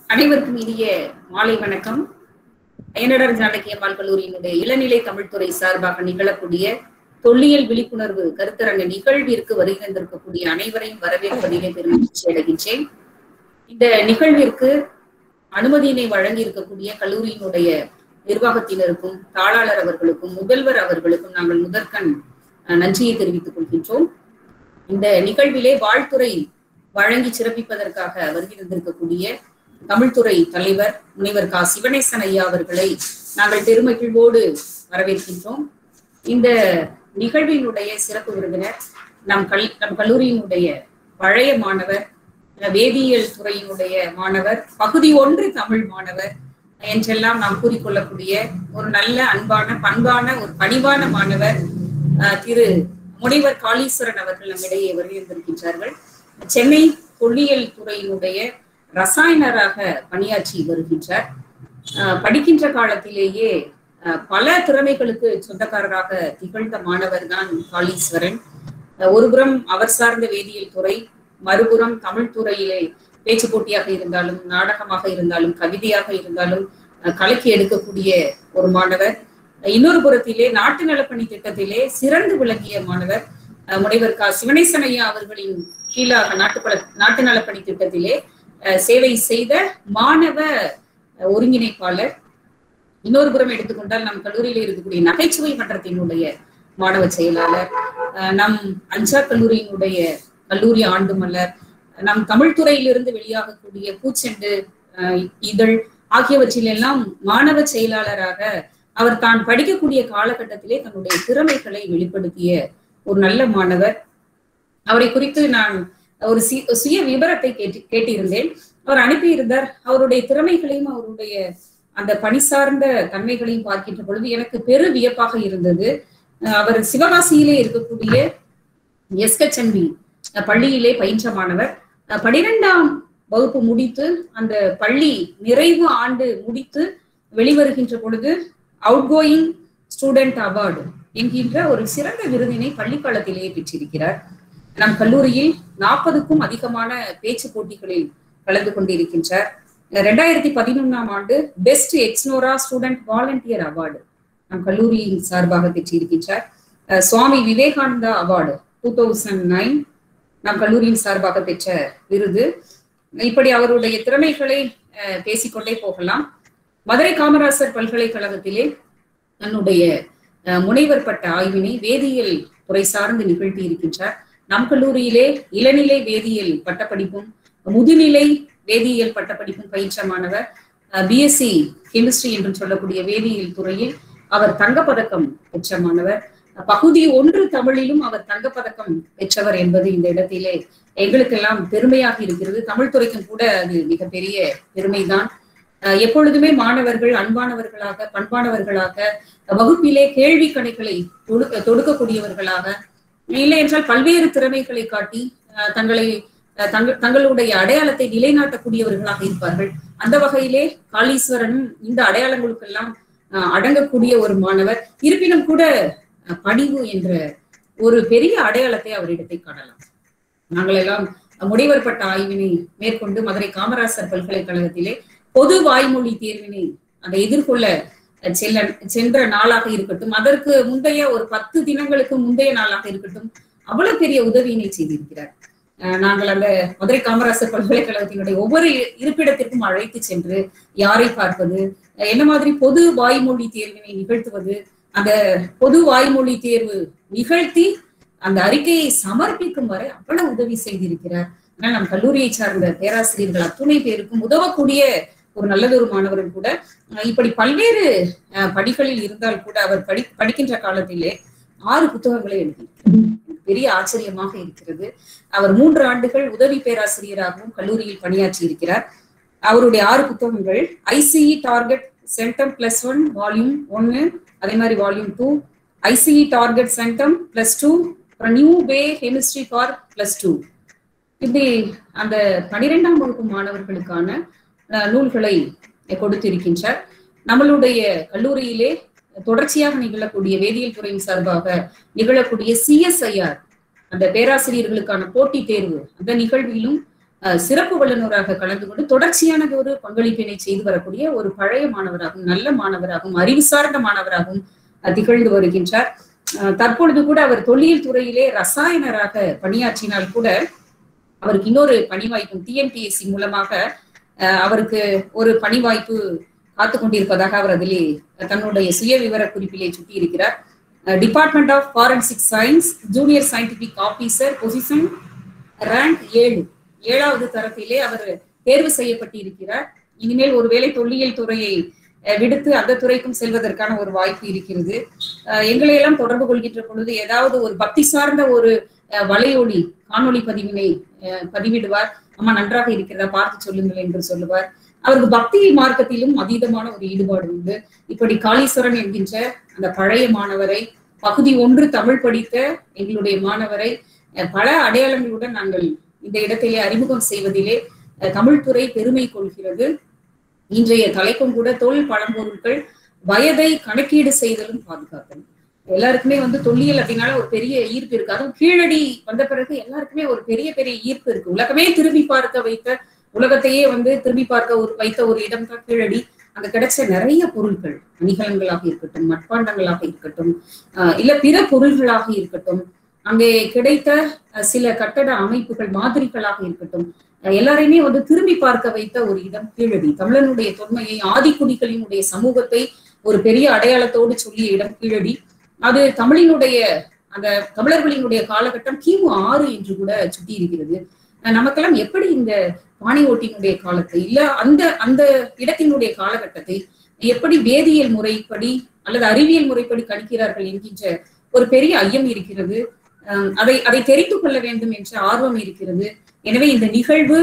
அனைவருக்கும் இனிய மாலை வணக்கம் அயனடர் ஜானகி அம்மாள் கல்லூரியினுடைய இளநிலை தமிழ்துறை சார்பாக நிகழக்கூடிய தொல்லியல் விழிப்புணர்வு கருத்தரங்க நிகழ்விற்கு வருகை தந்திருக்கக்கூடிய அனைவரையும் வரவேற்பதிலே பெருமகிழ்ச்சி அடைகின்றேன் இந்த நிகழ்விற்கு அனுமதியினை வழங்கி இருக்கக்கூடிய கல்லூரியினுடைய நிர்வாகத்தினருக்கும் தாளாளர் அவர்களுக்கும் முதல்வர் அவர்களுக்கும் நாங்கள் முதற்கண் அஹ், நன்றியை தெரிவித்துக் கொள்கின்றோம் இந்த நிகழ்விலே வாழ்த்துறை வழங்கி சிறப்பிப்பதற்காக வருகை தந்திருக்கக்கூடிய தமிழ்துறை தலைவர் முனைவர் கா சிவனேசன் ஐயா அவர்களை நாங்கள் பெருமகிழ்வோடு வரவேற்கின்றோம் இந்த நிகழ்வினுடைய சிறப்பு விருந்தினர் நம் கல் நம் கல்லூரியினுடைய பழைய மாணவர் அஹ், வேதியியல் துறையினுடைய மாணவர் பகுதி ஒன்று தமிழ் மாணவர் என்றெல்லாம் நாம் கூறிக்கொள்ளக்கூடிய ஒரு நல்ல அன்பான பண்பான ஒரு பணிவான மாணவர் அஹ், திரு முனைவர் காளீஸ்வரன் அவர்கள் நம்மிடையே வருகின்றிருக்கின்றார்கள் சென்னை தொல்லியல் துறையினுடைய ரசாயனராக பணியாற்றி வருகின்றார் அஹ், படிக்கின்ற காலத்திலேயே அஹ், பல திறமைகளுக்கு சொந்தக்காரராக திகழ்ந்த மாணவர் தான் காளீஸ்வரன் அஹ், ஒருபுறம் அவர் சார்ந்த வேதியியல் துறை மறுபுறம் தமிழ் துறையிலே பேச்சு போட்டியாக இருந்தாலும் நாடகமாக இருந்தாலும் கவிதையாக இருந்தாலும் அஹ், கலக்கி எடுக்கக்கூடிய ஒரு மாணவர் இன்னொரு புறத்திலே நாட்டு நலப்பணி திட்டத்திலே சிறந்து விளங்கிய மாணவர் அஹ், முனைவர் கா சிவனேசன் ஐயா அவர்களின் கீழாக நாட்டுப்பல நாட்டு நலப்பணி திட்டத்திலே அஹ், சேவை செய்த மாணவ அஹ், ஒருங்கிணைப்பாளர் இன்னொரு புறம் எடுத்துக்கொண்டால் நம் கல்லூரியில் இருக்கக்கூடிய நகைச்சுவை மன்றத்தினுடைய மாணவ செயலாளர் அஹ், நம் அஞ்சா கல்லூரியினுடைய கல்லூரி ஆண்டு மலர் நம் தமிழ் துறையிலிருந்து வெளியாகக்கூடிய பூச்செண்டு அஹ், இதழ் ஆகியவற்றிலெல்லாம் மாணவ செயலாளராக அவர் தான் படிக்கக்கூடிய காலகட்டத்திலே தன்னுடைய திறமைகளை வெளிப்படுத்திய ஒரு நல்ல மாணவர் அவரை குறித்து நான் ஒரு சி- சுய விவரத்தை கேட்டு கேட்டிருந்தேன் அவர் அனுப்பியிருந்தார் அவருடைய திறமைகளையும் அவருடைய அந்த பணி சார்ந்த தன்மைகளையும் பார்க்கின்ற பொழுது எனக்கு பெரு வியப்பாக இருந்தது அஹ் அவர் சிவகாசியிலே இருக்கக்கூடிய எஸ்கச்சன்பி பள்ளியிலே பயின்ற மாணவர் அஹ் பனிரெண்டாம் வகுப்பு முடித்து அந்த பள்ளி நிறைவு ஆண்டு முடித்து வெளிவருகின்ற பொழுது அவுட் கோயிங் ஸ்டூடெண்ட் அவார்டு என்கின்ற ஒரு சிறந்த விருதினை பள்ளிக்காலத்திலேயே பெற்றிருக்கிறார் நம் கல்லூரியில் நாற்பதுக்கும் அதிகமான பேச்சு போட்டிகளில் கலந்து கொண்டிருக்கின்றார் ரெண்டாயிரத்தி பதினொன்னாம் ஆண்டு best Exnora student volunteer award நம் கல்லூரியின் சார்பாக பெற்றிருக்கின்றார் அஹ் Swami Vivekananda award two thousand nine நம் கல்லூரியின் சார்பாக பெற்ற விருது இப்படி அவருடைய திறமைகளை அஹ், பேசிக்கொண்டே போகலாம் மதுரை காமராசர் பல்கலைக்கழகத்திலே தன்னுடைய அஹ், முனைவர் பட்ட ஆய்வினை வேதியியல் துறை சார்ந்து நிகழ்த்தி இருக்கின்றார் நம் கல்லூரியிலே இளநிலை வேதியியல் பட்டப்படிப்பும் முதுநிலை வேதியியல் பட்டப்படிப்பும் பயின்ற மாணவர் பிஎஸ்சி கெமிஸ்ட்ரி என்று சொல்லக்கூடிய வேதியியல் துறையில் அவர் தங்கப்பதக்கம் பெற்ற மாணவர் பகுதி ஒன்று தமிழிலும் அவர் தங்கப்பதக்கம் பெற்றவர் என்பது இந்த இடத்திலே எங்களுக்கெல்லாம் பெருமையாக இருக்கிறது தமிழ் துறைக்கும் கூட அது மிகப்பெரிய பெருமைதான் அஹ் எப்பொழுதுமே மாணவர்கள் அன்பானவர்களாக பண்பானவர்களாக வகுப்பிலே கேள்வி கணைகளை தொடு- தொடுக்கக்கூடியவர்களாக இல்லை என்றால் பல்வேறு திறமைகளை காட்டி அஹ் தங்களை அஹ் தங்க- தங்களுடைய அடையாளத்தை நிலைநாட்டக்கூடியவர்களாக இருப்பார்கள் அந்த வகையிலே காளீஸ்வரனும் இந்த அடையாளங்களுக்கெல்லாம் அஹ் அடங்கக்கூடிய ஒரு மாணவர் இருப்பினும் கூட அஹ் பணிவு என்ற ஒரு பெரிய அடையாளத்தை அவரிடத்தை காணலாம் நாங்கள் எல்லாம் முனைவர் பட்ட ஆய்வினை மேற்கொண்டு மதுரை காமராசர் பல்கலைக்கழகத்திலே பொது வாய்மொழி தேர்வினை அதை எதிர்கொள்ள அஹ், செல்ல சென்ற நாளாக இருக்கட்டும் அதற்கு முந்தைய ஒரு பத்து தினங்களுக்கு முந்தைய நாளாக இருக்கட்டும் அவ்வளவு பெரிய உதவியினை செய்திருக்கிறார் அஹ், நாங்கள் அந்த மதுரை காமராசர் பல்கலைக்கழகத்தினுடைய ஒவ்வொரு இருப்பிடத்திற்கும் அழைத்து சென்று யாரை பார்ப்பது அஹ், என்ன மாதிரி பொது வாய்மொழி தேர்வினை நிகழ்த்துவது அந்த பொது வாய்மொழி தேர்வு நிகழ்த்தி அந்த அறிக்கையை சமர்ப்பிக்கும் வரை அவ்வளவு உதவி செய்திருக்கிறார் ஆனால் நம் கல்லூரியை சார்ந்த பேராசிரியர்கள் அத்துணை பேருக்கும் உதவக்கூடிய ஒரு நல்லதொரு மாணவரும் கூட அஹ் இப்படி பல்வேறு அஹ், படிகளில் இருந்தால் கூட அவர் படி படிக்கின்ற காலத்திலே ஆறு புத்தகங்களை எழுதியிருக்கிறார் பெரிய ஆச்சரியமாக இருக்கிறது அவர் மூன்று ஆண்டுகள் உதவி பேராசிரியராகவும் கல்லூரியில் பணியாற்றி இருக்கிறார் அவருடைய ஆறு புத்தகங்கள் ICE target centum plus one volume ஒன்னு அதே மாதிரி volume two ICE target centum plus two அப்புறம் new way chemistry for plus two இப்படி அந்த பனிரெண்டாம் வகுப்பு மாணவர்களுக்கான அஹ், நூல்களை கொடுத்திருக்கின்றார் நம்மளுடைய கல்லூரியிலே தொடர்ச்சியாக நிகழக்கூடிய வேதியியல் துறையின் சார்பாக நிகழக்கூடிய சிஎஸ்ஐஆர் அந்த பேராசிரியர்களுக்கான போட்டித் தேர்வு அந்த நிகழ்விலும் சிறப்பு வல்லுநராக கலந்து கொண்டு தொடர்ச்சியானது ஒரு பங்களிப்பினை செய்து வரக்கூடிய ஒரு பழைய மாணவராகவும் நல்ல மாணவராகவும் அறிவு சார்ந்த மாணவராகவும் திகழ்ந்து வருகின்றார் தற்பொழுது கூட அவர் தொழில் துறையிலே ரசாயனராக பணியாற்றினால் கூட அவருக்கு இன்னொரு பணி வாய்ப்பும் டிஎன்பிஎஸ்சி மூலமாக அவருக்கு ஒரு பணி வாய்ப்பு காத்து கொண்டிருப்பதாக அவர் அதிலே தன்னுடைய சுய விவர குறிப்பிலே சுட்டியிருக்கிறார் department of forensic science junior scientific officer position rank ஏழு ஏழாவது தரத்திலே அவர் தேர்வு செய்யப்பட்டிருக்கிறார் இனிமேல் ஒருவேளை தொல்லியல் துறையை விடுத்து அந்த துறைக்கும் செல்வதற்கான ஒரு வாய்ப்பு இருக்கிறது எங்களை எல்லாம் தொடர்பு கொள்கின்ற பொழுது ஏதாவது ஒரு பக்தி சார்ந்த ஒரு வலையொலி காணொளி பதிவினை பதிவிடுவார் அம்மா நன்றாக இருக்கிறதா பார்த்து சொல்லுங்கள் என்று சொல்லுவார் அவருக்கு பக்தி மார்க்கத்திலும் அதீதமான ஒரு ஈடுபாடு உண்டு இப்படி காளீஸ்வரன் என்கின்ற அந்த பழைய மாணவரை பகுதி ஒன்று தமிழ் படித்த எங்களுடைய மாணவரை பல அடையாளங்களுடன் நாங்கள் இந்த இடத்திலே அறிமுகம் செய்வதிலே தமிழ்துறை பெருமை கொள்கிறது இன்றைய தலைப்பும் கூட தொழில் பழம்பொருட்கள் வயதை கணக்கீடு செய்தலும் பாதுகாத்தலும் எல்லாருக்குமே வந்து தொல்லியல் அப்படின்னால ஒரு பெரிய ஈர்ப்பு இருக்கு அதுவும் கீழடி வந்த பிறகு எல்லாருக்குமே ஒரு பெரிய பெரிய ஈர்ப்பு இருக்கு உலகமே திரும்பி பார்க்க வைத்த உலகத்தையே வந்து திரும்பி பார்க்க ஒரு வைத்த ஒரு இடம் தான் கீழடி அங்க கிடைச்ச நிறைய பொருட்கள் அணிகலன்களாக இருக்கட்டும் மட்பாண்டங்களாக இருக்கட்டும் இல்ல பிற பொருள்களாக இருக்கட்டும் அங்கே கிடைத்த சில கட்டட அமைப்புகள் மாதிரிகளாக இருக்கட்டும் எல்லாரையுமே வந்து திரும்பி பார்க்க வைத்த ஒரு இடம் கீழடி தமிழனுடைய தொன்மையை ஆதிக்குடிகளினுடைய சமூகத்தை ஒரு பெரிய அடையாளத்தோடு சொல்லிய இடம் கீழடி அது தமிழினுடைய அந்த தமிழர்களினுடைய காலகட்டம் கிமு ஆறு என்று கூட சுட்டி இருக்கிறது நமக்கெல்லாம் எப்படி இந்த பாணி ஓட்டினுடைய காலத்தை இல்ல அந்த அந்த இடத்தினுடைய காலகட்டத்தை எப்படி வேதியியல் முறைப்படி அல்லது அறிவியல் முறைப்படி கணிக்கிறார்கள் என்கின்ற ஒரு பெரிய ஐயம் இருக்கிறது அதை அதை தெரிந்து கொள்ள வேண்டும் என்ற ஆர்வம் இருக்கிறது எனவே இந்த நிகழ்வு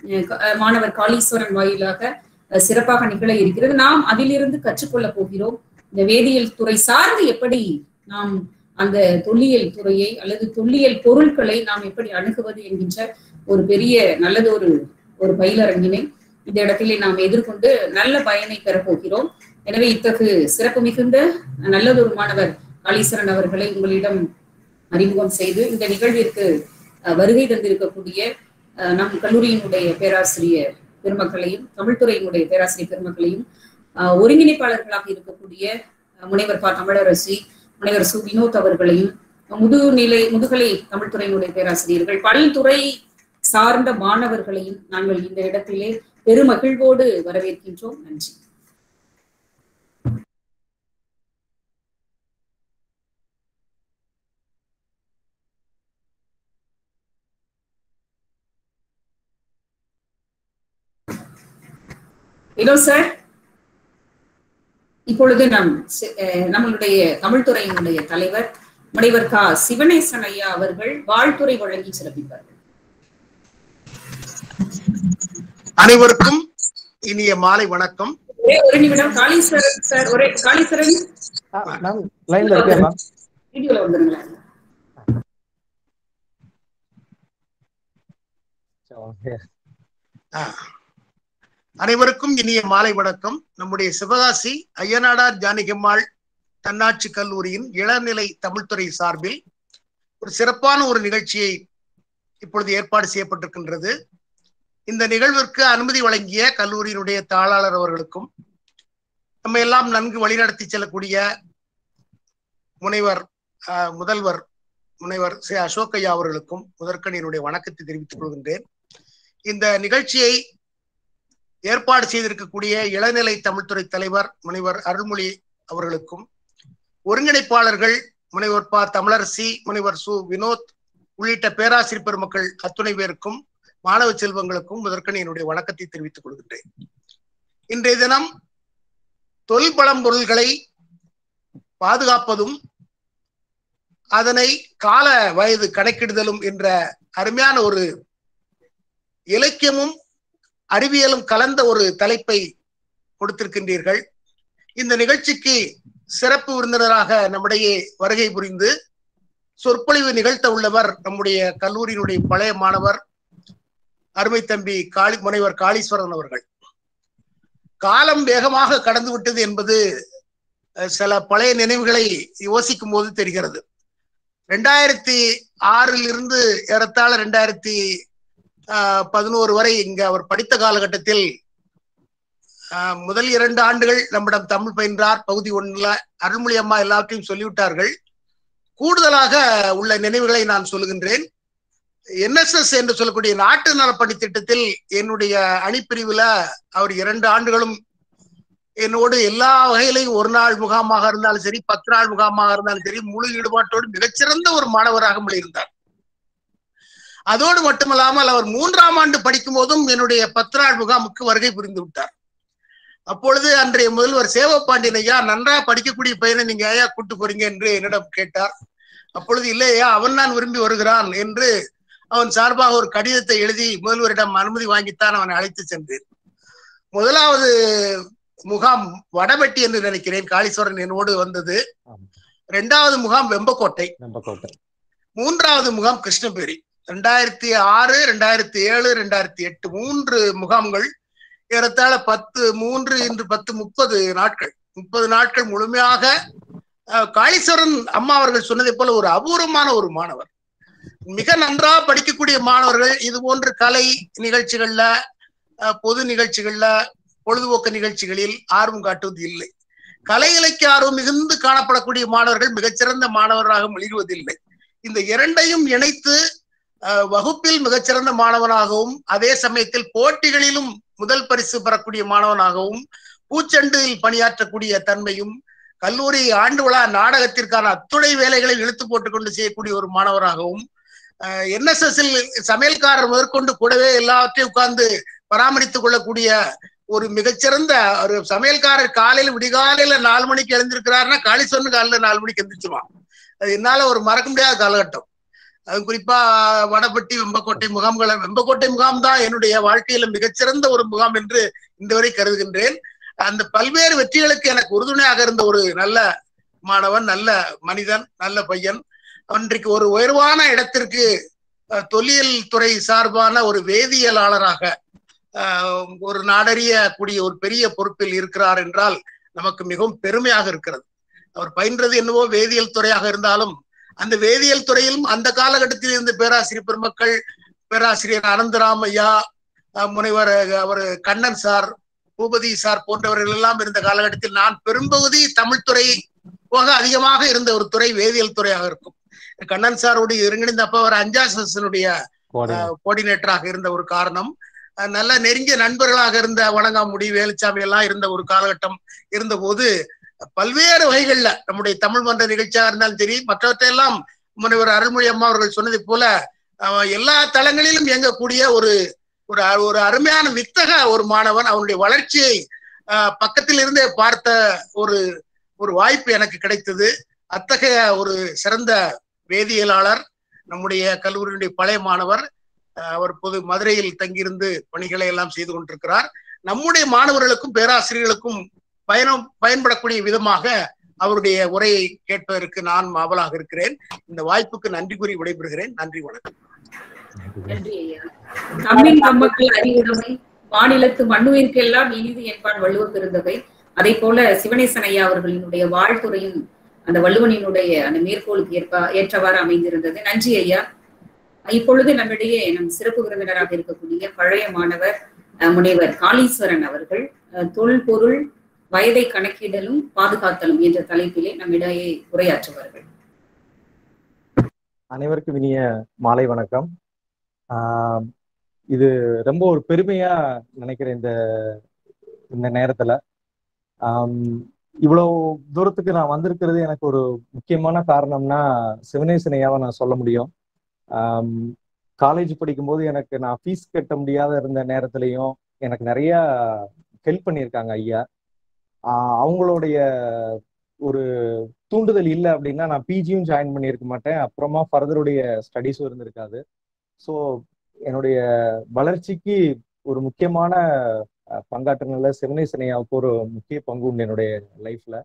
மாணவர் காளீஸ்வரன் வாயிலாக சிறப்பாக நிகழ இருக்கிறது நாம் அதிலிருந்து கற்றுக்கொள்ள போகிறோம் இந்த வேதியியல் துறை சார்ந்து எப்படி நாம் அந்த தொல்லியல் துறையை அல்லது தொல்லியல் பொருட்களை நாம் எப்படி அணுகுவது என்கின்ற ஒரு பெரிய நல்லது ஒரு ஒரு பயிலரங்கினை இந்த இடத்திலே நாம் எதிர்கொண்டு நல்ல பயனை பெறப்போகிறோம் எனவே இத்தகு சிறப்பு மிகுந்த நல்லதொரு மாணவர் காளீஸ்வரன் அவர்களை உங்களிடம் அறிமுகம் செய்து இந்த நிகழ்விற்கு வருகை தந்திருக்கக்கூடிய நம் கல்லூரியினுடைய பேராசிரியர் பெருமக்களையும் தமிழ்துறையினுடைய பேராசிரியர் பெருமக்களையும் ஒருங்கிணைப்பாளர்களாக இருக்கக்கூடிய முனைவர் பா தமிழரசி முனைவர் சு வினோத் அவர்களையும் முதுநிலை முதுகலை தமிழ்துறையினுடைய பேராசிரியர்கள் பல்துறை சார்ந்த மாணவர்களையும் நாங்கள் இந்த இடத்திலே பெருமகிழ்வோடு வரவேற்கின்றோம் நன்றி இதோ சார் இப்பொழுது நம் நம்மளுடைய தமிழ்துறையினுடைய தலைவர் முனைவர் கா சிவனேசன் ஐயா அவர்கள் வாழ்த்துறை வழங்கி சிறப்பிப்பார்கள் அனைவருக்கும் இனிய மாலை வணக்கம் ஒரே ஒரு நிமிடம் காளீஸ்வரன் சார் ஒரே காளீஸ்வரன் லைன்ல இருக்கேன் வீடியோல வந்துருங்களேன் அனைவருக்கும் இனிய மாலை வணக்கம் நம்முடைய சிவகாசி ஐயனாடார் ஜானகிம்மாள் தன்னாட்சி கல்லூரியின் இளநிலை தமிழ்துறை சார்பில் ஒரு சிறப்பான ஒரு நிகழ்ச்சியை இப்பொழுது ஏற்பாடு செய்யப்பட்டிருக்கின்றது இந்த நிகழ்விற்கு அனுமதி வழங்கிய கல்லூரியினுடைய தாளாளர் அவர்களுக்கும் நம்ம எல்லாம் நன்கு வழிநடத்தி செல்லக்கூடிய முனைவர் முதல்வர் முனைவர் சி அசோக்கையா அவர்களுக்கும் முதற்கணியினுடைய வணக்கத்தை தெரிவித்துக் கொள்கின்றேன் இந்த நிகழ்ச்சியை ஏற்பாடு செய்திருக்கக்கூடிய இளநிலை தமிழ்துறை தலைவர் முனைவர் அருள்மொழி அவர்களுக்கும் ஒருங்கிணைப்பாளர்கள் முனைவர் பா தமிழரசி முனைவர் சு வினோத் உள்ளிட்ட பேராசிரியர் பெருமக்கள் அத்துணை பேருக்கும் மாணவ செல்வங்களுக்கும் முதற்கண் என்னுடைய வணக்கத்தை தெரிவித்துக் கொள்கின்றேன் இன்றைய தினம் தொல்பழம் பொருள்களை பாதுகாப்பதும் அதனை கால வயது கணக்கிடுதலும் என்ற அருமையான ஒரு இலக்கியமும் அறிவியலும் கலந்த ஒரு தலைப்பை கொடுத்திருக்கின்றீர்கள் இந்த நிகழ்ச்சிக்கு சிறப்பு விருந்தினராக நம்முடைய வருகை புரிந்து சொற்பொழிவு நிகழ்த்த உள்ளவர் நம்முடைய கல்லூரியினுடைய பழைய மாணவர் அருமை தம்பி காளி முனைவர் காளீஸ்வரன் அவர்கள் காலம் வேகமாக கடந்து விட்டது என்பது சில பழைய நினைவுகளை யோசிக்கும் போது தெரிகிறது ரெண்டாயிரத்தி ஆறில் இருந்து ஏறத்தாழ ரெண்டாயிரத்தி பதினோரு வரை இங்க அவர் படித்த காலகட்டத்தில் ஆஹ், முதல் இரண்டு ஆண்டுகள் நம்மிடம் தமிழ் பயின்றார் பகுதி ஒண்ணுல அருள்மொழி அம்மா எல்லாத்தையும் சொல்லிவிட்டார்கள் கூடுதலாக உள்ள நினைவுகளை நான் சொல்லுகின்றேன் என்எஸ்எஸ் என்று சொல்லக்கூடிய நாட்டு நலப்பணி திட்டத்தில் என்னுடைய அணிப்பிரிவுல அவர் இரண்டு ஆண்டுகளும் என்னோடு எல்லா வகையிலையும் ஒரு நாள் முகாமாக இருந்தாலும் சரி பத்து நாள் முகாமாக இருந்தாலும் சரி முழு ஈடுபாட்டோடு மிகச்சிறந்த ஒரு மாணவராக இருந்தார் அதோடு மட்டுமல்லாமல் அவர் மூன்றாம் ஆண்டு படிக்கும் போதும் என்னுடைய பத்து நாள் முகாமுக்கு வருகை புரிந்து விட்டார் அப்பொழுது அன்றைய முதல்வர் சேவப்பாண்டியன் ஐயா நன்றா படிக்கக்கூடிய பையனை நீங்க ஐயா கூட்டு போறீங்க என்று என்னிடம் கேட்டார் அப்பொழுது இல்லையா அவன் தான் விரும்பி வருகிறான் என்று அவன் சார்பாக ஒரு கடிதத்தை எழுதி முதல்வரிடம் அனுமதி வாங்கித்தான் அவனை அழைத்து சென்றேன் முதலாவது முகாம் வடபெட்டி என்று நினைக்கிறேன் காளீஸ்வரன் என்னோடு வந்தது ஆமா. இரண்டாவது முகாம் வெம்பக்கோட்டை நம்பக்கோட்டை மூன்றாவது முகாம் கிருஷ்ணபேரி ரெண்டாயிரத்தி ஆறு ரெண்டாயிரத்தி ஏழு ரெண்டாயிரத்தி எட்டு மூன்று முகாம்கள் ஏறத்தாழ பத்து மூன்று இன்று பத்து முப்பது நாட்கள் முப்பது நாட்கள் முழுமையாக அஹ், காளீஸ்வரன் அம்மா அவர்கள் சொன்னதை போல ஒரு அபூர்வமான ஒரு மாணவர் மிக நன்றாக படிக்கக்கூடிய மாணவர்கள் இது போன்ற கலை நிகழ்ச்சிகள்ல அஹ், பொது நிகழ்ச்சிகள்ல பொழுதுபோக்கு நிகழ்ச்சிகளில் ஆர்வம் காட்டுவது இல்லை கலை இலக்கிய ஆர்வம் மிகுந்து காணப்படக்கூடிய மாணவர்கள் மிகச்சிறந்த மாணவராக மிளிர்வதில்லை இந்த இரண்டையும் இணைத்து அஹ், வகுப்பில் மிகச்சிறந்த மாணவனாகவும் அதே சமயத்தில் போட்டிகளிலும் முதல் பரிசு பெறக்கூடிய மாணவனாகவும் பூச்செண்டில் பணியாற்றக்கூடிய தன்மையும் கல்லூரி ஆண்டு விழா நாடகத்திற்கான அத்துணை வேலைகளை இழுத்து போட்டுக்கொண்டு செய்யக்கூடிய ஒரு மாணவராகவும் என்எஸ்எஸ்ஸில் சமையல்காரர் முதற்கொண்டு கூடவே எல்லாவற்றையும் உட்கார்ந்து பராமரித்துக் கொள்ளக்கூடிய ஒரு மிகச்சிறந்த ஒரு சமையல்காரர் காலையில விடிகாலையில நாலு மணிக்கு எழுந்திருக்கிறாருன்னா காளிசொன்னு காலையில நாலு மணிக்கு எந்திரிச்சிருவான் அது என்னால ஒரு மறக்க முடியாத காலகட்டம் அது குறிப்பா வடபட்டி வெம்பக்கோட்டை முகாம்களை வெம்பக்கோட்டை முகாம் தான் என்னுடைய வாழ்க்கையில மிகச்சிறந்த ஒரு முகாம் என்று இந்த வரை கருதுகின்றேன் அந்த பல்வேறு வெற்றிகளுக்கு எனக்கு உறுதுணையாக இருந்த ஒரு நல்ல மாணவன் நல்ல மனிதன் நல்ல பையன் அன்றைக்கு ஒரு உயர்வான இடத்திற்கு அஹ், தொல்லியல் துறை சார்பான ஒரு வேதியியலாளராக அஹ், ஒரு நாடறிய கூடிய ஒரு பெரிய பொறுப்பில் இருக்கிறார் என்றால் நமக்கு மிகவும் பெருமையாக இருக்கிறது அவர் பயின்றது என்னவோ வேதியியல் துறையாக இருந்தாலும் அந்த வேதியியல் துறையிலும் அந்த காலகட்டத்தில் இருந்த பேராசிரியர் பெருமக்கள் பேராசிரியர் அனந்தராம் ஐயா அஹ், முனைவர் அஹ், அவர் கண்ணன் சார் பூபதி சார் போன்றவர்கள் எல்லாம் இருந்த காலகட்டத்தில் நான் பெரும்பகுதி தமிழ் துறை போக அதிகமாக இருந்த ஒரு துறை வேதியியல் துறையாக இருக்கும் கண்ணன் சாரோடு ஒருங்கிணைந்த அப்ப அவர் அஞ்சாசனுடைய கோஆர்டினேட்டர். கோஆர்டினேட்டராக இருந்த ஒரு காரணம் அஹ் நல்ல நெருங்கிய நண்பர்களாக இருந்த வணங்காமுடி வேலுச்சாமி எல்லாம் இருந்த ஒரு காலகட்டம் இருந்தபோது பல்வேறு வகைகள்ல நம்முடைய தமிழ் மன்ற நிகழ்ச்சியாக இருந்தாலும் சரி மற்றவற்றையெல்லாம் முனைவர் அருள்மொழி அம்மா அவர்கள் சொன்னதை போல அஹ் எல்லா தளங்களிலும் இயங்கக்கூடிய ஒரு ஒரு அ- ஒரு அருமையான வித்தக ஒரு மாணவன் அவனுடைய வளர்ச்சியை அஹ், பக்கத்தில் இருந்தே பார்த்த ஒரு ஒரு வாய்ப்பு எனக்கு கிடைத்தது அத்தகைய ஒரு சிறந்த வேதியியலாளர் நம்முடைய கல்லூரியினுடைய பழைய மாணவர் அஹ், அவர் பொது மதுரையில் தங்கியிருந்து பணிகளை எல்லாம் செய்து கொண்டிருக்கிறார் நம்முடைய மாணவர்களுக்கும் பேராசிரியர்களுக்கும் பயணம் பயன்படக்கூடிய விதமாக அவருடைய உரையை கேட்பதற்கு நான் ஆவலாக இருக்கிறேன் இந்த வாய்ப்புக்கு நன்றி கூறி விடைபெறுகிறேன் நன்றி வணக்கம் நன்றி ஐயா தம்மின் தம்மக்கள் அறிவுடைமை மாநிலத்து மண்ணுயிர்க்கெல்லாம் இனிது என்பான் வள்ளுவ பெருந்தகை அதே போல சிவனேசன் ஐயா அவர்களினுடைய வாழ்த்துறையும் அந்த வள்ளுவனினுடைய அந்த மேற்கோளுக்கு ஏற்ப ஏற்றவாறு அமைந்திருந்தது நன்றி ஐயா இப்பொழுது நம்மிடையே நம் சிறப்பு விருந்தினராக இருக்கக்கூடிய பழைய மாணவர் அஹ், முனைவர் காளீஸ்வரன் அவர்கள் அஹ், தொல்பொருள் வயதை கணக்கிடலும் பாதுகாத்தலும் என்ற தலைப்பிலே நம்மிடையே உரையாற்றுவார்கள் அனைவருக்கும் இனிய மாலை வணக்கம் ஆஹ் இது ரொம்ப ஒரு பெருமையா நினைக்கிறேன் இந்த இந்த நேரத்துல ஆம், இவ்வளவு தூரத்துக்கு நான் வந்திருக்கிறது எனக்கு ஒரு முக்கியமான காரணம்னா சிவனேசனையாவை நான் சொல்ல முடியும் காலேஜ் படிக்கும்போது எனக்கு நான் ஃபீஸ் கட்ட முடியாத இருந்த நேரத்துலையும் எனக்கு நிறைய ஹெல்ப் பண்ணியிருக்காங்க ஐயா ஆஹ் அவங்களுடைய ஒரு தூண்டுதல் இல்லை அப்படின்னா நான் பிஜியும் ஜாயின் பண்ணியிருக்க மாட்டேன் அப்புறமா ஃபர்தருடைய ஸ்டடீஸும் இருந்திருக்காது ஸோ என்னுடைய வளர்ச்சிக்கு ஒரு முக்கியமான அஹ், பங்காற்றுனதுல சிவனேசனையாவுக்கு ஒரு முக்கிய பங்கு உண்டு என்னுடைய லைஃப்ல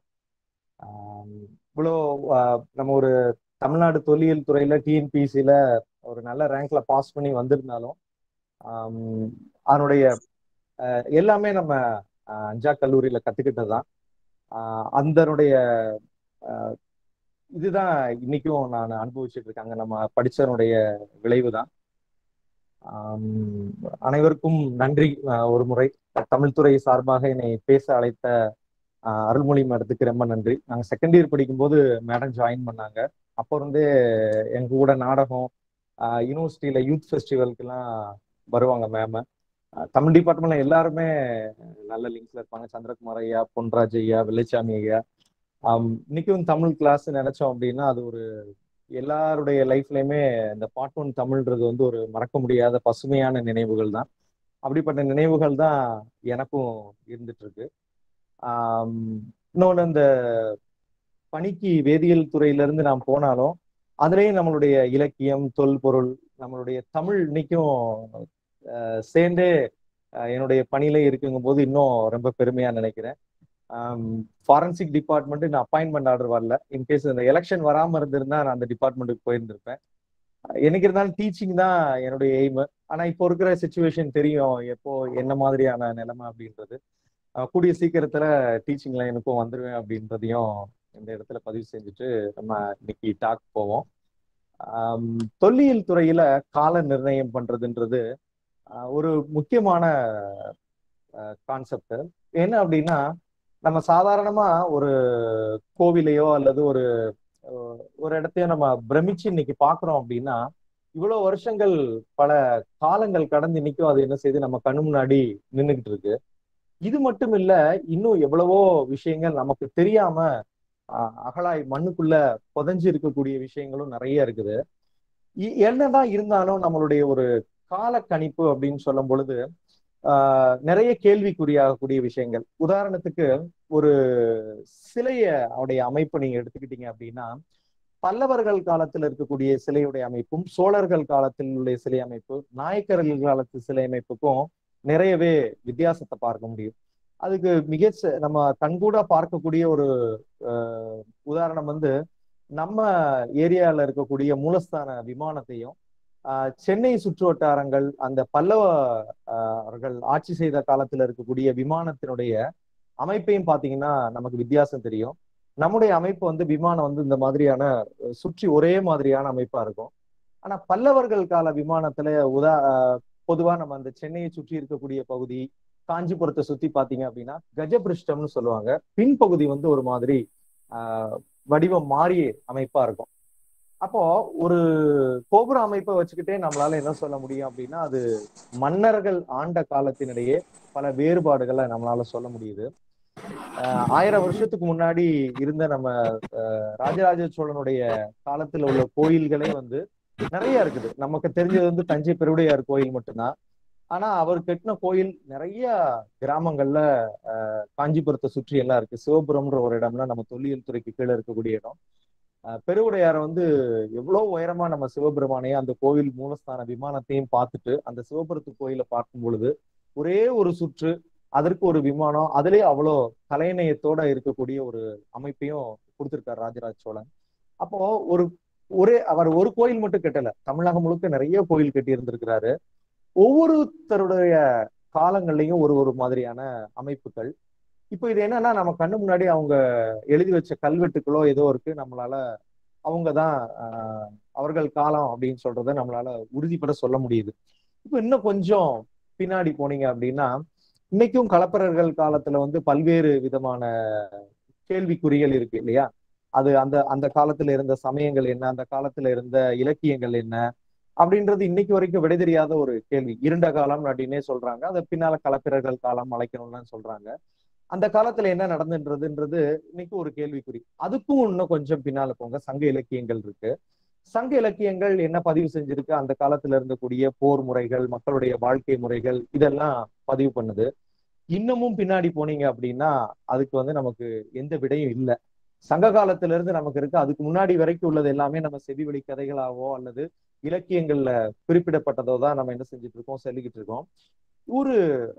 இவ்வளோ ஆஹ், நம்ம ஒரு தமிழ்நாடு தொல்லியல் துறையில டிஎன்பிசியில ஒரு நல்ல ரேங்க்ல பாஸ் பண்ணி வந்திருந்தாலும் ஆம், அதனுடைய அஹ், எல்லாமே நம்ம அஹ், அஞ்சா கல்லூரியில கத்துக்கிட்டது தான் அந்தனுடைய அஹ், இதுதான் இன்னைக்கும் நான் அனுபவிச்சுட்டு இருக்காங்க நம்ம படிச்சதனுடைய விளைவு தான் அனைவருக்கும் நன்றி ஒரு முறை தமிழ்துறை சார்பாக என்னை பேச அழைத்த அருள்மொழி மேடத்துக்கு ரொம்ப நன்றி நாங்கள் செகண்ட் இயர் படிக்கும்போது மேடம் ஜாயின் பண்ணாங்க அப்போ இருந்தே எங்க கூட நாடகம் யூனிவர்சிட்டியில யூத் ஃபெஸ்டிவலுக்கெல்லாம் வருவாங்க மேம தமிழ் டிபார்ட்மெண்ட்ல எல்லாருமே நல்ல லிங்க்ஸ்ல இருப்பாங்க சந்திரகுமார் ஐயா பொன்ராஜ் ஐயா வெள்ளைச்சாமி ஐயா இன்னைக்கும் தமிழ் கிளாஸ் நினைச்சோம் அப்படின்னா அது ஒரு எல்லாருடைய லைஃப்லயுமே இந்த பார்ட் ஒன் தமிழ்ன்றது வந்து ஒரு மறக்க முடியாத பசுமையான நினைவுகள் தான் அப்படிப்பட்ட நினைவுகள் தான் எனக்கும் இருந்துட்டு இருக்கு இன்னொன்று இந்த பணிக்கு வேதியியல் துறையிலிருந்து நாம் போனாலும் அதுலேயும் நம்மளுடைய இலக்கியம் தொல்பொருள் நம்மளுடைய தமிழ் இன்னைக்கும் சேர்ந்தே என்னுடைய பணியில இருக்குங்கும் போது இன்னும் ரொம்ப பெருமையா நினைக்கிறேன் ஃபாரன்சிக் டிபார்ட்மெண்ட் நான் அப்பாயின்மெண்ட் ஆர்டர் வரல இன்கேஸ் இந்த எலெக்ஷன் வராம இருந்திருந்தா நான் அந்த டிபார்ட்மெண்ட்டுக்கு போயிருந்திருப்பேன் எனக்கு இருந்தாலும் டீச்சிங் தான் என்னுடைய எய்ம் ஆனா இப்போ இருக்கிற சுச்சுவேஷன் தெரியும் எப்போ என்ன மாதிரியான நிலைமை அப்படின்றது கூடிய சீக்கிரத்துல டீச்சிங் லைனுக்கும் வந்துருவேன் அப்படின்றதையும் இந்த இடத்துல பதிவு செஞ்சுட்டு நம்ம இன்னைக்கு டாக் போவோம் தொல்லியல் துறையில கால நிர்ணயம் பண்றதுன்றது ஒரு முக்கியமான கான்செப்ட் என்ன அப்படின்னா நம்ம சாதாரணமா ஒரு கோவிலையோ அல்லது ஒரு ஒரு இடத்தையோ நம்ம பிரமிச்சு இன்னைக்கு பாக்குறோம் அப்படின்னா இவ்வளவு வருஷங்கள் பல காலங்கள் கடந்து இன்னைக்கும் அது என்ன செய்யுது நம்ம கண்ணு முன்னாடி நின்றுகிட்டு இருக்கு இது மட்டும் இல்ல இன்னும் எவ்வளவோ விஷயங்கள் நமக்கு தெரியாம அகலாய் மண்ணுக்குள்ள புதஞ்சு இருக்கக்கூடிய விஷயங்களும் நிறைய இருக்குது என்னதான் இருந்தாலும் நம்மளுடைய ஒரு கால கணிப்பு அப்படின்னு சொல்லும் பொழுது ஆஹ் நிறைய கேள்விக்குறியாகக்கூடிய விஷயங்கள் உதாரணத்துக்கு ஒரு சிலைய அவருடைய அமைப்பு நீங்க எடுத்துக்கிட்டீங்க அப்படின்னா பல்லவர்கள் காலத்தில் இருக்கக்கூடிய சிலையுடைய அமைப்பும் சோழர்கள் காலத்தில் உள்ள சிலை அமைப்பு நாயக்கர்கள் காலத்து சிலை அமைப்புக்கும் நிறையவே வித்தியாசத்தை பார்க்க முடியும் அதுக்கு மிக நம்ம கண்கூட பார்க்கக்கூடிய ஒரு உதாரணம் வந்து நம்ம ஏரியால இருக்கக்கூடிய மூலஸ்தான விமானத்தையும் சென்னை சுற்று வட்டாரங்கள் அந்த பல்லவ அவர்கள் ஆட்சி செய்த காலத்துல இருக்கக்கூடிய விமானத்தினுடைய அமைப்பையும் பாத்தீங்கன்னா நமக்கு வித்தியாசம் தெரியும் நம்முடைய அமைப்பு வந்து விமானம் வந்து இந்த மாதிரியான சுற்றி ஒரே மாதிரியான அமைப்பா இருக்கும் ஆனா பல்லவர்கள் கால விமானத்துல உதா பொதுவா நம்ம அந்த சென்னையை சுற்றி இருக்கக்கூடிய பகுதி காஞ்சிபுரத்தை சுத்தி பாத்தீங்க அப்படின்னா கஜபிருஷ்டம்னு சொல்லுவாங்க பின்பகுதி வந்து ஒரு மாதிரி ஆஹ் வடிவம் மாறிய அமைப்பா இருக்கும் அப்போ ஒரு கோபுர அமைப்பை வச்சுக்கிட்டே நம்மளால என்ன சொல்ல முடியும் அப்படின்னா அது மன்னர்கள் ஆண்ட காலத்தினிடையே பல வேறுபாடுகளை நம்மளால சொல்ல முடியுது ஆயிரம் வருஷத்துக்கு முன்னாடி இருந்த நம்ம ராஜராஜ சோழனுடைய காலத்துல உள்ள கோயில்களே வந்து நிறைய இருக்குது நமக்கு தெரிஞ்சது வந்து தஞ்சை பெருவுடையார் கோயில் மட்டும்தான் ஆனா அவர் கட்டின கோயில் நிறைய கிராமங்கள்ல காஞ்சிபுரத்தை சுற்றி எல்லாம் இருக்கு சிவபுரம்ன்ற ஒரு இடம்னா நம்ம தொல்லியல் துறைக்கு கீழே இருக்கக்கூடிய இடம் பெருவுடையார வந்து எவ்வளவு உயரமா நம்ம சிவபெருமானையும் அந்த கோவில் மூலஸ்தான விமானத்தையும் பார்த்துட்டு அந்த சிவபுரத்து கோயில பார்க்கும் பொழுது ஒரே ஒரு சுற்று அதற்கு ஒரு விமானம் அதுலயே அவ்வளோ கலைநயத்தோட இருக்கக்கூடிய ஒரு அமைப்பையும் கொடுத்திருக்காரு ராஜராஜ சோழன் அப்போ ஒரு ஒரே அவர் ஒரு கோயில் மட்டும் கட்டல தமிழகம் முழுக்க நிறைய கோயில் கட்டி இருந்திருக்கிறாரு ஒவ்வொருத்தருடைய காலங்கள்லயும் ஒரு ஒரு மாதிரியான அமைப்புகள் இப்போ இது என்னன்னா நம்ம கண்ணு முன்னாடி அவங்க எழுதி வச்ச கல்வெட்டுகளோ ஏதோ இருக்கு நம்மளால அவங்க தான் அவர்கள் காலம் அப்படின்னு சொல்றத நம்மளால உறுதிப்பட சொல்ல முடியுது இப்போ இன்னும் கொஞ்சம் பின்னாடி போனீங்க அப்படின்னா இன்னைக்கும் கலப்பரர்கள் காலத்துல வந்து பல்வேறு விதமான கேள்விக்குறிகள் இருக்கு இல்லையா அது அந்த அந்த காலத்துல இருந்த சமயங்கள் என்ன அந்த காலத்துல இருந்த இலக்கியங்கள் என்ன அப்படின்றது இன்னைக்கு வரைக்கும் விடை தெரியாத ஒரு கேள்வி இருண்ட காலம் அப்படின்னே சொல்றாங்க அதை பின்னால கலப்பிரர்கள் காலம் அழைக்கணும்னு சொல்றாங்க அந்த காலத்துல என்ன நடந்துன்றதுன்றது இன்னைக்கு ஒரு கேள்விக்குறி அதுக்கும் இன்னும் கொஞ்சம் பின்னால போங்க சங்க இலக்கியங்கள் இருக்கு சங்க இலக்கியங்கள் என்ன பதிவு செஞ்சிருக்கு அந்த காலத்துல இருந்தக்கூடிய போர் முறைகள் மக்களுடைய வாழ்க்கை முறைகள் இதெல்லாம் பதிவு பண்ணுது இன்னமும் பின்னாடி போனீங்க அப்படின்னா அதுக்கு வந்து நமக்கு எந்த விடையும் இல்லை சங்க காலத்துல இருந்து நமக்கு இருக்கு அதுக்கு முன்னாடி வரைக்கும் உள்ளது எல்லாமே நம்ம செவிவழி கதைகளாவோ அல்லது இலக்கியங்கள்ல குறிப்பிடப்பட்டதோ தான் நம்ம என்ன செஞ்சுட்டு இருக்கோம் சொல்லிக்கிட்டு இருக்கோம் ஒரு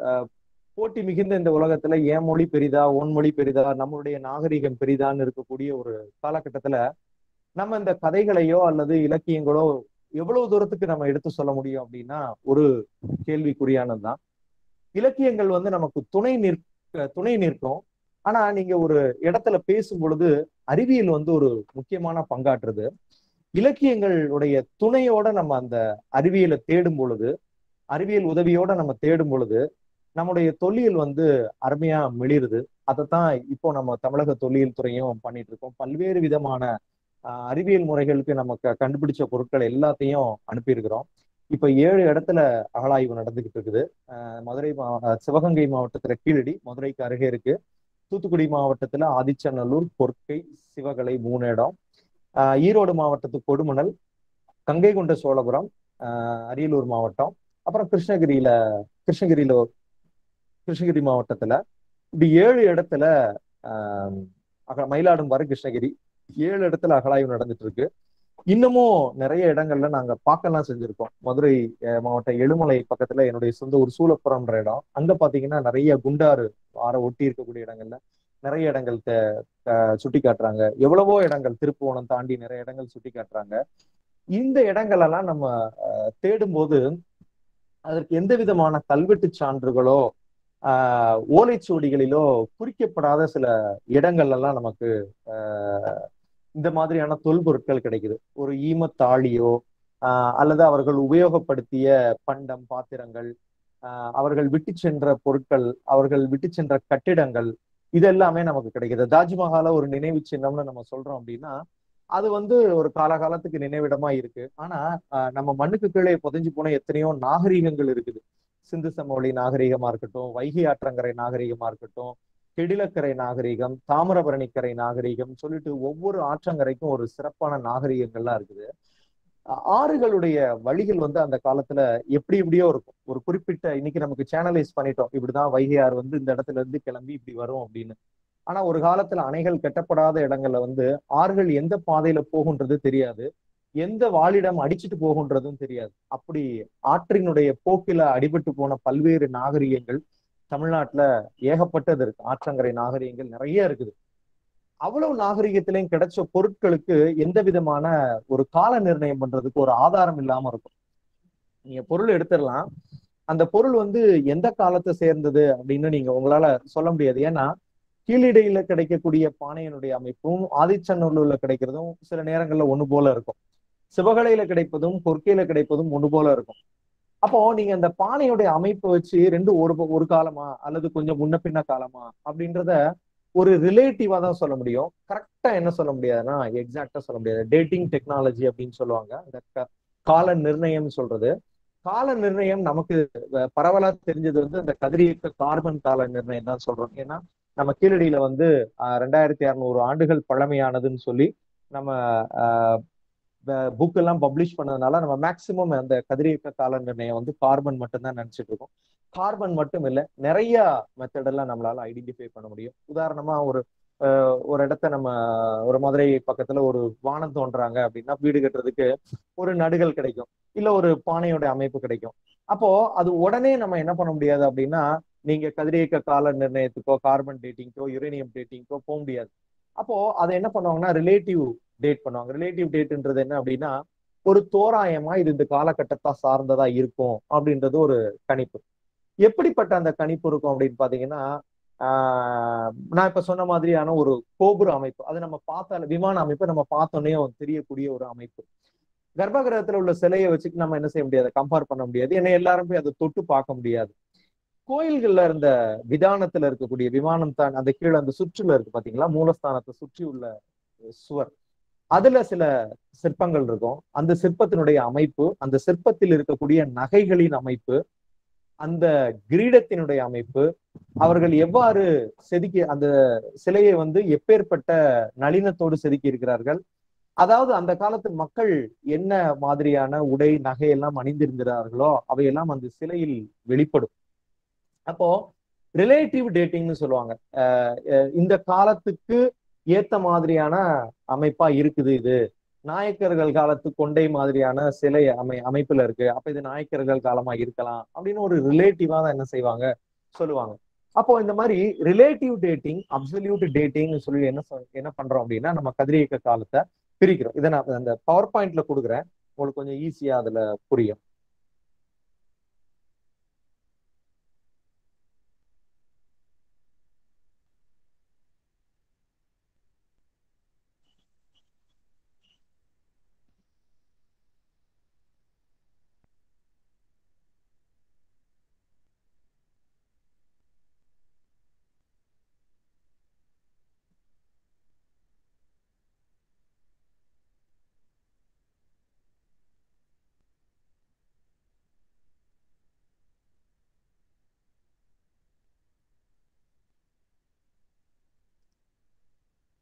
போட்டி மிகுந்த இந்த உலகத்துல என் மொழி பெரிதா உன் மொழி பெரிதா நம்மளுடைய நாகரிகம் பெரிதான்னு இருக்கக்கூடிய ஒரு காலகட்டத்துல நம்ம இந்த கதைகளையோ அல்லது இலக்கியங்களோ எவ்வளவு தூரத்துக்கு நம்ம எடுத்து சொல்ல முடியும் அப்படின்னா ஒரு கேள்விக்குறியானதுதான் இலக்கியங்கள் வந்து நமக்கு துணை நிற்க துணை நிற்கும் ஆனா நீங்க ஒரு இடத்துல பேசும் பொழுது அறிவியல் வந்து ஒரு முக்கியமான பங்காற்றுது இலக்கியங்களுடைய துணையோட நம்ம அந்த அறிவியலை தேடும் பொழுது அறிவியல் உதவியோட நம்ம தேடும் பொழுது நம்முடைய தொல்லியல் வந்து அருமையா மிளிருது அதைத்தான் இப்போ நம்ம தமிழக தொல்லியல் துறையும் பண்ணிட்டு இருக்கோம் பல்வேறு விதமான ஆஹ், அறிவியல் முறைகளுக்கு நமக்கு கண்டுபிடிச்ச பொருட்கள் எல்லாத்தையும் அனுப்பியிருக்கிறோம் இப்ப ஏழு இடத்துல அகழாய்வு நடந்துகிட்டு இருக்குது ஆஹ், மதுரை மாவ சிவகங்கை மாவட்டத்துல கீழடி மதுரைக்கு அருகே இருக்கு தூத்துக்குடி மாவட்டத்துல ஆதிச்சநல்லூர் கொர்க்கை சிவகலை மூணு இடம் ஆஹ், ஈரோடு மாவட்டத்து கொடுமணல் கங்கை கொண்ட சோழபுரம் ஆஹ், அரியலூர் மாவட்டம் அப்புறம் கிருஷ்ணகிரியில கிருஷ்ணகிரியில ஒரு- கிருஷ்ணகிரி மாவட்டத்துல இப்படி ஏழு இடத்துல ஆஹ், அக மயிலாடும்பாறை கிருஷ்ணகிரி ஏழு இடத்துல அகழாய்வு நடந்துட்டு இருக்கு இன்னமும் நிறைய இடங்கள்ல நாங்க பார்க்கலாம் செஞ்சிருக்கோம் மதுரை அஹ், மாவட்டம் எழுமலை பக்கத்துல என்னுடைய சொந்த ஊர் சூலப்புறம்ன்ற இடம் அங்க பாத்தீங்கன்னா நிறைய குண்டாறு ஆற ஒட்டி இருக்கக்கூடிய இடங்கள்ல நிறைய இடங்கள் த- அஹ், சுட்டி காட்டுறாங்க எவ்வளவோ இடங்கள் திருப்புவனம் தாண்டி நிறைய இடங்கள் சுட்டி காட்டுறாங்க இந்த இடங்கள் எல்லாம் நம்ம அஹ், தேடும்போது அதற்கு எந்த விதமான கல்வெட்டு சான்றுகளோ ஆஹ் ஓலைச்சுவடிகளிலோ குறிக்கப்படாத சில இடங்கள் எல்லாம் நமக்கு ஆஹ் இந்த மாதிரியான தொல்பொருட்கள் கிடைக்குது ஒரு ஈமத்தாழியோ ஆஹ் அல்லது அவர்கள் உபயோகப்படுத்திய பண்டம் பாத்திரங்கள் ஆஹ் அவர்கள் விட்டு சென்ற பொருட்கள் அவர்கள் விட்டு சென்ற கட்டிடங்கள் இது எல்லாமே நமக்கு கிடைக்குது தாஜ்மஹால ஒரு நினைவு சின்னம்னு நம்ம சொல்றோம் அப்படின்னா அது வந்து ஒரு காலகாலத்துக்கு நினைவிடமா இருக்கு ஆனா ஆஹ் நம்ம மண்ணுக்கு கீழே புதைஞ்சு போன எத்தனையோ நாகரீகங்கள் இருக்குது சிந்து சமவெளி நாகரீகமா இருக்கட்டும் வைகை ஆற்றங்கரை நாகரீகமா இருக்கட்டும் கெடிலக்கரை நாகரீகம் தாமிரபரணிக்கரை நாகரீகம் சொல்லிட்டு ஒவ்வொரு ஆற்றங்கரைக்கும் ஒரு சிறப்பான நாகரீகங்கள்லாம் இருக்குது ஆ- ஆறுகளுடைய வழிகள் வந்து அந்த காலத்துல எப்படி எப்படியோ இருக்கும் ஒரு குறிப்பிட்ட இன்னைக்கு நமக்கு சேனலைஸ் பண்ணிட்டோம் இப்படிதான் வைகை ஆறு வந்து இந்த இடத்துல இருந்து கிளம்பி இப்படி வரும் அப்படின்னு ஆனா ஒரு காலத்துல அணைகள் கட்டப்படாத இடங்கள்ல வந்து ஆறுகள் எந்த பாதையில போகுன்றது தெரியாது எந்த வாழிடம் அடிச்சிட்டு போகுன்றதும் தெரியாது அப்படி ஆற்றினுடைய போக்கில அடிபட்டு போன பல்வேறு நாகரிகங்கள் தமிழ்நாட்டுல ஏகப்பட்டது இருக்கு ஆற்றங்கரை நாகரிகங்கள் நிறைய இருக்குது அவ்வளவு நாகரிகத்திலையும் கிடைச்ச பொருட்களுக்கு எந்த விதமான ஒரு கால நிர்ணயம் பண்றதுக்கு ஒரு ஆதாரம் இல்லாம இருக்கும் நீங்க பொருள் எடுத்துடலாம் அந்த பொருள் வந்து எந்த காலத்தை சேர்ந்தது அப்படின்னு நீங்க உங்களால சொல்ல முடியாது ஏன்னா கீழடியில கிடைக்கக்கூடிய பானையனுடைய அமைப்பும் ஆதிச்சநல்லூர்ல கிடைக்கிறதும் சில நேரங்கள்ல ஒண்ணு போல இருக்கும் சிவகலையில கிடைப்பதும் கொர்க்கையில கிடைப்பதும் ஒண்ணு போல இருக்கும் அப்போ நீங்க அந்த பானையுடைய அமைப்பை வச்சு ரெண்டு ஒரு ஒரு காலமா அல்லது கொஞ்சம் முன்ன பின்ன காலமா அப்படின்றத ஒரு ரிலேட்டிவா தான் சொல்ல முடியும் கரெக்டா என்ன சொல்ல முடியாதுன்னா எக்ஸாக்டா சொல்ல முடியாது டேட்டிங் டெக்னாலஜி அப்படின்னு சொல்லுவாங்க அந்த க- கால நிர்ணயம் சொல்றது கால நிர்ணயம் நமக்கு அஹ், பரவலா தெரிஞ்சது வந்து அந்த கதிரியக்க கார்பன் கால நிர்ணயம் தான் சொல்றோம் ஏன்னா நம்ம கீழடியில வந்து அஹ், ரெண்டாயிரத்தி அறுநூறு ஆண்டுகள் பழமையானதுன்னு சொல்லி நம்ம புக் எல்லாம் பப்ளிஷ் பண்ணதுனால நம்ம மேக்சிமம் அந்த கதிரியக்க கால நிர்ணயம் வந்து கார்பன் மட்டும்தான் நினைச்சிட்டு இருக்கோம் கார்பன் மட்டும் இல்ல நிறைய மெத்தட் எல்லாம் நம்மளால ஐடென்டிஃபை பண்ண முடியும் உதாரணமா ஒரு அஹ், ஒரு இடத்த நம்ம ஒரு மதுரை பக்கத்துல ஒரு வானம் தோன்றாங்க அப்படின்னா வீடு கட்டுறதுக்கு ஒரு நடுகள் கிடைக்கும் இல்ல ஒரு பானையோட அமைப்பு கிடைக்கும் அப்போ அது உடனே நம்ம என்ன பண்ண முடியாது அப்படின்னா நீங்க கதிரியக்க கால நிர்ணயத்துக்கோ கார்பன் டேட்டிங்கோ யுரேனியம் டேட்டிங்கோ போக முடியாது அப்போ அதை என்ன பண்ணுவாங்கன்னா ரிலேட்டிவ் டேட் பண்ணுவாங்க ரிலேட்டிவ் டேட்ன்றது என்ன அப்படின்னா ஒரு தோராயமா இது இந்த காலகட்டத்தை சார்ந்ததா இருக்கும் அப்படின்றது ஒரு கணிப்பு எப்படிப்பட்ட அந்த கணிப்பு இருக்கும் அப்படின்னு பாத்தீங்கன்னா ஆஹ் நான் இப்ப சொன்ன மாதிரியான ஒரு கோபுர அமைப்பு அது நம்ம பார்த்தால விமான அமைப்பு நம்ம பார்த்தோன்னே தெரியக்கூடிய ஒரு அமைப்பு கர்ப்பகிரகத்துல உள்ள சிலையை வச்சுட்டு நம்ம என்ன செய்ய முடியாது கம்பேர் பண்ண முடியாது ஏன்னா எல்லாரும் போய் அதை தொட்டு பார்க்க முடியாது கோயில்கள்ல இருந்த விதானத்துல இருக்கக்கூடிய விமானம் தான் அந்த கீழே அந்த சுற்றுல இருக்கு பாத்தீங்களா மூலஸ்தானத்தை சுற்றி உள்ள சுவர் அதுல சில சிற்பங்கள் இருக்கும் அந்த சிற்பத்தினுடைய அமைப்பு அந்த சிற்பத்தில் இருக்கக்கூடிய நகைகளின் அமைப்பு அந்த கிரீடத்தினுடைய அமைப்பு அவர்கள் எவ்வாறு செதுக்கி அந்த சிலையை வந்து எப்பேற்பட்ட நளினத்தோடு செதுக்கி இருக்கிறார்கள் அதாவது அந்த காலத்து மக்கள் என்ன மாதிரியான உடை நகையெல்லாம் அணிந்திருக்கிறார்களோ அவையெல்லாம் அந்த சிலையில் வெளிப்படும் அப்போ ரிலேட்டிவ் டேட்டிங்னு சொல்லுவாங்க அஹ் அஹ் இந்த காலத்துக்கு ஏத்த மாதிரியான அமைப்பா இருக்குது இது நாயக்கர்கள் காலத்து கொண்டை மாதிரியான சிலை அமை அமைப்புல இருக்கு அப்ப இது நாயக்கர்கள் காலமா இருக்கலாம் அப்படின்னு ஒரு ரிலேட்டிவா தான் என்ன செய்வாங்க சொல்லுவாங்க அப்போ இந்த மாதிரி ரிலேட்டிவ் டேட்டிங் அப்சல்யூட் டேட்டிங் சொல்லி என்ன சொல்- என்ன பண்றோம் அப்படின்னா நம்ம கதிரியக்க காலத்தை பிரிக்கிறோம் இதை நான் அந்த பவர் பாயிண்ட்ல கொடுக்குறேன் உங்களுக்கு கொஞ்சம் ஈஸியா அதுல புரியும்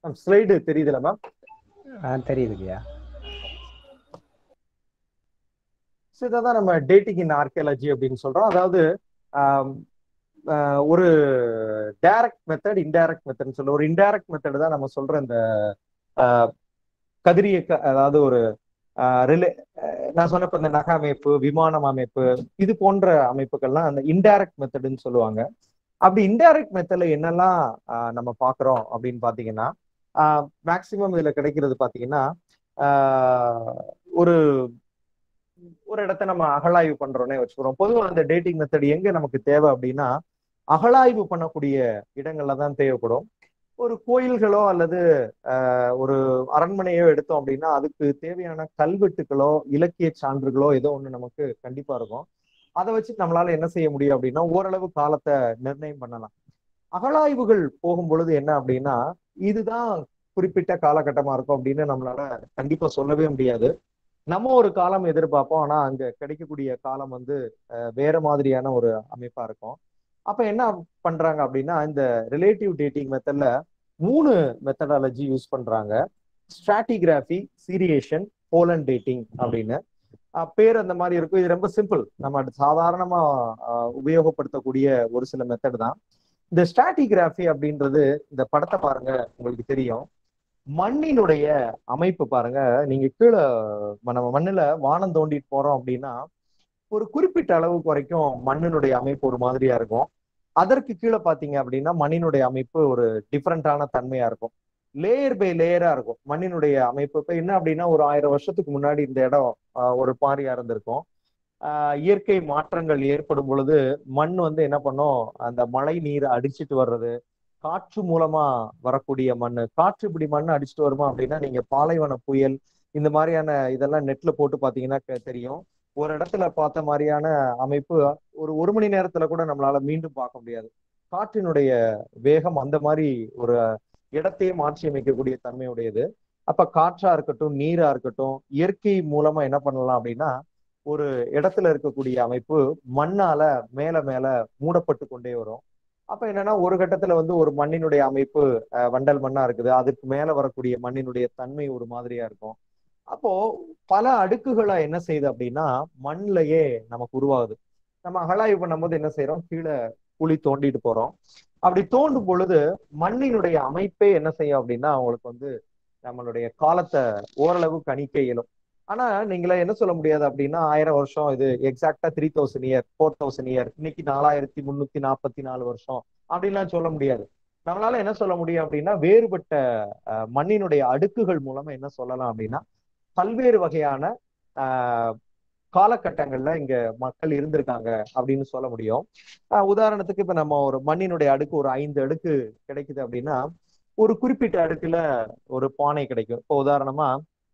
ஸ்லைடு தெரியுதுல மேம் ஆ தெரியுதுங்கய்யா ஸோ இதான் நம்ம டேட்டிங் இன் ஆர்கியாலஜி அப்படின்னு சொல்றோம் அதாவது ஆம், ஆஹ், ஒரு டைரக்ட் மெத்தட் இன்டைரக்ட் மெத்தட்னு சொல்ல ஒரு இன்டைரக்ட் மெத்தட் தான் நம்ம சொல்ற இந்த ஆஹ், கதிரியக்க அதாவது ஒரு ஆஹ், ரிலே ஆஹ், நான் சொன்னப்ப இந்த நக அமைப்பு விமானம் அமைப்பு இது போன்ற அமைப்புகள்லாம் அந்த இன்டைரக்ட் மெத்தடுன்னு சொல்லுவாங்க அப்படி இன்டைரக்ட் மெத்தட்ல என்னெல்லாம் ஆஹ், நம்ம பார்க்குறோம் அப்படின்னு பார்த்தீங்கன்னா மேக்சிமம் இதுல கிடைக்கிறது பார்த்தீங்கன்னா ஆஹ், ஒரு ஒரு இடத்த நம்ம அகழாய்வு பண்றோன்னே வச்சுக்கிறோம் பொதுவாக அந்த டேட்டிங் மெத்தட் எங்க நமக்கு தேவை அப்படின்னா அகழாய்வு பண்ணக்கூடிய இடங்கள்ல தான் தேவைப்படும் ஒரு கோயில்களோ அல்லது ஆஹ், ஒரு அரண்மனையோ எடுத்தோம் அப்படின்னா அதுக்கு தேவையான கல்வெட்டுகளோ இலக்கிய சான்றுகளோ ஏதோ ஒண்ணு நமக்கு கண்டிப்பா இருக்கும் அதை வச்சு நம்மளால என்ன செய்ய முடியும் அப்படின்னா ஓரளவு காலத்தை நிர்ணயம் பண்ணலாம் அகழாய்வுகள் போகும் பொழுது என்ன அப்படின்னா இதுதான் குறிப்பிட்ட காலகட்டமா இருக்கும் அப்படின்னு நம்மளால கண்டிப்பா சொல்லவே முடியாது நம்ம ஒரு காலம் எதிர்பார்ப்போம் ஆனா அங்க கிடைக்கக்கூடிய காலம் வந்து அஹ், வேற மாதிரியான ஒரு அமைப்பா இருக்கும் அப்ப என்ன பண்றாங்க அப்படின்னா இந்த ரிலேட்டிவ் டேட்டிங் மெத்தட்ல மூணு மெத்தடாலஜி யூஸ் பண்றாங்க ஸ்ட்ராட்டிகிராஃபி சீரியேஷன் போலன் டேட்டிங் அப்படின்னு அஹ், பேர் அந்த மாதிரி இருக்கும் இது ரொம்ப சிம்பிள் நம்ம அது சாதாரணமா அஹ், உபயோகப்படுத்தக்கூடிய ஒரு சில மெத்தட் தான் இந்த ஸ்ட்ராட்டிகிராஃபி அப்படின்றது இந்த படத்தை பாருங்க உங்களுக்கு தெரியும் மண்ணினுடைய அமைப்பு பாருங்க நீங்க கீழே ம- நம்ம மண்ணுல வானம் தோண்டிட்டு போறோம் அப்படின்னா ஒரு குறிப்பிட்ட அளவுக்கு வரைக்கும் மண்ணினுடைய அமைப்பு ஒரு மாதிரியா இருக்கும் அதற்கு கீழே பாத்தீங்க அப்படின்னா மண்ணினுடைய அமைப்பு ஒரு டிஃப்ரெண்டான தன்மையா இருக்கும் லேயர் பை லேயரா இருக்கும் மண்ணினுடைய அமைப்பு இப்ப என்ன அப்படின்னா ஒரு ஆயிரம் வருஷத்துக்கு முன்னாடி இந்த இடம் ஆஹ், ஒரு பாரியா இருந்திருக்கும் ஆஹ், இயற்கை மாற்றங்கள் ஏற்படும் பொழுது மண் வந்து என்ன பண்ணும் அந்த மழை நீர் அடிச்சிட்டு வர்றது காற்று மூலமா வரக்கூடிய மண் காற்று இப்படி மண் அடிச்சுட்டு வருமா அப்படின்னா நீங்க பாலைவன புயல் இந்த மாதிரியான இதெல்லாம் நெட்ல போட்டு பாத்தீங்கன்னா க- தெரியும் ஒரு இடத்துல பார்த்த மாதிரியான அமைப்பு ஒரு ஒரு மணி நேரத்துல கூட நம்மளால மீண்டும் பார்க்க முடியாது காற்றினுடைய வேகம் அந்த மாதிரி ஒரு இடத்தையே மாற்றி அமைக்கக்கூடிய தன்மையுடையது அப்ப காற்றா இருக்கட்டும் நீரா இருக்கட்டும் இயற்கை மூலமா என்ன பண்ணலாம் அப்படின்னா ஒரு இடத்துல இருக்கக்கூடிய அமைப்பு மண்ணால மேல மேல மூடப்பட்டு கொண்டே வரும் அப்ப என்னன்னா ஒரு கட்டத்துல வந்து ஒரு மண்ணினுடைய அமைப்பு அஹ், வண்டல் மண்ணா இருக்குது அதுக்கு மேல வரக்கூடிய மண்ணினுடைய தன்மை ஒரு மாதிரியா இருக்கும் அப்போ பல அடுக்குகளா என்ன செய்யுது அப்படின்னா மண்ணிலேயே நமக்கு உருவாகுது நம்ம அகழாய்வு பண்ணும்போது என்ன செய்யறோம் கீழே குழி தோண்டிட்டு போறோம் அப்படி தோண்டும் பொழுது மண்ணினுடைய அமைப்பே என்ன செய்யும் அப்படின்னா அவங்களுக்கு வந்து நம்மளுடைய காலத்தை ஓரளவு கணிக்க இயலும் ஆனா நீங்கள என்ன சொல்ல முடியாது அப்படின்னா ஆயிரம் வருஷம் இது எக்ஸாக்டா three thousand year four thousand year இன்னைக்கு நாலாயிரத்தி முன்னூத்தி நாற்பத்தி நாலு வருஷம் அப்படின்லாம் சொல்ல முடியாது நம்மளால என்ன சொல்ல முடியும் அப்படின்னா வேறுபட்ட அஹ், மண்ணினுடைய அடுக்குகள் மூலமா என்ன சொல்லலாம் அப்படின்னா பல்வேறு வகையான ஆஹ், காலகட்டங்கள்ல இங்க மக்கள் இருந்திருக்காங்க அப்படின்னு சொல்ல முடியும் ஆஹ், உதாரணத்துக்கு இப்ப நம்ம ஒரு மண்ணினுடைய அடுக்கு ஒரு ஐந்து அடுக்கு கிடைக்குது அப்படின்னா ஒரு குறிப்பிட்ட அடுக்குல ஒரு பானை கிடைக்கும் இப்போ உதாரணமா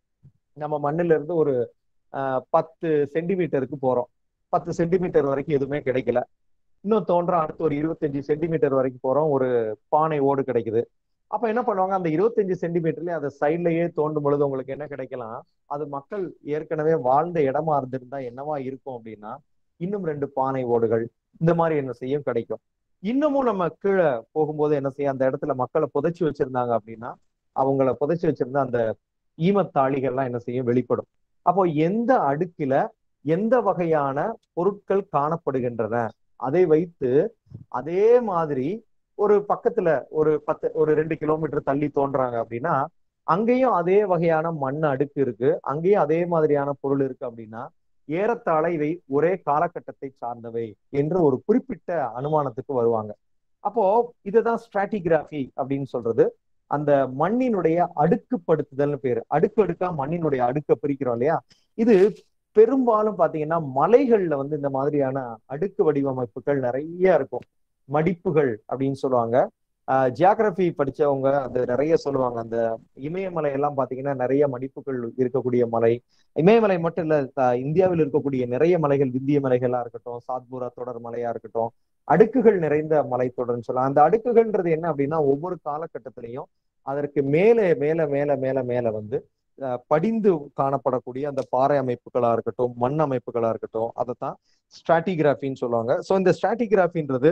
நம்ம மண்ணுல இருந்து ஒரு ஆஹ், பத்து சென்டிமீட்டருக்கு போறோம் பத்து சென்டிமீட்டர் வரைக்கும் எதுவுமே கிடைக்கல இன்னும் தோன்ற அடுத்து ஒரு இருபத்தஞ்சு சென்டிமீட்டர் வரைக்கும் போறோம் ஒரு பானை ஓடு கிடைக்குது அப்ப என்ன பண்ணுவாங்க அந்த இருபத்தஞ்சு சென்டிமீட்டர்லயே அதை சைட்லயே தோண்டும் பொழுது உங்களுக்கு என்ன கிடைக்கலாம் அது மக்கள் ஏற்கனவே வாழ்ந்த இடமா இருந்திருந்தா என்னவா இருக்கும் அப்படின்னா இன்னும் ரெண்டு பானை ஓடுகள் இந்த மாதிரி என்ன செய்யும் கிடைக்கும் இன்னமும் நம்ம கீழே போகும்போது என்ன செய்யும் அந்த இடத்துல மக்களை புதைச்சு வச்சிருந்தாங்க அப்படின்னா அவங்கள புதைச்சு வச்சிருந்த அந்த ஈமத்தாளிகள்லாம் என்ன செய்யும் வெளிப்படும் அப்போ எந்த அடுக்கில எந்த வகையான பொருட்கள் காணப்படுகின்றன அதை வைத்து அதே மாதிரி ஒரு பக்கத்துல ஒரு பத்து ஒரு ரெண்டு கிலோமீட்டர் தள்ளி தோன்றாங்க அப்படின்னா அங்கேயும் அதே வகையான மண் அடுக்கு இருக்கு அங்கேயும் அதே மாதிரியான பொருள் இருக்கு அப்படின்னா ஏறத்தாழ இவை ஒரே காலகட்டத்தை சார்ந்தவை என்று ஒரு குறிப்பிட்ட அனுமானத்துக்கு வருவாங்க அப்போ இதுதான் ஸ்ட்ராட்டிகிராஃபி அப்படின்னு சொல்றது அந்த மண்ணினுடைய அடுக்குப்படுத்துதல்னு பேரு அடுக்கு அடுக்கா மண்ணினுடைய அடுக்க பிரிக்கிறோம் இல்லையா இது பெரும்பாலும் பாத்தீங்கன்னா மலைகள்ல வந்து இந்த மாதிரியான அடுக்கு வடிவமைப்புகள் நிறைய இருக்கும் மடிப்புகள் அப்படின்னு சொல்லுவாங்க ஜியாகிரபி படிச்சவங்க அது நிறைய சொல்லுவாங்க அந்த இமயமலை எல்லாம் பாத்தீங்கன்னா நிறைய மடிப்புகள் இருக்கக்கூடிய மலை இமயமலை மட்டும் இல்ல த- இந்தியாவில் இருக்கக்கூடிய நிறைய மலைகள் விந்திய மலைகளா இருக்கட்டும் சாத்பூரா தொடர் மலையா இருக்கட்டும் அடுக்குகள் நிறைந்த மலைத்தொடர்னு சொல்லலாம் அந்த அடுக்குகள்ன்றது என்ன அப்படின்னா ஒவ்வொரு காலகட்டத்திலையும் அதற்கு மேலே மேல மேல மேல மேல வந்து அஹ், படிந்து காணப்படக்கூடிய அந்த பாறை அமைப்புகளா இருக்கட்டும் மண் அமைப்புகளா இருக்கட்டும் அதைத்தான் ஸ்ட்ராட்டிகிராஃபின்னு சொல்லுவாங்க ஸோ இந்த ஸ்ட்ராட்டிகிராஃபின்றது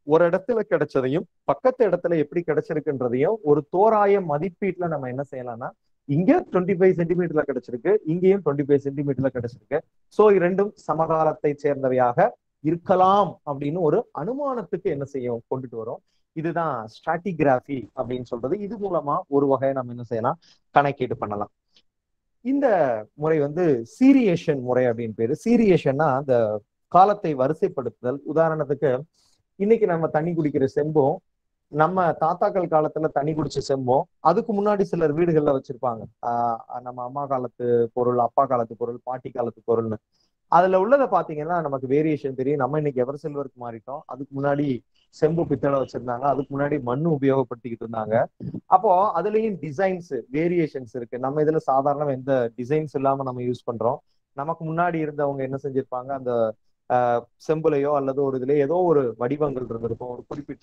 ஒரு இடத்துல கிடைச்சதையும் பக்கத்து இடத்துல எப்படி கிடைச்சிருக்குன்றதையும் ஒரு தோராய மதிப்பீட்டுல நம்ம என்ன செய்யலாம்னா இங்க டுவெண்ட்டி ஃபைவ் சென்டிமீட்டர்ல கிடைச்சிருக்கு இங்கேயும் டுவெண்ட்டி ஃபைவ் சென்டிமீட்டர்ல கிடைச்சிருக்கு சோ இரண்டும் சமகாலத்தை சேர்ந்தவையாக இருக்கலாம் அப்படின்னு ஒரு அனுமானத்துக்கு என்ன செய்யும் கொண்டுட்டு வரும் இதுதான் ஸ்ட்ராட்டிகிராஃபி அப்படின்னு சொல்றது இது மூலமா ஒரு வகையை நம்ம என்ன செய்யலாம் கணக்கீடு பண்ணலாம் இந்த முறை வந்து சீரியேஷன் முறை அப்படின்னு பேரு சீரியேஷன்னா அந்த காலத்தை வரிசைப்படுத்துதல் உதாரணத்துக்கு இன்னைக்கு நம்ம தண்ணி குடிக்கிற செம்பும் நம்ம தாத்தாக்கள் காலத்துல தண்ணி குடிச்ச செம்பும் அதுக்கு முன்னாடி சிலர் வீடுகள்ல வச்சிருப்பாங்க ஆஹ் நம்ம அம்மா காலத்து பொருள் அப்பா காலத்து பொருள் பாட்டி காலத்து பொருள்னு அதுல உள்ளதை பாத்தீங்கன்னா நமக்கு வேரியேஷன் தெரியும் நம்ம இன்னைக்கு எவர் சில்வருக்கு மாறிட்டோம் அதுக்கு முன்னாடி செம்பு பித்தளை வச்சிருந்தாங்க அதுக்கு முன்னாடி மண்ணு உபயோகப்படுத்திக்கிட்டு இருந்தாங்க அப்போ அதுலயும் டிசைன்ஸ் வேரியேஷன்ஸ் இருக்கு நம்ம இதுல சாதாரண எந்த டிசைன்ஸ் இல்லாம நம்ம யூஸ் பண்றோம் நமக்கு முன்னாடி இருந்தவங்க என்ன செஞ்சிருப்பாங்க அந்த செம்புலையோ அல்லது ஒரு இதுல ஏதோ ஒரு வடிவங்கள் இருந்திருக்கும் ஒரு குறிப்பிட்ட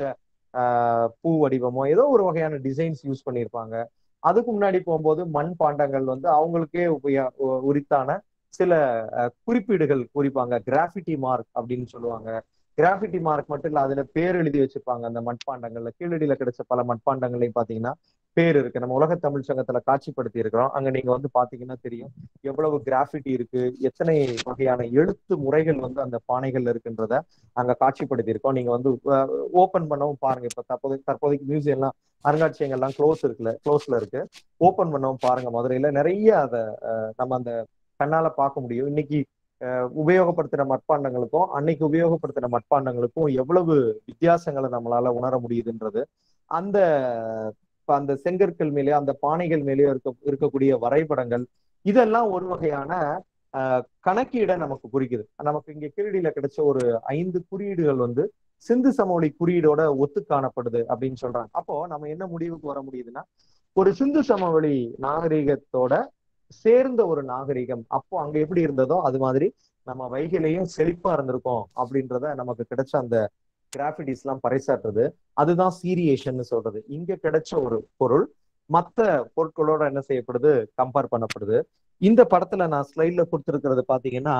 பூ வடிவமோ ஏதோ ஒரு வகையான டிசைன்ஸ் யூஸ் பண்ணியிருப்பாங்க அதுக்கு முன்னாடி போகும்போது மண் பாண்டங்கள் வந்து அவங்களுக்கே உபய உரித்தான சில குறிப்பீடுகள் குறிப்பாங்க கிராஃபிட்டி மார்க் அப்படின்னு சொல்லுவாங்க கிராஃபிட்டி மார்க் மட்டும் இல்ல அதுல பேர் எழுதி வச்சிருப்பாங்க அந்த மட்பாண்டங்கள்ல கீழடியில கிடைச்ச பல மட்பாண்டங்களையும் பாத்தீங்கன்னா பேர் இருக்கு நம்ம உலக தமிழ் சங்கத்துல காட்சிப்படுத்தி இருக்கிறோம் அங்க நீங்க வந்து பாத்தீங்கன்னா தெரியும் எவ்வளவு கிராஃபிட்டி இருக்கு எத்தனை வகையான எழுத்து முறைகள் வந்து அந்த பானைகள்ல இருக்குன்றத அங்க காட்சிப்படுத்தி இருக்கோம் நீங்க வந்து ஓபன் பண்ணவும் பாருங்க இப்ப தற்போதை தற்போதைக்கு மியூசியம்லாம் அருங்காட்சியங்கள்லாம் க்ளோஸ் இருக்குல்ல க்ளோஸ்ல இருக்கு ஓபன் பண்ணவும் பாருங்க மதுரையில நிறைய அதை நம்ம அந்த கண்ணால பார்க்க முடியும் இன்னைக்கு உபயோகப்படுத்துற மட்பாண்டங்களுக்கும் அன்னைக்கு உபயோகப்படுத்துற மட்பாண்டங்களுக்கும் எவ்வளவு வித்தியாசங்களை நம்மளால உணர முடியுதுன்றது அந்த அந்த செங்கற்கள் மேலேயோ அந்த பானைகள் மேலேயோ இருக்க இருக்கக்கூடிய வரைபடங்கள் இதெல்லாம் ஒரு வகையான கணக்கீடை நமக்கு குறிக்குது நமக்கு இங்க கீழடியில கிடைச்ச ஒரு ஐந்து குறியீடுகள் வந்து சிந்து சமவெளி குறியீடோட ஒத்து காணப்படுது அப்படின்னு சொல்றாங்க அப்போ நம்ம என்ன முடிவுக்கு வர முடியுதுன்னா ஒரு சிந்து சமவெளி நாகரிகத்தோட சேர்ந்த ஒரு நாகரிகம் அப்போ அங்க எப்படி இருந்ததோ அது மாதிரி நம்ம வைகையிலையும் செழிப்பா இருந்திருக்கோம் அப்படின்றத நமக்கு கிடைச்ச அந்த கிராஃபிட்டிஸ் எல்லாம் பறைசாற்றுறது அதுதான் சீரியேஷன் சொல்றது இங்க கிடைச்ச ஒரு பொருள் மத்த பொருட்களோட என்ன செய்யப்படுது கம்பேர் பண்ணப்படுது இந்த படத்துல நான் ஸ்லைட்ல கொடுத்துருக்கிறது பாத்தீங்கன்னா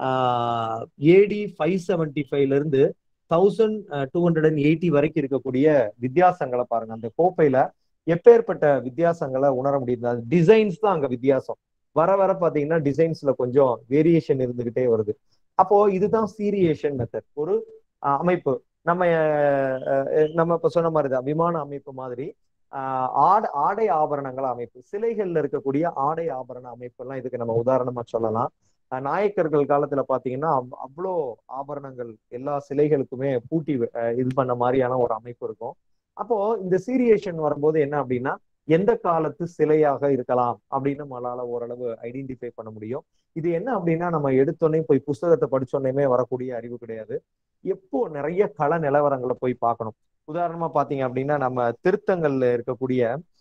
ஏடி ஃபைவ் செவன்டி ஃபைவ்ல இருந்து thousand two hundred and eighty வரைக்கும் இருக்கக்கூடிய வித்தியாசங்களை பாருங்க அந்த கோப்பையில எப்பேற்பட்ட வித்தியாசங்களை உணர முடியுது அது டிசைன்ஸ் தான் அங்க வித்தியாசம் வர வர பாத்தீங்கன்னா டிசைன்ஸ்ல கொஞ்சம் வேரியேஷன் இருந்துகிட்டே வருது அப்போ இதுதான் சீரியேஷன் மெத்தட் ஒரு அமைப்பு நம்ம நம்ம இப்ப சொன்ன மாதிரி தான் விமான அமைப்பு மாதிரி ஆடை ஆடை ஆபரணங்கள அமைப்பு சிலைகள்ல இருக்கக்கூடிய ஆடை ஆபரண அமைப்பு எல்லாம் இதுக்கு நம்ம உதாரணமா சொல்லலாம் நாயக்கர்கள் காலத்துல பாத்தீங்கன்னா அவ்வளோ ஆபரணங்கள் எல்லா சிலைகளுக்குமே பூட்டி இது பண்ண மாதிரியான ஒரு அமைப்பு இருக்கும் அப்போ இந்த சீரியேஷன் வரும்போது என்ன அப்படின்னா எந்த காலத்து சிலையாக இருக்கலாம் அப்படின்னு நம்மளால ஓரளவு ஐடென்டிஃபை பண்ண முடியும் இது என்ன அப்படின்னா நம்ம எடுத்தோடனே போய் புஸ்தகத்தை படிச்சோடனே வரக்கூடிய அறிவு கிடையாது எப்போ நிறைய கள நிலவரங்களை போய் பார்க்கணும் உதாரணமா பாத்தீங்க அப்படின்னா நம்ம திருத்தங்கள்ல இருக்கக்கூடிய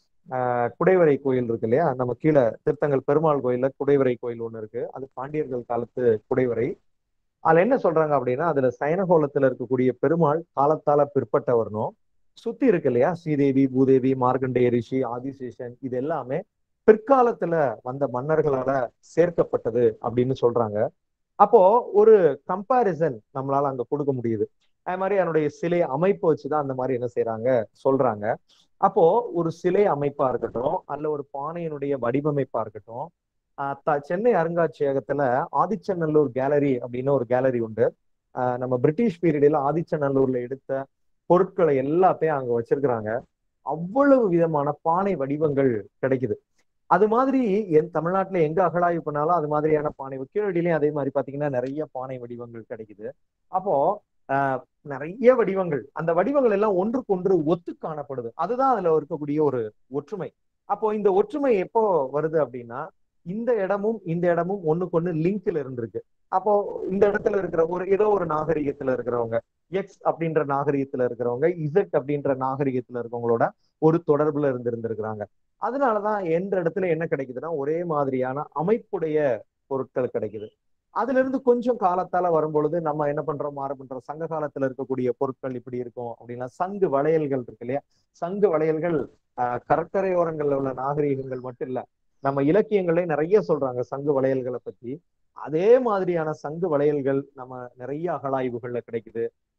ஆஹ் குடைவரை கோயில் இருக்கு இல்லையா நம்ம கீழே திருத்தங்கல் பெருமாள் கோயில்ல குடைவரை கோயில் ஒண்ணு இருக்கு அது பாண்டியர்கள் காலத்து குடைவரை அதுல என்ன சொல்றாங்க அப்படின்னா அதுல சயனகோலத்துல இருக்கக்கூடிய பெருமாள் காலத்தால பிற்பட்டவர்னும் சுத்தி இருக்கு இல்லையா ஸ்ரீதேவி பூதேவி மார்க்கண்டேய ரிஷி ஆதிசேஷன் இது எல்லாமே பிற்காலத்துல வந்த மன்னர்களால சேர்க்கப்பட்டது அப்படின்னு சொல்றாங்க அப்போ ஒரு கம்பாரிசன் நம்மளால அங்க கொடுக்க முடியுது அது மாதிரி அதனுடைய சிலை அமைப்பு வச்சுதான் அந்த மாதிரி என்ன செய்யறாங்க சொல்றாங்க அப்போ ஒரு சிலை அமைப்பா இருக்கட்டும் அல்ல ஒரு பானையினுடைய வடிவமைப்பா இருக்கட்டும் சென்னை அருங்காட்சியகத்துல ஆதிச்சநல்லூர் கேலரி அப்படின்னு ஒரு கேலரி உண்டு நம்ம பிரிட்டிஷ் பீரியடில் ஆதிச்சநல்லூர்ல எடுத்த பொருட்களை எல்லாத்தையும் அங்க வச்சிருக்கிறாங்க அவ்வளவு விதமான பானை வடிவங்கள் கிடைக்குது அது மாதிரி என் தமிழ்நாட்டுல எங்க அகழாய்வு பண்ணாலும் அது மாதிரியான பானை கீழடியிலையும் அதே மாதிரி பாத்தீங்கன்னா நிறைய பானை வடிவங்கள் கிடைக்குது அப்போ ஆஹ் நிறைய வடிவங்கள் அந்த வடிவங்கள் எல்லாம் ஒன்றுக்கு ஒன்று ஒத்து காணப்படுது அதுதான் அதுல இருக்கக்கூடிய ஒரு ஒற்றுமை அப்போ இந்த ஒற்றுமை எப்போ வருது அப்படின்னா இந்த இடமும் இந்த இடமும் ஒண்ணுக்கு ஒண்ணு லிங்க்ல இருந்திருக்கு அப்போ இந்த இடத்துல இருக்கிற ஒரு ஏதோ ஒரு நாகரிகத்துல இருக்கிறவங்க எக்ஸ் அப்படின்ற நாகரிகத்துல இருக்கிறவங்க இசட் அப்படின்ற நாகரிகத்துல இருக்கவங்களோட ஒரு தொடர்புல இருந்து இருந்திருக்கிறாங்க அதனாலதான் எந்த இடத்துல என்ன கிடைக்குதுன்னா ஒரே மாதிரியான அமைப்புடைய பொருட்கள் கிடைக்குது அதுல இருந்து கொஞ்சம் காலத்தால வரும்பொழுது நம்ம என்ன பண்றோம் மாறு பண்றோம் சங்க காலத்துல இருக்கக்கூடிய பொருட்கள் இப்படி இருக்கும் அப்படின்னா சங்கு வளையல்கள் இருக்கு இல்லையா சங்கு வளையல்கள் ஆஹ் கடற்கரையோரங்கள்ல உள்ள நாகரிகங்கள் மட்டும் இல்ல நம்ம இலக்கியங்களே நிறைய சொல்றாங்க சங்கு வளையல்களை பத்தி அதே மாதிரியான சங்கு வளையல்கள் நம்ம நிறைய அகழாய்வுகள்ல கிடைக்குது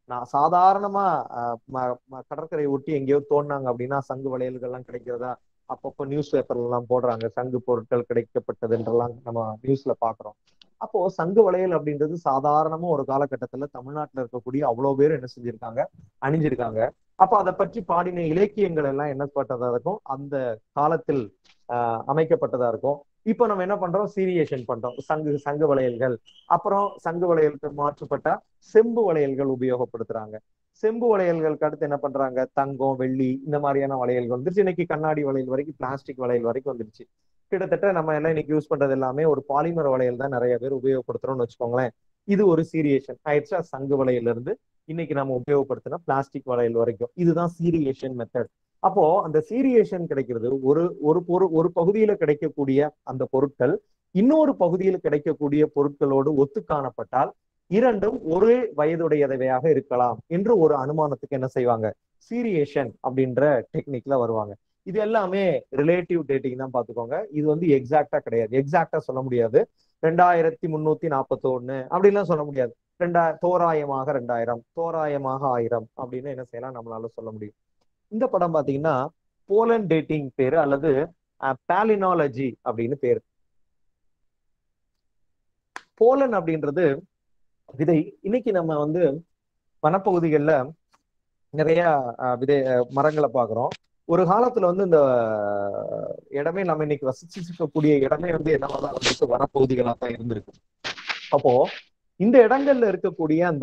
நான் சாதாரணமா அஹ், ம- ம- கடற்கரையை ஒட்டி எங்கேயோ தோண்டினாங்க அப்படின்னா சங்கு வளையல்கள்லாம் கிடைக்கிறதா அப்பப்போ நியூஸ் பேப்பர்ல எல்லாம் போடுறாங்க சங்கு பொருட்கள் கிடைக்கப்பட்டதுன்றெல்லாம் நம்ம நியூஸ்ல பாக்குறோம் அப்போ சங்கு வளையல் அப்படின்றது சாதாரணமா ஒரு காலகட்டத்துல தமிழ்நாட்டுல இருக்கக்கூடிய அவ்வளவு பேர் என்ன செஞ்சிருக்காங்க அணிஞ்சிருக்காங்க அப்ப அதை பற்றி பாடின இலக்கியங்கள் எல்லாம் என்ன பட்டதா இருக்கும் அந்த காலத்தில் ஆஹ் அமைக்கப்பட்டதா இருக்கும் இப்போ நம்ம என்ன பண்றோம் சீரியேஷன் பண்றோம் சங்கு சங்கு வளையல்கள் அப்புறம் சங்கு வளையலுக்கு மாற்றப்பட்ட செம்பு வளையல்கள் உபயோகப்படுத்துறாங்க செம்பு வளையல்களுக்கு அடுத்து என்ன பண்றாங்க தங்கம் வெள்ளி இந்த மாதிரியான வளையல்கள் வந்துருச்சு இன்னைக்கு கண்ணாடி வளையல் வரைக்கும் பிளாஸ்டிக் வளையல் வரைக்கும் வந்துருச்சு கிட்டத்தட்ட நம்ம எல்லாம் இன்னைக்கு யூஸ் பண்றது எல்லாமே ஒரு பாலிமர் வளையல் தான் நிறைய பேர் உபயோகப்படுத்துறோம்னு வச்சுக்கோங்களேன் இது ஒரு சீரியேஷன் ஆயிடுச்சா சங்கு வளையல்ல இருந்து இன்னைக்கு நம்ம உபயோகப்படுத்தின பிளாஸ்டிக் வளையல் வரைக்கும் இதுதான் சீரியேஷன் மெத்தட் அப்போ அந்த சீரியேஷன் கிடைக்கிறது ஒரு ஒரு பொருள் ஒரு பகுதியில கிடைக்கக்கூடிய அந்த பொருட்கள் இன்னொரு பகுதியில் கிடைக்கக்கூடிய பொருட்களோடு ஒத்து காணப்பட்டால் இரண்டும் ஒரே வயதுடையவையாக இருக்கலாம் என்று ஒரு அனுமானத்துக்கு என்ன செய்வாங்க சீரியேஷன் அப்படின்ற டெக்னிக்ல வருவாங்க இது எல்லாமே ரிலேட்டிவ் டேட்டிங் தான் பாத்துக்கோங்க இது வந்து எக்ஸாக்டா கிடையாது எக்ஸாக்டா சொல்ல முடியாது ரெண்டாயிரத்தி முன்னூத்தி நாற்பத்தி ஒண்ணு அப்படின்லாம் சொல்ல முடியாது ரெண்டா தோராயமாக ரெண்டாயிரம் தோராயமாக ஆயிரம் அப்படின்னு என்ன செய்யலாம் நம்மளால சொல்ல முடியும் இந்த படம் பாத்தீங்கன்னா போலன் டேட்டிங் பேரு அல்லது பேலினாலஜி அப்படின்னு பேரு போலன் அப்படின்றது விதை இன்னைக்கு நம்ம வந்து வனப்பகுதிகளில் நிறைய அஹ், விதை அஹ், மரங்களை பார்க்குறோம் ஒரு காலத்துல வந்து இந்த அஹ், இடமே நம்ம இன்னைக்கு வசிச்சிருக்கக்கூடிய இடமே வந்து என்னவாதான் இருந்திருக்கு வனப்பகுதிகளாக தான் இருந்திருக்கு அப்போ இந்த இடங்கள்ல இருக்கக்கூடிய அந்த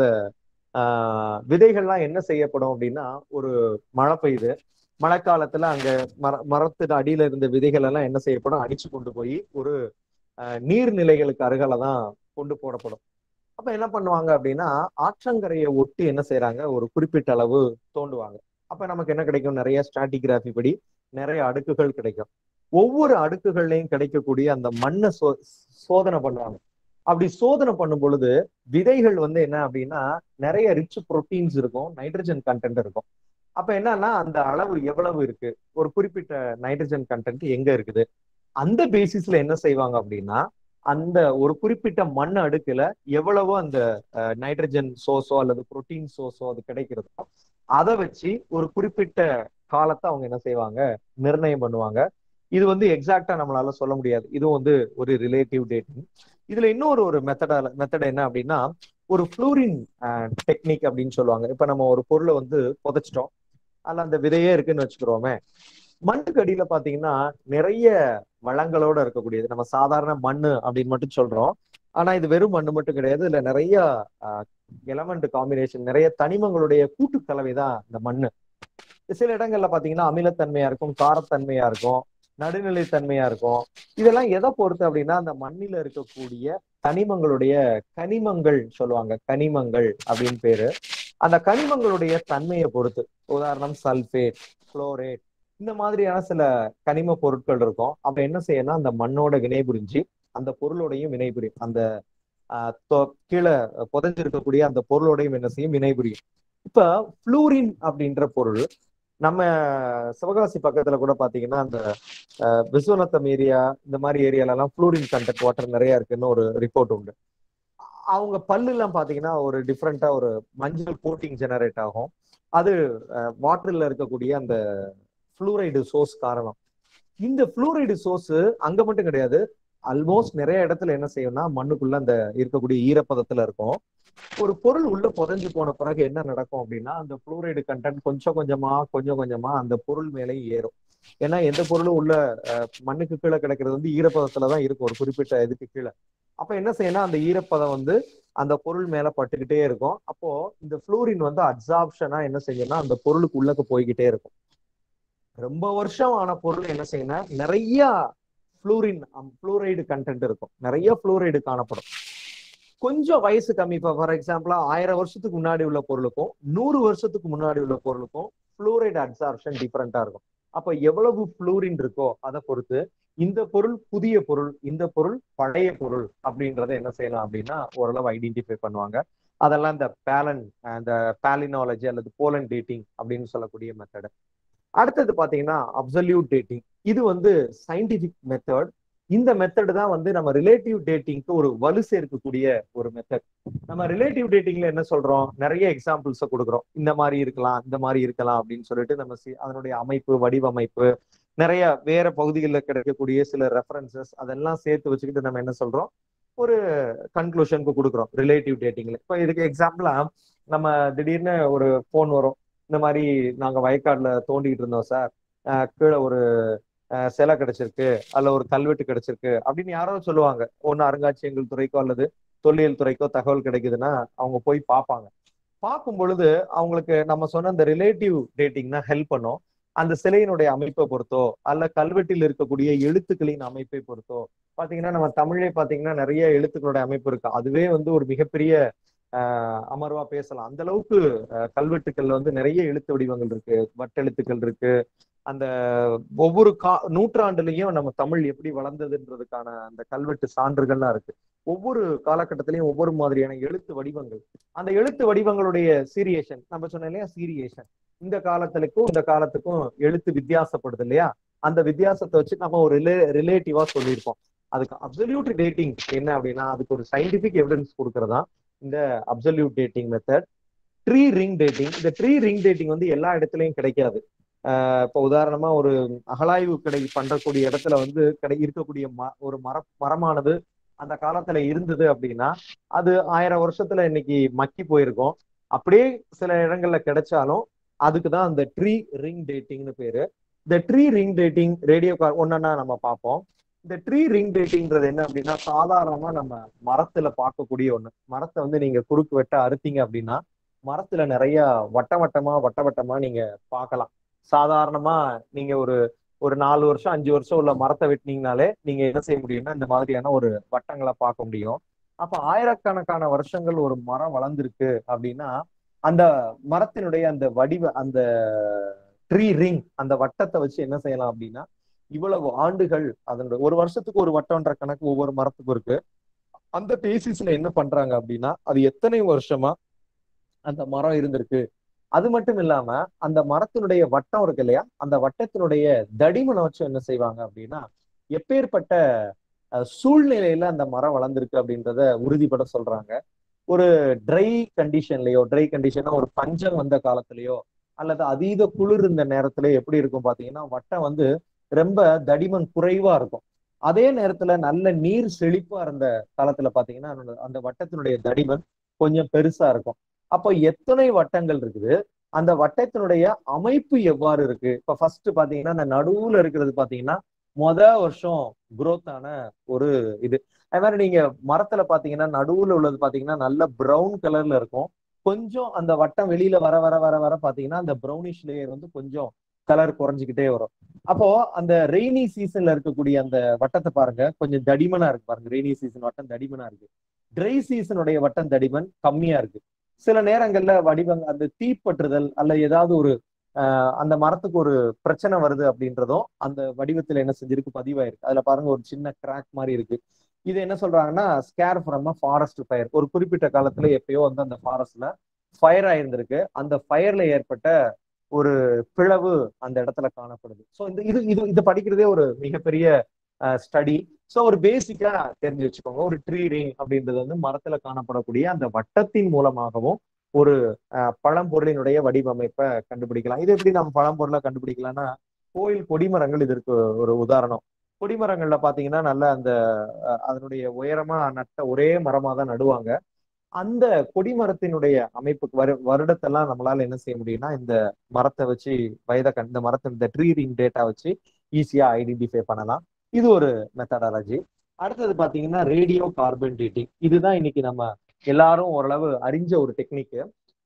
ஆஹ் விதைகள்லாம் என்ன செய்யப்படும் அப்படின்னா ஒரு மழை பெய்யுது மழைக்காலத்துல அங்க மர மரத்து அடியில இருந்த விதைகள் எல்லாம் என்ன செய்யப்படும் அடிச்சு கொண்டு போய் ஒரு ஆஹ் நீர்நிலைகளுக்கு அருகால தான் கொண்டு போடப்படும் அப்ப என்ன பண்ணுவாங்க அப்படின்னா ஆற்றங்கரையை ஒட்டி என்ன செய்யறாங்க ஒரு குறிப்பிட்ட அளவு தோண்டுவாங்க அப்ப நமக்கு என்ன கிடைக்கும் நிறைய ஸ்ட்ராட்டிகிராஃபி படி நிறைய அடுக்குகள் கிடைக்கும் ஒவ்வொரு அடுக்குகள்லையும் கிடைக்கக்கூடிய அந்த மண்ணை சோ சோதனை பண்ணுவாங்க அப்படி சோதனை பண்ணும் பொழுது விதைகள் வந்து என்ன அப்படின்னா நிறைய ரிச் புரோட்டீன்ஸ் இருக்கும் நைட்ரஜன் கண்டென்ட் இருக்கும் அப்ப என்னன்னா அந்த அளவு எவ்வளவு இருக்கு ஒரு குறிப்பிட்ட நைட்ரஜன் கண்டென்ட் எங்க இருக்குது அந்த பேசிஸ்ல என்ன செய்வாங்க அப்படின்னா அந்த ஒரு குறிப்பிட்ட மண் அடுக்குல எவ்வளவோ அந்த நைட்ரஜன் சோர்ஸோ அல்லது புரோட்டீன் சோர்ஸோ அது கிடைக்கிறதோ அதை வச்சு ஒரு குறிப்பிட்ட காலத்தை அவங்க என்ன செய்வாங்க நிர்ணயம் பண்ணுவாங்க இது வந்து எக்ஸாக்டா நம்மளால சொல்ல முடியாது இதுவும் வந்து ஒரு ரிலேட்டிவ் டேட்டிங் இதுல இன்னொரு ஒரு மெத்தடால மெத்தட் என்ன அப்படின்னா ஒரு ஃப்ளூரின் டெக்னிக் அப்படின்னு சொல்லுவாங்க இப்ப நம்ம ஒரு பொருளை வந்து புதைச்சிட்டோம் அதுல அந்த விதையே இருக்குன்னு வச்சுக்கிறோமே மண்ணுக்கு அடியில பாத்தீங்கன்னா நிறைய வளங்களோட இருக்கக்கூடியது நம்ம சாதாரண மண்ணு அப்படின்னு மட்டும் சொல்றோம் ஆனா இது வெறும் மண்ணு மட்டும் கிடையாது இதுல நிறைய எலமெண்ட் காம்பினேஷன் நிறைய தனிமங்களுடைய கூட்டு கலவை தான் இந்த மண்ணு சில இடங்கள்ல பாத்தீங்கன்னா அமிலத்தன்மையா இருக்கும் காரத்தன்மையா இருக்கும் நடுநிலைத்தன்மையா இருக்கும் இதெல்லாம் எதை பொறுத்து அப்படின்னா அந்த மண்ணில இருக்கக்கூடிய கனிமங்களுடைய கனிமங்கள் சொல்லுவாங்க கனிமங்கள் அப்படின்னு பேரு அந்த கனிமங்களுடைய தன்மையை பொறுத்து உதாரணம் சல்பேட் குளோரேட் இந்த மாதிரியான சில கனிம பொருட்கள் இருக்கும் அப்ப என்ன செய்யணும் அந்த மண்ணோட வினை புரிஞ்சு அந்த பொருளோடையும் வினை புரியும் அந்த கீழே புதைஞ்சிருக்கக்கூடிய அந்த பொருளோடையும் என்ன செய்யும் வினை புரியும் இப்ப புளூரின் அப்படின்ற பொருள் நம்ம சிவகாசி பக்கத்துல கூட பாத்தீங்கன்னா அந்த விஸ்வநத்தம் ஏரியா இந்த மாதிரி ஏரியால எல்லாம் புளூரின் கண்டென்ட் வாட்டர் நிறைய இருக்குன்னு ஒரு ரிப்போர்ட் உண்டு அவங்க பல்லு எல்லாம் பாத்தீங்கன்னா ஒரு டிஃப்ரெண்டா ஒரு மஞ்சள் கோட்டிங் ஜெனரேட் ஆகும் அது வாட்டர்ல இருக்கக்கூடிய அந்த புளூரைடு சோர்ஸ் காரணம் இந்த புளூரைடு சோர்ஸ் அங்க மட்டும் கிடையாது ஆல்மோஸ்ட் நிறைய இடத்துல என்ன செய்யும்னா மண்ணுக்குள்ள அந்த இருக்கக்கூடிய ஈரப்பதத்துல இருக்கும் ஒரு பொருள் உள்ள புதஞ்சு போன பிறகு என்ன நடக்கும் அப்படின்னா அந்த புளூரைடு கண்டென்ட் கொஞ்சம் கொஞ்சமா கொஞ்சம் கொஞ்சமா அந்த பொருள் மேலே ஏறும் ஏன்னா எந்த பொருளும் உள்ள மண்ணுக்கு கீழே கிடைக்கிறது வந்து ஈரப்பதத்துலதான் இருக்கும் ஒரு குறிப்பிட்ட இதுக்கு கீழே அப்ப என்ன செய்யணும் அந்த ஈரப்பதம் வந்து அந்த பொருள் மேல பட்டுக்கிட்டே இருக்கும் அப்போ இந்த புளூரின் வந்து அப்சார்ப்ஷனா என்ன செய்யணும்னா அந்த பொருளுக்கு உள்ளக்கு போய்கிட்டே இருக்கும் ரொம்ப வருஷம் ஆன பொருள் என்ன செய்யணும் நிறைய புளூரின் புளூரைடு கண்டென்ட் இருக்கும் நிறைய புளூரைடு காணப்படும் கொஞ்சம் வயசு கம்மி இப்போ ஃபார் எக்ஸாம்பிளா ஆயிரம் வருஷத்துக்கு முன்னாடி உள்ள பொருளுக்கும் நூறு வருஷத்துக்கு முன்னாடி உள்ள பொருளுக்கும் புளூரைடு அப்சார்ப்ஷன் டிஃப்ரெண்டா இருக்கும் அப்ப எவ்வளவு புளூரின் இருக்கோ அதை பொறுத்து இந்த பொருள் புதிய பொருள் இந்த பொருள் பழைய பொருள் அப்படின்றத என்ன செய்யலாம் அப்படின்னா ஓரளவு ஐடென்டிஃபை பண்ணுவாங்க அதெல்லாம் இந்த பேலன் அந்த பேலினாலஜி அல்லது போலன் டேட்டிங் அப்படின்னு சொல்லக்கூடிய மெத்தடு அடுத்தது பாத்தீங்கன்னா அப்சல்யூட் டேட்டிங் இது வந்து சயின்டிபிக் மெத்தட் இந்த மெத்தட் தான் வந்து நம்ம ரிலேட்டிவ் டேட்டிங்க்கு ஒரு வலு சேர்க்கக்கூடிய ஒரு மெத்தட் நம்ம ரிலேட்டிவ் டேட்டிங்ல என்ன சொல்றோம் நிறைய எக்ஸாம்பிள்ஸை கொடுக்குறோம் இந்த மாதிரி இருக்கலாம் இந்த மாதிரி இருக்கலாம் அப்படின்னு சொல்லிட்டு நம்ம சி- அதனுடைய அமைப்பு வடிவமைப்பு நிறைய வேற பகுதிகளில் கிடைக்கக்கூடிய சில ரெஃபரன்சஸ் அதெல்லாம் சேர்த்து வச்சுக்கிட்டு நம்ம என்ன சொல்றோம் ஒரு கன்க்ளூஷனுக்கு கொடுக்குறோம் ரிலேட்டிவ் டேட்டிங்ல இப்போ இதுக்கு எக்ஸாம்பிளா நம்ம திடீர்னு ஒரு ஃபோன் வரும் இந்த மாதிரி நாங்க வயக்காடுல தோண்டிக்கிட்டு இருந்தோம் சார் அஹ் கீழே ஒரு அஹ் சிலை கிடைச்சிருக்கு அல்ல ஒரு கல்வெட்டு கிடைச்சிருக்கு அப்படின்னு யாரோ சொல்லுவாங்க ஒண்ணு அருங்காட்சியகங்கள் துறைக்கோ அல்லது தொல்லியல் துறைக்கோ தகவல் கிடைக்குதுன்னா அவங்க போய் பார்ப்பாங்க பார்க்கும் பொழுது அவங்களுக்கு நம்ம சொன்ன அந்த ரிலேட்டிவ் டேட்டிங்னா ஹெல்ப் பண்ணும் அந்த சிலையினுடைய அமைப்பை பொறுத்தோ அல்ல கல்வெட்டில் இருக்கக்கூடிய எழுத்துக்களின் அமைப்பை பொறுத்தோ பாத்தீங்கன்னா நம்ம தமிழே பாத்தீங்கன்னா நிறைய எழுத்துக்களுடைய அமைப்பு இருக்கு அதுவே வந்து ஒரு மிகப்பெரிய ஆஹ் அமர்வா பேசலாம் அந்த அளவுக்கு அஹ், கல்வெட்டுக்கள்ல வந்து நிறைய எழுத்து வடிவங்கள் இருக்கு வட்டெழுத்துக்கள் இருக்கு அந்த ஒவ்வொரு கா நூற்றாண்டுலயும் நம்ம தமிழ் எப்படி வளர்ந்ததுன்றதுக்கான அந்த கல்வெட்டு சான்றுகள்லாம் இருக்கு ஒவ்வொரு காலகட்டத்திலையும் ஒவ்வொரு மாதிரியான எழுத்து வடிவங்கள் அந்த எழுத்து வடிவங்களுடைய சீரியேஷன் நம்ம சொன்னோம் இல்லையா சீரியேஷன் இந்த காலத்துக்கும் இந்த காலத்துக்கும் எழுத்து வித்தியாசப்படுது இல்லையா அந்த வித்தியாசத்தை வச்சு நம்ம ஒரு ரிலே ரிலேட்டிவா சொல்லியிருப்போம் அதுக்கு அப்சல்யூட் டேட்டிங் என்ன அப்படின்னா அதுக்கு ஒரு சயின்டிபிக் எவிடன்ஸ் கொடுக்கறதா இந்த absolute dating method tree ring dating இந்த ட்ரீ ரிங் டேட்டிங் வந்து எல்லா இடத்துலயும் கிடைக்காது ஆஹ் இப்போ உதாரணமா ஒரு அகழாய்வு கடை பண்றக்கூடிய இடத்துல வந்து கடை இருக்கக்கூடிய ம ஒரு மர மரமானது அந்த காலத்துல இருந்தது அப்படின்னா அது ஆயிரம் வருஷத்துல இன்னைக்கு மக்கி போயிருக்கும் அப்படியே சில இடங்கள்ல கிடைச்சாலும் அதுக்கு தான் அந்த ட்ரீ ரிங் டேட்டிங்னு பேரு இந்த tree ring dating radio car ஒன்னா நம்ம பார்ப்போம் இந்த ட்ரீ ரிங் டேட்டிங்கிறது என்ன அப்படின்னா சாதாரணமா நம்ம மரத்துல பார்க்கக்கூடிய ஒண்ணு மரத்தை வந்து நீங்க குறுக்கு வெட்ட அறுத்தீங்க அப்படின்னா மரத்துல நிறைய வட்ட வட்டமா வட்ட வட்டமா நீங்க பார்க்கலாம் சாதாரணமா நீங்க ஒரு ஒரு நாலு வருஷம் அஞ்சு வருஷம் உள்ள மரத்தை வெட்டினீங்கனாலே நீங்க என்ன செய்ய முடியும்னா இந்த மாதிரியான ஒரு வட்டங்களை பார்க்க முடியும் அப்ப ஆயிரக்கணக்கான வருஷங்கள் ஒரு மரம் வளர்ந்துருக்கு அப்படின்னா அந்த மரத்தினுடைய அந்த வடிவ அந்த ட்ரீ ரிங் அந்த வட்டத்தை வச்சு என்ன செய்யலாம் அப்படின்னா இவ்வளவு ஆண்டுகள் அதனுடைய ஒரு வருஷத்துக்கு ஒரு வட்டம்ன்ற கணக்கு ஒவ்வொரு மரத்துக்கும் இருக்கு அந்த பேசிஸ்ல என்ன பண்றாங்க அப்படின்னா அது எத்தனை வருஷமா அந்த மரம் இருந்திருக்கு அது மட்டும் இல்லாம அந்த மரத்தினுடைய வட்டம் இருக்கு இல்லையா அந்த வட்டத்தினுடைய தடிமனை வச்சு என்ன செய்வாங்க அப்படின்னா எப்பேற்பட்ட அஹ், சூழ்நிலையில அந்த மரம் வளர்ந்திருக்கு அப்படின்றத உறுதிப்பட சொல்றாங்க ஒரு ட்ரை கண்டிஷன்லயோ ட்ரை கண்டிஷனா ஒரு பஞ்சம் வந்த காலத்திலயோ அல்லது அதீத குளிர் இருந்த நேரத்துல எப்படி இருக்கும் பாத்தீங்கன்னா வட்டம் வந்து ரொம்ப தடிமன் குறைவா இருக்கும் அதே நேரத்துல நல்ல நீர் செழிப்பா இருந்த காலத்துல பாத்தீங்கன்னா அந்த- அந்த வட்டத்தினுடைய தடிமன் கொஞ்சம் பெருசா இருக்கும் அப்போ எத்தனை வட்டங்கள் இருக்குது அந்த வட்டத்தினுடைய அமைப்பு எவ்வாறு இருக்கு இப்ப ஃபர்ஸ்ட் பாத்தீங்கன்னா அந்த நடுவுல இருக்கிறது பாத்தீங்கன்னா மொத வருஷம் growth ஆன ஒரு இது அது மாதிரி நீங்க மரத்துல பாத்தீங்கன்னா நடுவுல உள்ளது பாத்தீங்கன்னா நல்ல பிரவுன் கலர்ல இருக்கும் கொஞ்சம் அந்த வட்டம் வெளியில வர வர வர வர பாத்தீங்கன்னா அந்த ப்ரௌனிஷ் லேயர் வந்து கொஞ்சம் கலர் குறைஞ்சிக்கிட்டே வரும் அப்போ அந்த ரெய்னி சீசன்ல இருக்கக்கூடிய அந்த வட்டத்தை பாருங்க கொஞ்சம் தடிமனா இருக்கு பாருங்க ரெய்னி சீசன் வட்டம் தடிமனா இருக்கு ட்ரை சீசனுடைய வட்டம் தடிமன் கம்மியா இருக்கு சில நேரங்கள்ல வடிவம் அந்த தீப்பற்றுதல் அல்ல ஏதாவது ஒரு ஆஹ், அந்த மரத்துக்கு ஒரு பிரச்சனை வருது அப்படின்றதும் அந்த வடிவத்துல என்ன செஞ்சிருக்கு பதிவாயிருக்கு அதுல பாருங்க ஒரு சின்ன கிராக் மாதிரி இருக்கு இது என்ன சொல்றாங்கன்னா ஸ்கேர் ஃப்ரம் ஃபாரஸ்ட் ஃபயர் ஒரு குறிப்பிட்ட காலத்துல எப்பயோ வந்து அந்த ஃபாரஸ்ட்ல ஃபயர் ஆயிருந்திருக்கு அந்த ஃபயர்ல ஏற்பட்ட ஒரு பிளவு அந்த இடத்துல காணப்படுது ஸோ இந்த இது இது இது படிக்கிறதே ஒரு மிகப்பெரிய ஸ்டடி ஸோ ஒரு பேசிக்கா தெரிஞ்சு வச்சுக்கோங்க ஒரு ட்ரீ ரிங் அப்படின்றது வந்து மரத்துல காணப்படக்கூடிய அந்த வட்டத்தின் மூலமாகவும் ஒரு அஹ், பழம்பொருளினுடைய வடிவமைப்பை கண்டுபிடிக்கலாம் இது எப்படி நம்ம பழம்பொருளை கண்டுபிடிக்கலாம்னா கோயில் கொடிமரங்கள் இதற்கு ஒரு உதாரணம் கொடிமரங்கள்ல பாத்தீங்கன்னா நல்ல அந்த அஹ், அதனுடைய உயரமா நட்ட ஒரே மரமா தான் நடுவாங்க அந்த கொடிமரத்தினுடைய அமைப்புக்கு வரு வருடத்தெல்லாம் நம்மளால என்ன செய்ய முடியும்னா இந்த மரத்தை வச்சு வயதை கண் இந்த மரத்தின் இந்த ட்ரீ ரிங் டேட்டா வச்சு ஈஸியா ஐடென்டிஃபை பண்ணலாம் இது ஒரு மெத்தடாலஜி அடுத்தது பாத்தீங்கன்னா ரேடியோ கார்பன் டேட்டிங் இதுதான் இன்னைக்கு நம்ம எல்லாரும் ஓரளவு அறிஞ்ச ஒரு டெக்னிக்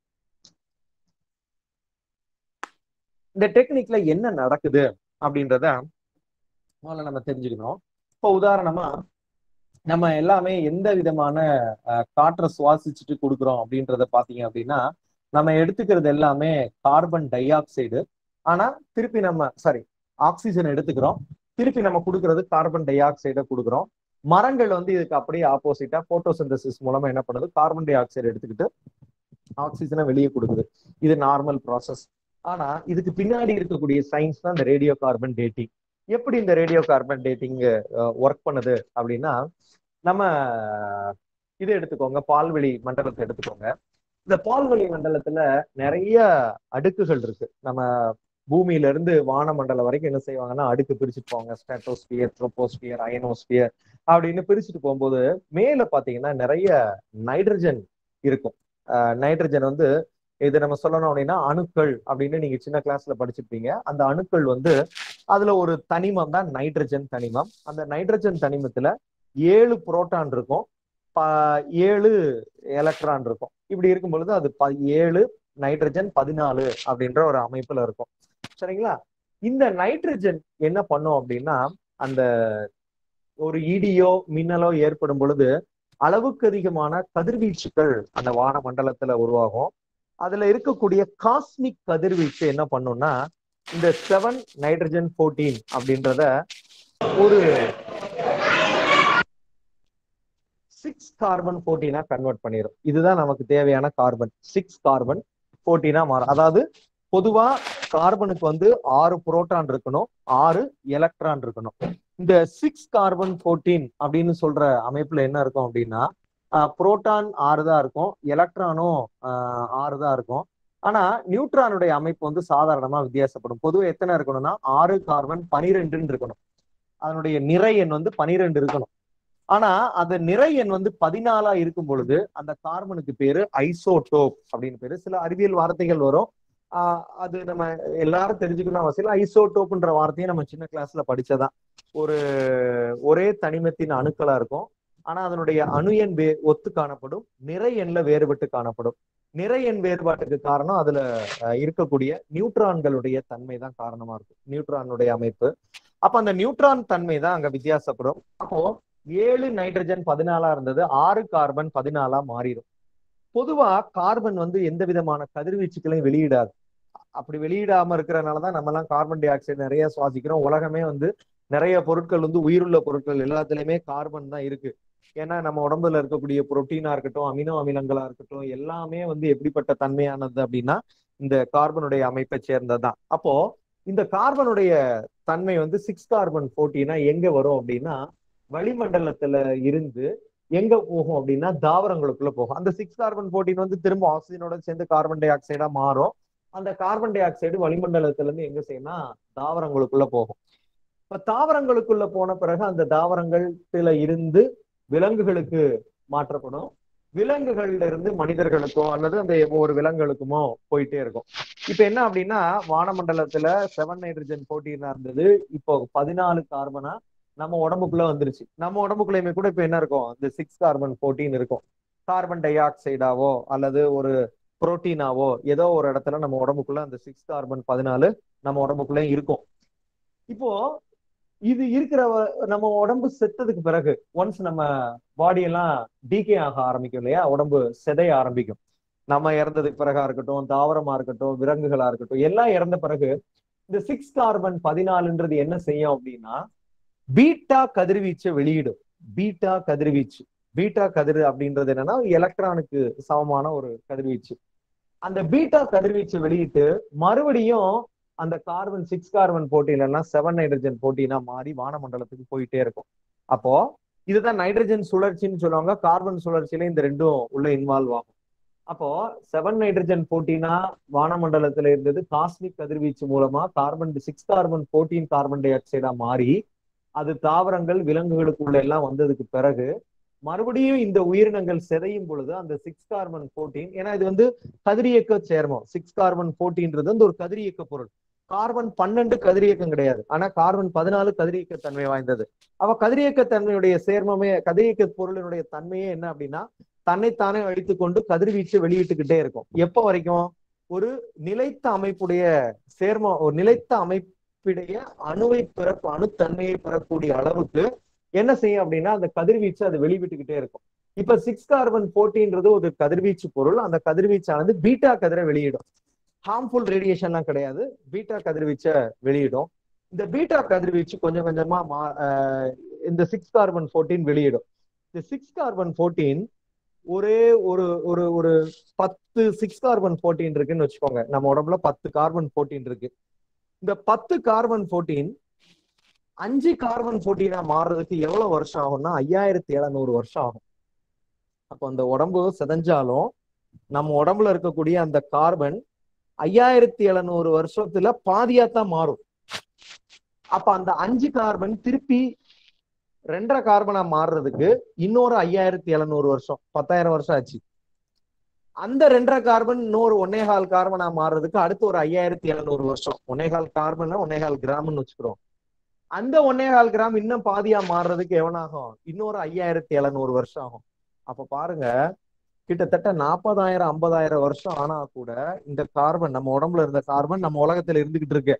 இந்த டெக்னிக்ல என்ன நடக்குது அப்படின்றத முதல்ல நம்ம தெரிஞ்சுக்கணும் இப்போ உதாரணமா நம்ம எல்லாமே எந்த விதமான அஹ், காற்றை சுவாசிச்சுட்டு கொடுக்குறோம் அப்படின்றத பாத்தீங்க அப்படின்னா நம்ம எடுத்துக்கிறது எல்லாமே கார்பன் டை ஆக்சைடு ஆனா திருப்பி நம்ம சாரி ஆக்சிஜன் எடுத்துக்கிறோம் திருப்பி நம்ம கொடுக்கறது கார்பன் டை ஆக்சைடை கொடுக்குறோம் மரங்கள் வந்து இதுக்கு அப்படியே ஆப்போசிட்டா போட்டோசிந்தசிஸ் மூலமா என்ன பண்ணுது கார்பன் டை ஆக்சைடு எடுத்துக்கிட்டு ஆக்சிஜனை வெளியே கொடுக்குது இது நார்மல் ப்ராசஸ் ஆனா இதுக்கு பின்னாடி இருக்கக்கூடிய சயின்ஸ் தான் இந்த ரேடியோ கார்பன் டேட்டிங் எப்படி இந்த ரேடியோ கார்பன் டேட்டிங் ஒர்க் பண்ணுது அப்படின்னா நம்ம இது எடுத்துக்கோங்க பால்வெளி மண்டலத்தை எடுத்துக்கோங்க இந்த பால்வெளி மண்டலத்துல நிறைய அடுக்குகள் இருக்கு நம்ம பூமியில இருந்து வானமண்டலம் வரைக்கும் என்ன செய்வாங்கன்னா அடுக்கு பிரிச்சுட்டு போவாங்க ஸ்டாட்டோஸ்பியர் ட்ரோபோஸ்பியர் அயனோஸ்பியர் அப்படின்னு பிரிச்சுட்டு போகும்போது மேல பாத்தீங்கன்னா நிறைய நைட்ரஜன் இருக்கும் நைட்ரஜன் வந்து இது நம்ம சொல்லணும் அப்படின்னா அணுக்கள் அப்படின்னு நீங்க சின்ன கிளாஸ்ல படிச்சிருப்பீங்க அந்த அணுக்கள் வந்து அதுல ஒரு தனிமம் தான் நைட்ரஜன் தனிமம் அந்த நைட்ரஜன் தனிமத்துல ஏழு புரோட்டான் இருக்கும் ஏழு எலக்ட்ரான் இருக்கும் இப்படி இருக்கும் பொழுது அது ஏழு நைட்ரஜன் பதினாலு அப்படின்ற ஒரு அமைப்புல இருக்கும் சரிங்களா இந்த நைட்ரஜன் என்ன பண்ணும் அப்படின்னா அந்த ஒரு இடியோ மின்னலோ ஏற்படும் பொழுது அளவுக்கு அதிகமான கதிர்வீச்சுகள் அந்த வான மண்டலத்துல உருவாகும் அதுல இருக்கக்கூடிய காஸ்மிக் கதிர்வீச்சு என்ன பண்ணும்னா இந்த செவன் நைட்ரஜன் போர்டீன் அப்படின்றத ஒரு சிக்ஸ் கார்பன் போர்டீனா கன்வெர்ட் பண்ணிடும் இதுதான் நமக்கு தேவையான கார்பன் சிக்ஸ் கார்பன் போர்டீனா மாறும் அதாவது பொதுவா கார்பனுக்கு வந்து ஆறு புரோட்டான் இருக்கணும் ஆறு எலக்ட்ரான் இருக்கணும் இந்த சிக்ஸ் கார்பன் போர்டீன் அப்படின்னு சொல்ற அமைப்புல என்ன இருக்கும் அப்படின்னா புரோட்டான் ஆறு தான் இருக்கும் எலக்ட்ரானும் ஆறு தான் இருக்கும் ஆனா நியூட்ரானுடைய அமைப்பு வந்து சாதாரணமா வித்தியாசப்படும் பொதுவாக எத்தனை இருக்கணும்னா ஆறு கார்பன் பனிரெண்டுன்னு இருக்கணும் அதனுடைய நிறை எண் வந்து பனிரெண்டு இருக்கணும் ஆனா அந்த நிறை எண் வந்து பதினாலா இருக்கும் பொழுது அந்த கார்பனுக்கு பேரு ஐசோடோப் அப்படின்னு பேரு சில அறிவியல் வார்த்தைகள் வரும் ஆஹ் அது நம்ம எல்லாரும் தெரிஞ்சுக்கணும் அவசியம் ஐசோடோப்ன்ற வார்த்தையை நம்ம சின்ன கிளாஸ்ல படிச்சதான் ஒரு ஒரே தனிமத்தின் அணுக்களா இருக்கும் ஆனா அதனுடைய அணு எண் வே ஒத்து காணப்படும் நிறை எண்ல வேறுபட்டு காணப்படும் நிறை எண் வேறுபாட்டுக்கு காரணம் அதுல இருக்கக்கூடிய நியூட்ரான்களுடைய தன்மை தான் காரணமா இருக்கும் நியூட்ரானுடைய அமைப்பு அப்ப அந்த நியூட்ரான் தன்மை தான் அங்க வித்தியாசப்படும் அப்போ ஏழு நைட்ரஜன் பதினாலா இருந்தது ஆறு கார்பன் பதினாலா மாறிடும் பொதுவா கார்பன் வந்து எந்த விதமான கதிர்வீச்சுகளையும் வெளியிடாது அப்படி வெளியிடாம இருக்கிறனாலதான் நம்ம எல்லாம் கார்பன் டை ஆக்சைடு நிறைய சுவாசிக்கிறோம் உலகமே வந்து நிறைய பொருட்கள் வந்து உயிருள்ள பொருட்கள் எல்லாத்துலயுமே கார்பன் தான் இருக்கு ஏன்னா நம்ம உடம்புல இருக்கக்கூடிய புரோட்டீனா இருக்கட்டும் அமினோ அமிலங்களா இருக்கட்டும் எல்லாமே வந்து எப்படிப்பட்ட தன்மையானது அப்படின்னா இந்த கார்பனுடைய அமைப்பை சேர்ந்ததுதான் அப்போ இந்த கார்பனுடைய தன்மை வந்து சிக்ஸ் கார்பன் போர்ட்டினா எங்க வரும் அப்படின்னா வளிமண்டலத்துல இருந்து எங்க போகும் அப்படின்னா தாவரங்களுக்குள்ள போகும் அந்த சிக்ஸ் கார்பன் போர்ட்டின் வந்து திரும்ப ஆக்சிஜனோட சேர்ந்து கார்பன் டை ஆக்சைடா மாறும் அந்த கார்பன் டை ஆக்சைடு வளிமண்டலத்துல இருந்து எங்க செய்யும்னா தாவரங்களுக்குள்ள போகும் இப்ப தாவரங்களுக்குள்ள போன பிறகு அந்த தாவரங்கள்ல இருந்து விலங்குகளுக்கு மாற்றப்படும் விலங்குகள்ல இருந்து மனிதர்களுக்கோ அல்லது அந்த ஒவ்வொரு விலங்குகளுக்குமோ போயிட்டே இருக்கும் இப்ப என்ன அப்படின்னா வானமண்டலத்துல செவன் நைட்ரஜன் போட்டினா இருந்தது இப்போ பதினாலு கார்பனா நம்ம உடம்புக்குள்ள வந்துருச்சு நம்ம உடம்புக்குள்ளயுமே கூட இப்ப என்ன இருக்கும் இந்த சிக்ஸ் கார்பன் போர்டீன் இருக்கும் கார்பன் டை ஆக்சைடாவோ அல்லது ஒரு புரோட்டீனாவோ ஏதோ ஒரு இடத்துல நம்ம உடம்புக்குள்ள அந்த சிக்ஸ் கார்பன் பதினாலு நம்ம உடம்புக்குள்ள இருக்கும் இப்போ இது இருக்கிற நம்ம உடம்பு செத்ததுக்கு பிறகு ஒன்ஸ் நம்ம பாடி எல்லாம் டீகே ஆக ஆரம்பிக்கும் இல்லையா உடம்பு செதைய ஆரம்பிக்கும் நம்ம இறந்ததுக்கு பிறகா இருக்கட்டும் தாவரமா இருக்கட்டும் விலங்குகளா இருக்கட்டும் எல்லாம் இறந்த பிறகு இந்த சிக்ஸ் கார்பன் பதினாலுன்றது என்ன செய்யும் அப்படின்னா பீட்டா கதிர்வீச்சை வெளியிடும் பீட்டா கதிர்வீச்சு பீட்டா கதிர் அப்படின்றது என்னன்னா எலக்ட்ரானுக்கு சமமான ஒரு கதிர்வீச்சு அந்த பீட்டா கதிர்வீச்சு வெளியிட்டு மறுபடியும் அந்த கார்பன் சிக்ஸ் கார்பன் போட்டியில செவன் நைட்ரஜன் போட்டினா மாறி வானமண்டலத்துக்கு போயிட்டே இருக்கும் அப்போ இதுதான் நைட்ரஜன் சுழற்சின்னு சொல்லுவாங்க கார்பன் சுழற்சியில இந்த ரெண்டும் உள்ள இன்வால்வ் ஆகும் அப்போ செவன் நைட்ரஜன் போட்டினா வானமண்டலத்துல இருந்தது காஸ்மிக் கதிர்வீச்சு மூலமா carbon six carbon fourteen carbon டை ஆக்சைடா மாறி அது தாவரங்கள் விலங்குகளுக்குள்ள எல்லாம் வந்ததுக்கு பிறகு மறுபடியும் இந்த உயிரினங்கள் சிதையும் பொழுது அந்த சிக்ஸ் கார்பன் போர்டீன் ஏன்னா இது வந்து கதிரியக்க சேர்மம் சிக்ஸ் கார்பன் போர்டீன்றது வந்து ஒரு கதிரியக்க பொருள் கார்பன் பன்னெண்டு கதிரியக்கம் கிடையாது ஆனா கார்பன் பதினாலு கதிரியக்க தன்மை வாய்ந்தது அவ கதிரியக்க தன்மையுடைய சேர்மமே கதிரியக்க பொருளினுடைய தன்மையே என்ன அப்படின்னா தன்னைத்தானே அழித்து கொண்டு கதிர்வீச்சு வெளியிட்டுக்கிட்டே இருக்கும் எப்ப வரைக்கும் ஒரு நிலைத்த அமைப்புடைய சேர்மம் ஒரு நிலைத்த அமைப்புடைய அணுவை பெற அணுத்தன்மையை பெறக்கூடிய அளவுக்கு என்ன செய்யும் அப்படின்னா அந்த கதிர்வீச்சு அது வெளிவிட்டுக்கிட்டே இருக்கும் இப்ப சிக்ஸ் கார்பன் போர்டீன்றது ஒரு கதிர்வீச்சு பொருள் அந்த கதிர்வீச்சானது பீட்டா கதிரை வெளியிடும் ஹார்ம்ஃபுல் ரேடியேஷன்லாம் கிடையாது பீட்டா கதிர்வீச்சை வெளியிடும் இந்த பீட்டா கதிர்வீச்சு கொஞ்சம் கொஞ்சமா மா இந்த சிக்ஸ் கார்பன் போர்டீன் வெளியிடும் இந்த சிக்ஸ் கார்பன் போர்டீன் ஒரே ஒரு ஒரு ஒரு பத்து சிக்ஸ் கார்பன் போர்டீன் இருக்குன்னு வச்சுக்கோங்க நம்ம உடம்புல பத்து கார்பன் போர்டீன் இருக்கு இந்த பத்து கார்பன் போர்டீன் அஞ்சு கார்பன் போர்டீனா மாறுறதுக்கு எவ்வளவு வருஷம் ஆகும்னா ஐயாயிரத்தி எழுநூறு வருஷம் ஆகும் அப்போ அந்த உடம்பு சிதைஞ்சாலும் நம்ம உடம்புல இருக்கக்கூடிய அந்த கார்பன் ஐயாயிரத்தி எழுநூறு வருஷத்துல பாதியாத்தான் மாறும் அப்ப அந்த அஞ்சு கார்பன் திருப்பி ரெண்டரை கார்பனா மாறுறதுக்கு இன்னொரு ஐயாயிரத்தி எழுநூறு வருஷம் பத்தாயிரம் வருஷம் ஆச்சு அந்த ரெண்டரை கார்பன் இன்னொரு ஒன்னேகால் கார்பனா மாறுறதுக்கு அடுத்து ஒரு ஐயாயிரத்தி எழுநூறு வருஷம் ஒன்னேகால் கார்பன் ஒன்னேகால் கிராம்னு வச்சுக்கிறோம் அந்த ஒன்னேகால் கிராம் இன்னும் பாதியா மாறுறதுக்கு எவனாகும் இன்னொரு ஐயாயிரத்தி எழுநூறு வருஷம் ஆகும் அப்ப பாருங்க கிட்டத்தட்ட நாற்பதாயிரம் ஐம்பதாயிரம் வருஷம் ஆனா கூட இந்த கார்பன் நம்ம உடம்புல இருந்த கார்பன் நம்ம உலகத்துல இருந்துகிட்டு இருக்கு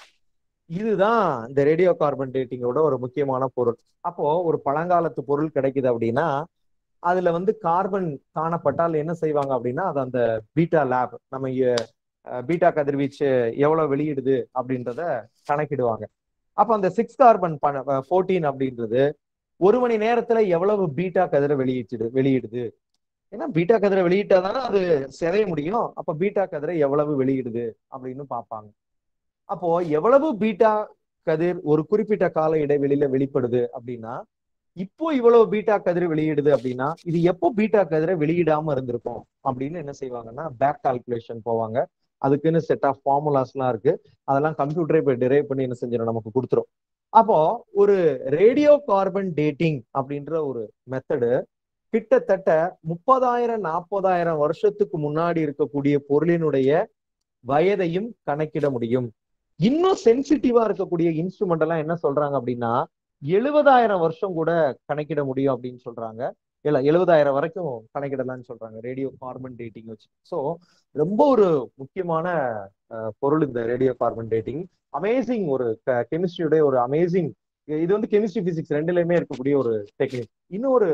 இதுதான் இந்த ரேடியோ கார்பன் டேட்டிங்கோட ஒரு முக்கியமான பொருள் அப்போ ஒரு பழங்காலத்து பொருள் கிடைக்குது அப்படின்னா அதுல வந்து கார்பன் காணப்பட்டால் என்ன செய்வாங்க அப்படின்னா அது அந்த பீட்டா லேப் நம்ம பீட்டா கதிர்வீச்சு எவ்வளவு வெளியிடுது அப்படின்றத கணக்கிடுவாங்க அப்ப அந்த சிக்ஸ் கார்பன் ஃபோர்டீன் அப்படின்றது ஒரு மணி நேரத்துல எவ்வளவு பீட்டா கதிரை வெளியிட்டு வெளியிடுது ஏன்னா பீட்டா கதிரை வெளியிட்டாதானே அது சிதைய முடியும் அப்ப பீட்டா கதிரை எவ்வளவு வெளியிடுது அப்படின்னு பார்ப்பாங்க அப்போ எவ்வளவு பீட்டா கதிர் ஒரு குறிப்பிட்ட கால இடைவெளியில வெளிப்படுது அப்படின்னா இப்போ இவ்வளவு பீட்டா கதிர் வெளியிடுது அப்படின்னா இது எப்போ பீட்டா கதிரை வெளியிடாம இருந்திருக்கும் அப்படின்னு என்ன செய்வாங்கன்னா பேக் கால்குலேஷன் போவாங்க அதுக்குன்னு செட் ஆஃப் ஃபார்முலாஸ் எல்லாம் இருக்கு அதெல்லாம் கம்ப்யூட்டரே போய் டிரைவ் பண்ணி என்ன செஞ்சிடும் நமக்கு கொடுத்துரும் அப்போ ஒரு ரேடியோ கார்பன் டேட்டிங் அப்படின்ற ஒரு மெத்தடு கிட்டத்தட்ட முப்பதாயிரம் நாற்பதாயிரம் வருஷத்துக்கு முன்னாடி இருக்கக்கூடிய பொருளினுடைய வயதையும் கணக்கிட முடியும் இன்னும் சென்சிட்டிவா இருக்கக்கூடிய இன்ஸ்ட்ருமெண்ட் எல்லாம் என்ன சொல்றாங்க அப்படின்னா எழுபதாயிரம் வருஷம் கூட கணக்கிட முடியும் அப்படின்னு சொல்றாங்க இல்ல எழுபதாயிரம் வரைக்கும் கணக்கிடலாம்னு சொல்றாங்க ரேடியோ கார்பன் டேட்டிங் வச்சு ஸோ ரொம்ப ஒரு முக்கியமான பொருள் இந்த ரேடியோ கார்பன் டேட்டிங் அமேசிங் ஒரு கெமிஸ்ட்ரியுடைய ஒரு அமேசிங் இது வந்து கெமிஸ்ட்ரி பிசிக்ஸ் ரெண்டுலயுமே இருக்கக்கூடிய ஒரு டெக்னிக் இன்னொரு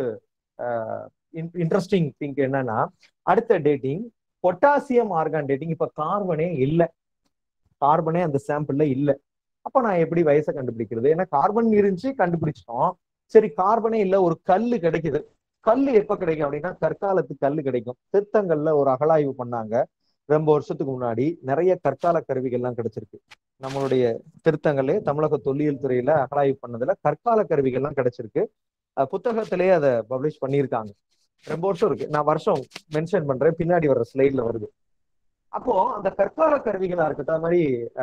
இன்ட்ரெஸ்டிங் திங்க் என்னன்னா அடுத்த டேட்டிங் பொட்டாசியம் ஆர்கான் டேட்டிங் இப்ப கார்பனே இல்லை கார்பனே அந்த சாம்பிள்ல இல்லை அப்ப நான் எப்படி வயசை கண்டுபிடிக்கிறது ஏன்னா கார்பன் இருந்துச்சு கண்டுபிடிச்சிட்டோம் சரி கார்பனே இல்ல ஒரு கல்லு கிடைக்குது கல்லு எப்ப கிடைக்கும் அப்படின்னா கற்காலத்து கல்லு கிடைக்கும் திருத்தங்கள்ல ஒரு அகழாய்வு பண்ணாங்க ரொம்ப வருஷத்துக்கு முன்னாடி நிறைய கற்கால கருவிகள்லாம் கிடைச்சிருக்கு நம்மளுடைய திருத்தங்களே தமிழக தொல்லியல் துறையில அகழாய்வு பண்ணதுல கற்கால கருவிகள்லாம் கிடைச்சிருக்கு புத்தகத்திலேயே அதை பப்ளிஷ் பண்ணியிருக்காங்க ரொம்ப வருஷம் இருக்கு நான் வருஷம் மென்ஷன் பண்றேன் பின்னாடி வர்ற ஸ்லைட்ல வருது அப்போ அந்த கற்கால கருவிகளா இருக்கட்டும் அது மாதிரி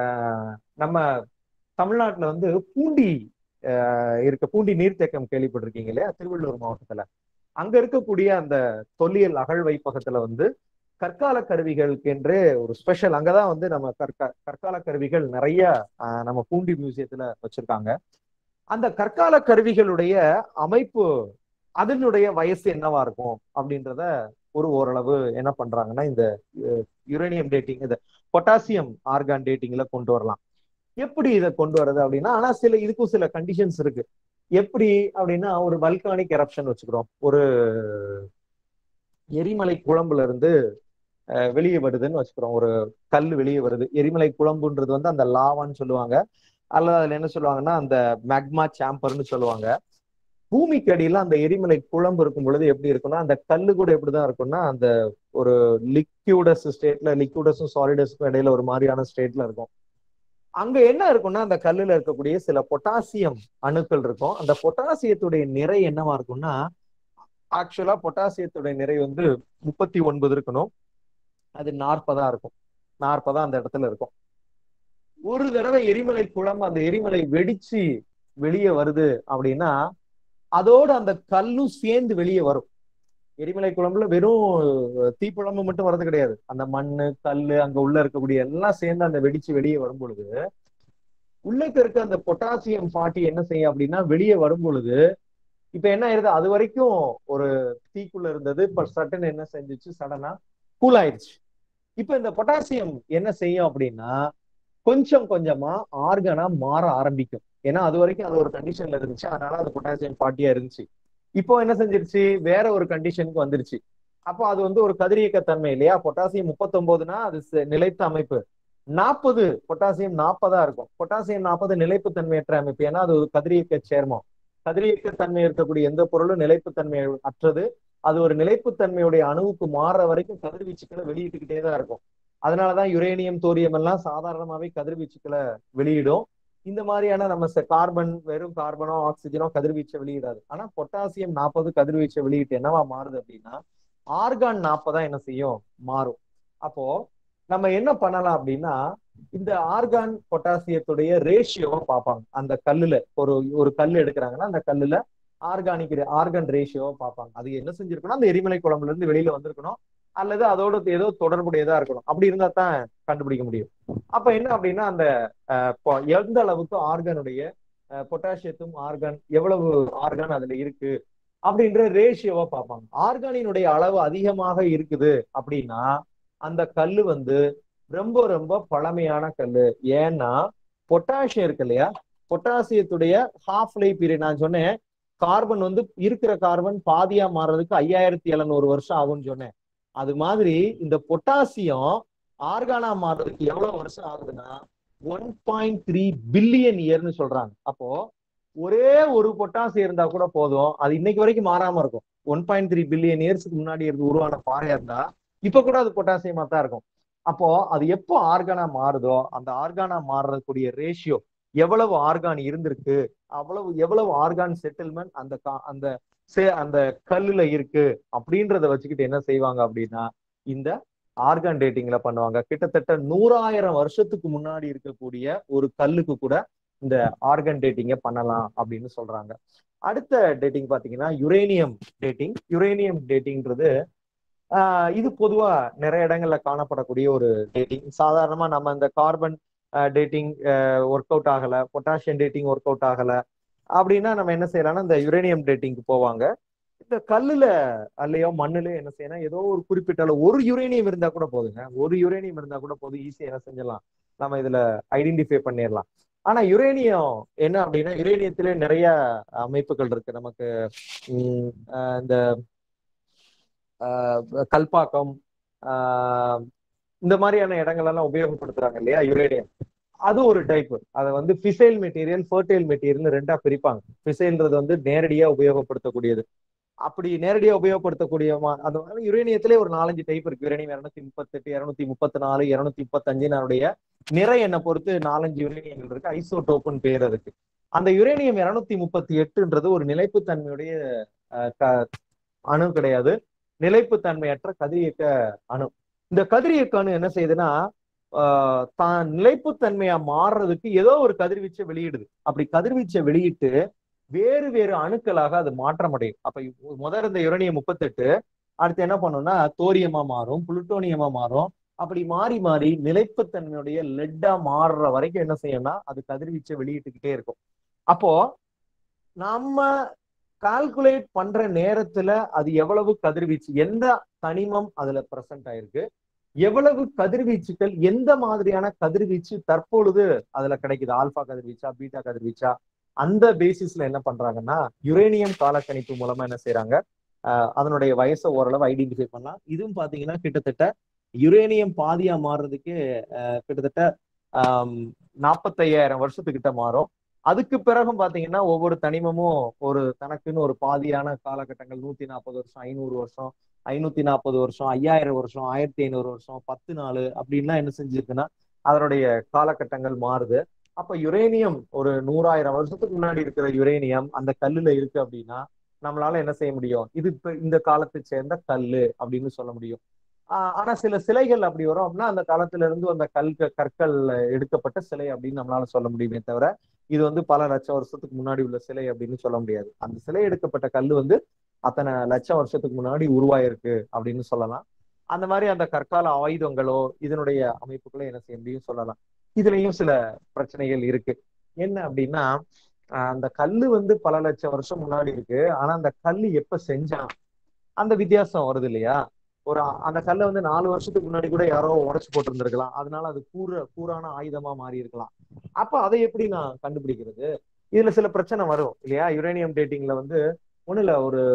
நம்ம தமிழ்நாட்டுல வந்து பூண்டி இருக்க பூண்டி நீர்த்தேக்கம் கேள்விப்பட்டிருக்கீங்க இல்லையா திருவள்ளூர் மாவட்டத்துல அங்க இருக்கக்கூடிய அந்த தொல்லியல் அகழ்வைப்பகத்துல வந்து கற்கால கருவிகளுக்கு என்றே ஒரு ஸ்பெஷல் அங்கதான் வந்து நம்ம கற்கா கற்கால கருவிகள் நிறைய நம்ம பூண்டி மியூசியத்துல வச்சிருக்காங்க அந்த கற்கால கருவிகளுடைய அமைப்பு அதனுடைய வயசு என்னவா இருக்கும் அப்படின்றத ஒரு ஓரளவு என்ன பண்றாங்கன்னா இந்த யுரேனியம் டேட்டிங் இந்த பொட்டாசியம் ஆர்கான் டேட்டிங்ல கொண்டு வரலாம் எப்படி இதை கொண்டு வர்றது அப்படின்னா ஆனா சில இதுக்கும் சில கண்டிஷன்ஸ் இருக்கு எப்படி அப்படின்னா ஒரு வல்கானிக் எரப்ஷன் வச்சுக்கிறோம் ஒரு எரிமலை குழம்புல இருந்து வெளியே வருதுன்னு வச்சுக்கிறோம் ஒரு கல் வெளியே வருது எரிமலை குழம்புன்றது வந்து அந்த லாவான்னு சொல்லுவாங்க அல்லது அதுல என்ன சொல்லுவாங்கன்னா அந்த மேக்மா சாம்பர்னு சொல்லுவாங்க பூமிக்கு அடியில அந்த எரிமலை குழம்பு இருக்கும் பொழுது எப்படி இருக்கும்னா அந்த கல்லு கூட எப்படிதான் இருக்கும்னா அந்த ஒரு லிக்யூடஸ் ஸ்டேட்ல லிக்யூடஸும் சாலிடஸுக்கும் இடையில ஒரு மாதிரியான ஸ்டேட்ல இருக்கும் அங்க என்ன இருக்கும்னா அந்த கல்லுல இருக்கக்கூடிய சில பொட்டாசியம் அணுக்கள் இருக்கும் அந்த பொட்டாசியத்துடைய நிறை என்னவா இருக்கும்னா ஆக்சுவலா பொட்டாசியத்துடைய நிறை வந்து முப்பத்தி ஒன்பது இருக்கணும் அது நாற்பதா இருக்கும் நாற்பதா அந்த இடத்துல இருக்கும் ஒரு தடவை எரிமலை குழம்பு அந்த எரிமலை வெடிச்சு வெளியே வருது அப்படின்னா அதோட அந்த கல்லும் சேர்ந்து வெளியே வரும் எரிமலை குழம்புல வெறும் தீக்குழம்பு மட்டும் வர்றது கிடையாது அந்த மண்ணு கல்லு அங்க உள்ள இருக்கக்கூடிய எல்லாம் சேர்ந்து அந்த வெடிச்சு வெளியே வரும் பொழுது உள்ளக்க இருக்க அந்த பொட்டாசியம் பாட்டி என்ன செய்யும் அப்படின்னா வெளியே வரும் பொழுது இப்ப என்ன ஆயிருது அது வரைக்கும் ஒரு தீக்குள்ள இருந்தது இப்ப சட்டன் என்ன செஞ்சிச்சு சடனா கூல் ஆயிடுச்சு இப்ப இந்த பொட்டாசியம் என்ன செய்யும் அப்படின்னா கொஞ்சம் கொஞ்சமா ஆர்கனா மாற ஆரம்பிக்கும் ஏன்னா அது வரைக்கும் அது ஒரு கண்டிஷன்ல இருந்துச்சு அதனால அது பொட்டாசியம் பாட்டியா இருந்துச்சு இப்போ என்ன செஞ்சிருச்சு வேற ஒரு கண்டிஷனுக்கு வந்துருச்சு அப்போ அது வந்து ஒரு கதிரியக்க தன்மை இல்லையா பொட்டாசியம் முப்பத்தொன்பதுனா அது நிலைத்த அமைப்பு நாற்பது பொட்டாசியம் நாற்பதா இருக்கும் பொட்டாசியம் நாற்பது நிலைப்பு தன்மையற்ற அமைப்பு ஏன்னா அது ஒரு கதிரியக்க சேர்மம் கதிரியக்க தன்மை இருக்கக்கூடிய எந்த பொருளும் நிலைப்புத்தன்மை அற்றது அது ஒரு நிலைப்புத்தன்மையுடைய அணுவுக்கு மாறுற வரைக்கும் கதிர்வீச்சுக்களை வெளியிட்டுக்கிட்டே தான் இருக்கும் அதனாலதான் யுரேனியம் தோரியம் எல்லாம் சாதாரணமாவே கதிர்வீச்சுக்களை வெளியிடும் இந்த மாதிரியான நம்ம கார்பன் வெறும் கார்பனோ ஆக்சிஜனோ கதிர்வீச்சை வெளியிடாது ஆனா பொட்டாசியம் நாற்பது கதிர்வீச்சை வெளியிட்டு என்னவா மாறுது அப்படின்னா ஆர்கான் நாற்பதா என்ன செய்யும் மாறும் அப்போ நம்ம என்ன பண்ணலாம் அப்படின்னா இந்த ஆர்கான் பொட்டாசியத்துடைய ரேஷியோவை பார்ப்பாங்க அந்த கல்லுல ஒரு ஒரு கல் எடுக்கிறாங்கன்னா அந்த கல்லுல ஆர்கானிக் ஆர்கன் ரேஷியோவை பார்ப்பாங்க அது என்ன செஞ்சிருக்கணும் அந்த எரிமலை குழம்புல இருந்து வெளியில வந்திருக்கணும் அல்லது அதோட ஏதோ தொடர்புடையதா இருக்கணும் அப்படி இருந்தா தான் கண்டுபிடிக்க முடியும் அப்ப என்ன அப்படின்னா அந்த எந்த அளவுக்கு ஆர்கனுடைய பொட்டாசியத்தும் ஆர்கான் எவ்வளவு ஆர்கான் அதுல இருக்கு அப்படின்ற ரேஷியோவை பார்ப்பாங்க ஆர்கானினுடைய அளவு அதிகமாக இருக்குது அப்படின்னா அந்த கல்லு வந்து ரொம்ப ரொம்ப பழமையான கல்லு ஏன்னா பொட்டாசியம் இருக்கு இல்லையா பொட்டாசியத்துடைய ஹாஃப் லைஃப் பீரியட் நான் சொன்னேன் கார்பன் வந்து இருக்கிற கார்பன் பாதியா மாறுறதுக்கு ஐயாயிரத்தி எழுநூறு வருஷம் ஆகும்னு சொன்னேன் அது மாதிரி இந்த பொட்டாசியம் ஆர்கானா மாறுறதுக்கு எவ்வளவு வருஷம் ஆகுதுன்னா ஒன் பாயிண்ட் த்ரீ பில்லியன் இயர்னு சொல்றாங்க அப்போ ஒரே ஒரு பொட்டாசியம் இருந்தா கூட போதும் அது இன்னைக்கு வரைக்கும் மாறாம இருக்கும் ஒன் பாயிண்ட் த்ரீ பில்லியன் இயர்ஸ்க்கு முன்னாடி இருந்து உருவான பாறையா இருந்தா இப்ப கூட அது பொட்டாசியமா தான் இருக்கும் அப்போ அது எப்போ ஆர்கானா மாறுதோ அந்த ஆர்கானா மாறுறதுக்கூடிய ரேஷியோ எவ்வளவு ஆர்கான் இருந்திருக்கு அவ்வளவு எவ்வளவு ஆர்கான் செட்டில்மெண்ட் அந்த அந்த அந்த கல்லுல இருக்கு அப்படின்றத வச்சுக்கிட்டு என்ன செய்வாங்க அப்படின்னா இந்த ஆர்கான் டேட்டிங்ல பண்ணுவாங்க கிட்டத்தட்ட நூறாயிரம் வருஷத்துக்கு முன்னாடி இருக்கக்கூடிய ஒரு கல்லுக்கு கூட இந்த ஆர்கன் டேட்டிங்க பண்ணலாம் அப்படின்னு சொல்றாங்க அடுத்த டேட்டிங் பாத்தீங்கன்னா யுரேனியம் டேட்டிங் யுரேனியம் டேட்டிங்ன்றது இது பொதுவா நிறைய இடங்கள்ல காணப்படக்கூடிய ஒரு டேட்டிங் சாதாரணமா நம்ம இந்த கார்பன் டேட்டிங் ஒர்க் அவுட் ஆகல பொட்டாசியம் டேட்டிங் ஒர்க் அவுட் ஆகல அப்படின்னா நம்ம என்ன செய்யலாம்னா இந்த யுரேனியம் டேட்டிங்க்கு போவாங்க இந்த கல்லுல அல்லையோ மண்ணுலயோ என்ன செய்யணும் ஏதோ ஒரு குறிப்பிட்ட அளவு ஒரு யுரேனியம் இருந்தா கூட போதுங்க ஒரு யுரேனியம் இருந்தா கூட போதும் ஈஸியா என்ன செஞ்சிடலாம் நம்ம இதுல ஐடென்டிஃபை பண்ணிடலாம் ஆனா யுரேனியம் என்ன அப்படின்னா யுரேனியத்திலே நிறைய அமைப்புகள் இருக்கு நமக்கு இந்த கல்பாக்கம் இந்த மாதிரியான இடங்கள் எல்லாம் உபயோகப்படுத்துறாங்க இல்லையா யுரேனியம் அது ஒரு டைப் அதை வந்து பிசைல் மெட்டீரியல் ஃபர்டைல் மெட்டீரியல் ரெண்டா பிரிப்பாங்க பிசைல்ன்றது வந்து நேரடியா உபயோகப்படுத்தக்கூடியது அப்படி நேரடியா உபயோகப்படுத்தக்கூடிய அது யுரேனியத்திலே ஒரு நாலஞ்சு டைப் இருக்கு யுரேனியம் இருநூத்தி முப்பத்தெட்டு இருநூத்தி முப்பத்தி நாலு இருநூத்தி முப்பத்தஞ்சு அதனுடைய நிறை எண்ணை பொறுத்து நாலஞ்சு யுரேனியங்கள் இருக்கு ஐசோடோப்புன்னு பேர் அதுக்கு அந்த யுரேனியம் இருநூத்தி முப்பத்தி எட்டுன்றது ஒரு நிலைப்புத்தன்மையுடைய அணு கிடையாது நிலைப்புத்தன்மையற்ற கதிரியக்க அணு இந்த கதிரியக்க அணு என்ன செய்யுதுன்னா தான் நிலைப்புத்தன்மையா மாறுறதுக்கு ஏதோ ஒரு கதிர்வீச்சை வெளியிடுது அப்படி கதிர்வீச்சை வெளியிட்டு வேறு வேறு அணுக்களாக அது மாற்றம் அடையும் அப்ப முதல் இந்த யுரேனியம் முப்பத்தெட்டு அடுத்து என்ன பண்ணும்னா தோரியமா மாறும் புளுட்டோனியமா மாறும் அப்படி மாறி மாறி நிலைப்புத்தன்மையுடைய லெட்டா மாறுற வரைக்கும் என்ன செய்யும்னா அது கதிர்வீச்சை வெளியிட்டுக்கிட்டே இருக்கும் அப்போ நம்ம கால்குலேட் பண்ற நேரத்துல அது எவ்வளவு கதிர்வீச்சு எந்த தனிமம் அதுல பிரசன்ட் ஆயிருக்கு எவ்வளவு கதிர்வீச்சுகள் எந்த மாதிரியான கதிர்வீச்சு தற்பொழுது அதுல கிடைக்குது ஆல்பா கதிர்வீச்சா பீட்டா கதிர்வீச்சா அந்த பேசிஸ்ல என்ன பண்றாங்கன்னா யுரேனியம் காலக்கணிப்பு மூலமா என்ன செய்யறாங்க அதனுடைய வயசை ஓரளவு ஐடென்டிஃபை பண்ணலாம் இதுவும் பாத்தீங்கன்னா கிட்டத்தட்ட யுரேனியம் பாதியா மாறுறதுக்கு கிட்டத்தட்ட நாற்பத்தையாயிரம் வருஷத்துக்கிட்ட மாறும் அதுக்கு பிறகும் பாத்தீங்கன்னா ஒவ்வொரு தனிமமும் ஒரு தனக்குன்னு ஒரு பாதியான காலகட்டங்கள் நூத்தி நாற்பது வருஷம் ஐநூறு வருஷம் ஐநூத்தி நாற்பது வருஷம் ஐயாயிரம் வருஷம் ஆயிரத்தி ஐநூறு வருஷம் பத்து நாள் அப்படின்லாம் என்ன செஞ்சிருக்குன்னா அதனுடைய காலகட்டங்கள் மாறுது அப்ப யுரேனியம் ஒரு நூறாயிரம் வருஷத்துக்கு முன்னாடி இருக்கிற யுரேனியம் அந்த கல்லுல இருக்கு அப்படின்னா நம்மளால என்ன செய்ய முடியும் இது இப்ப இந்த காலத்தை சேர்ந்த கல்லு அப்படின்னு சொல்ல முடியும் ஆஹ் ஆனா சில சிலைகள் அப்படி வரும் அப்படின்னா அந்த காலத்துல இருந்து அந்த கல் கற்கள் எடுக்கப்பட்ட சிலை அப்படின்னு நம்மளால சொல்ல முடியுமே தவிர இது வந்து பல லட்சம் வருஷத்துக்கு முன்னாடி உள்ள சிலை அப்படின்னு சொல்ல முடியாது அந்த சிலை எடுக்கப்பட்ட கல் வந்து அத்தனை லட்சம் வருஷத்துக்கு முன்னாடி உருவாயிருக்கு அப்படின்னு சொல்லலாம் அந்த மாதிரி அந்த கற்கால ஆயுதங்களோ இதனுடைய அமைப்புகளோ என்ன செய்ய முடியும் சொல்லலாம் இதுலயும் சில பிரச்சனைகள் இருக்கு என்ன அப்படின்னா அந்த கல்லு வந்து பல லட்சம் வருஷம் முன்னாடி இருக்கு ஆனா அந்த கல்லு எப்ப செஞ்சான் அந்த வித்தியாசம் வருது இல்லையா ஒரு அந்த கல்லை வந்து நாலு வருஷத்துக்கு முன்னாடி கூட யாரோ உடச்சு போட்டிருந்திருக்கலாம் அதனால அது கூற கூறான ஆயுதமா மாறி இருக்கலாம் அப்ப அதை எப்படி நான் கண்டுபிடிக்கிறது இதுல சில பிரச்சனை வரும் இல்லையா யுரேனியம் டேட்டிங்ல வந்து ஒண்ணு இல்ல ஒரு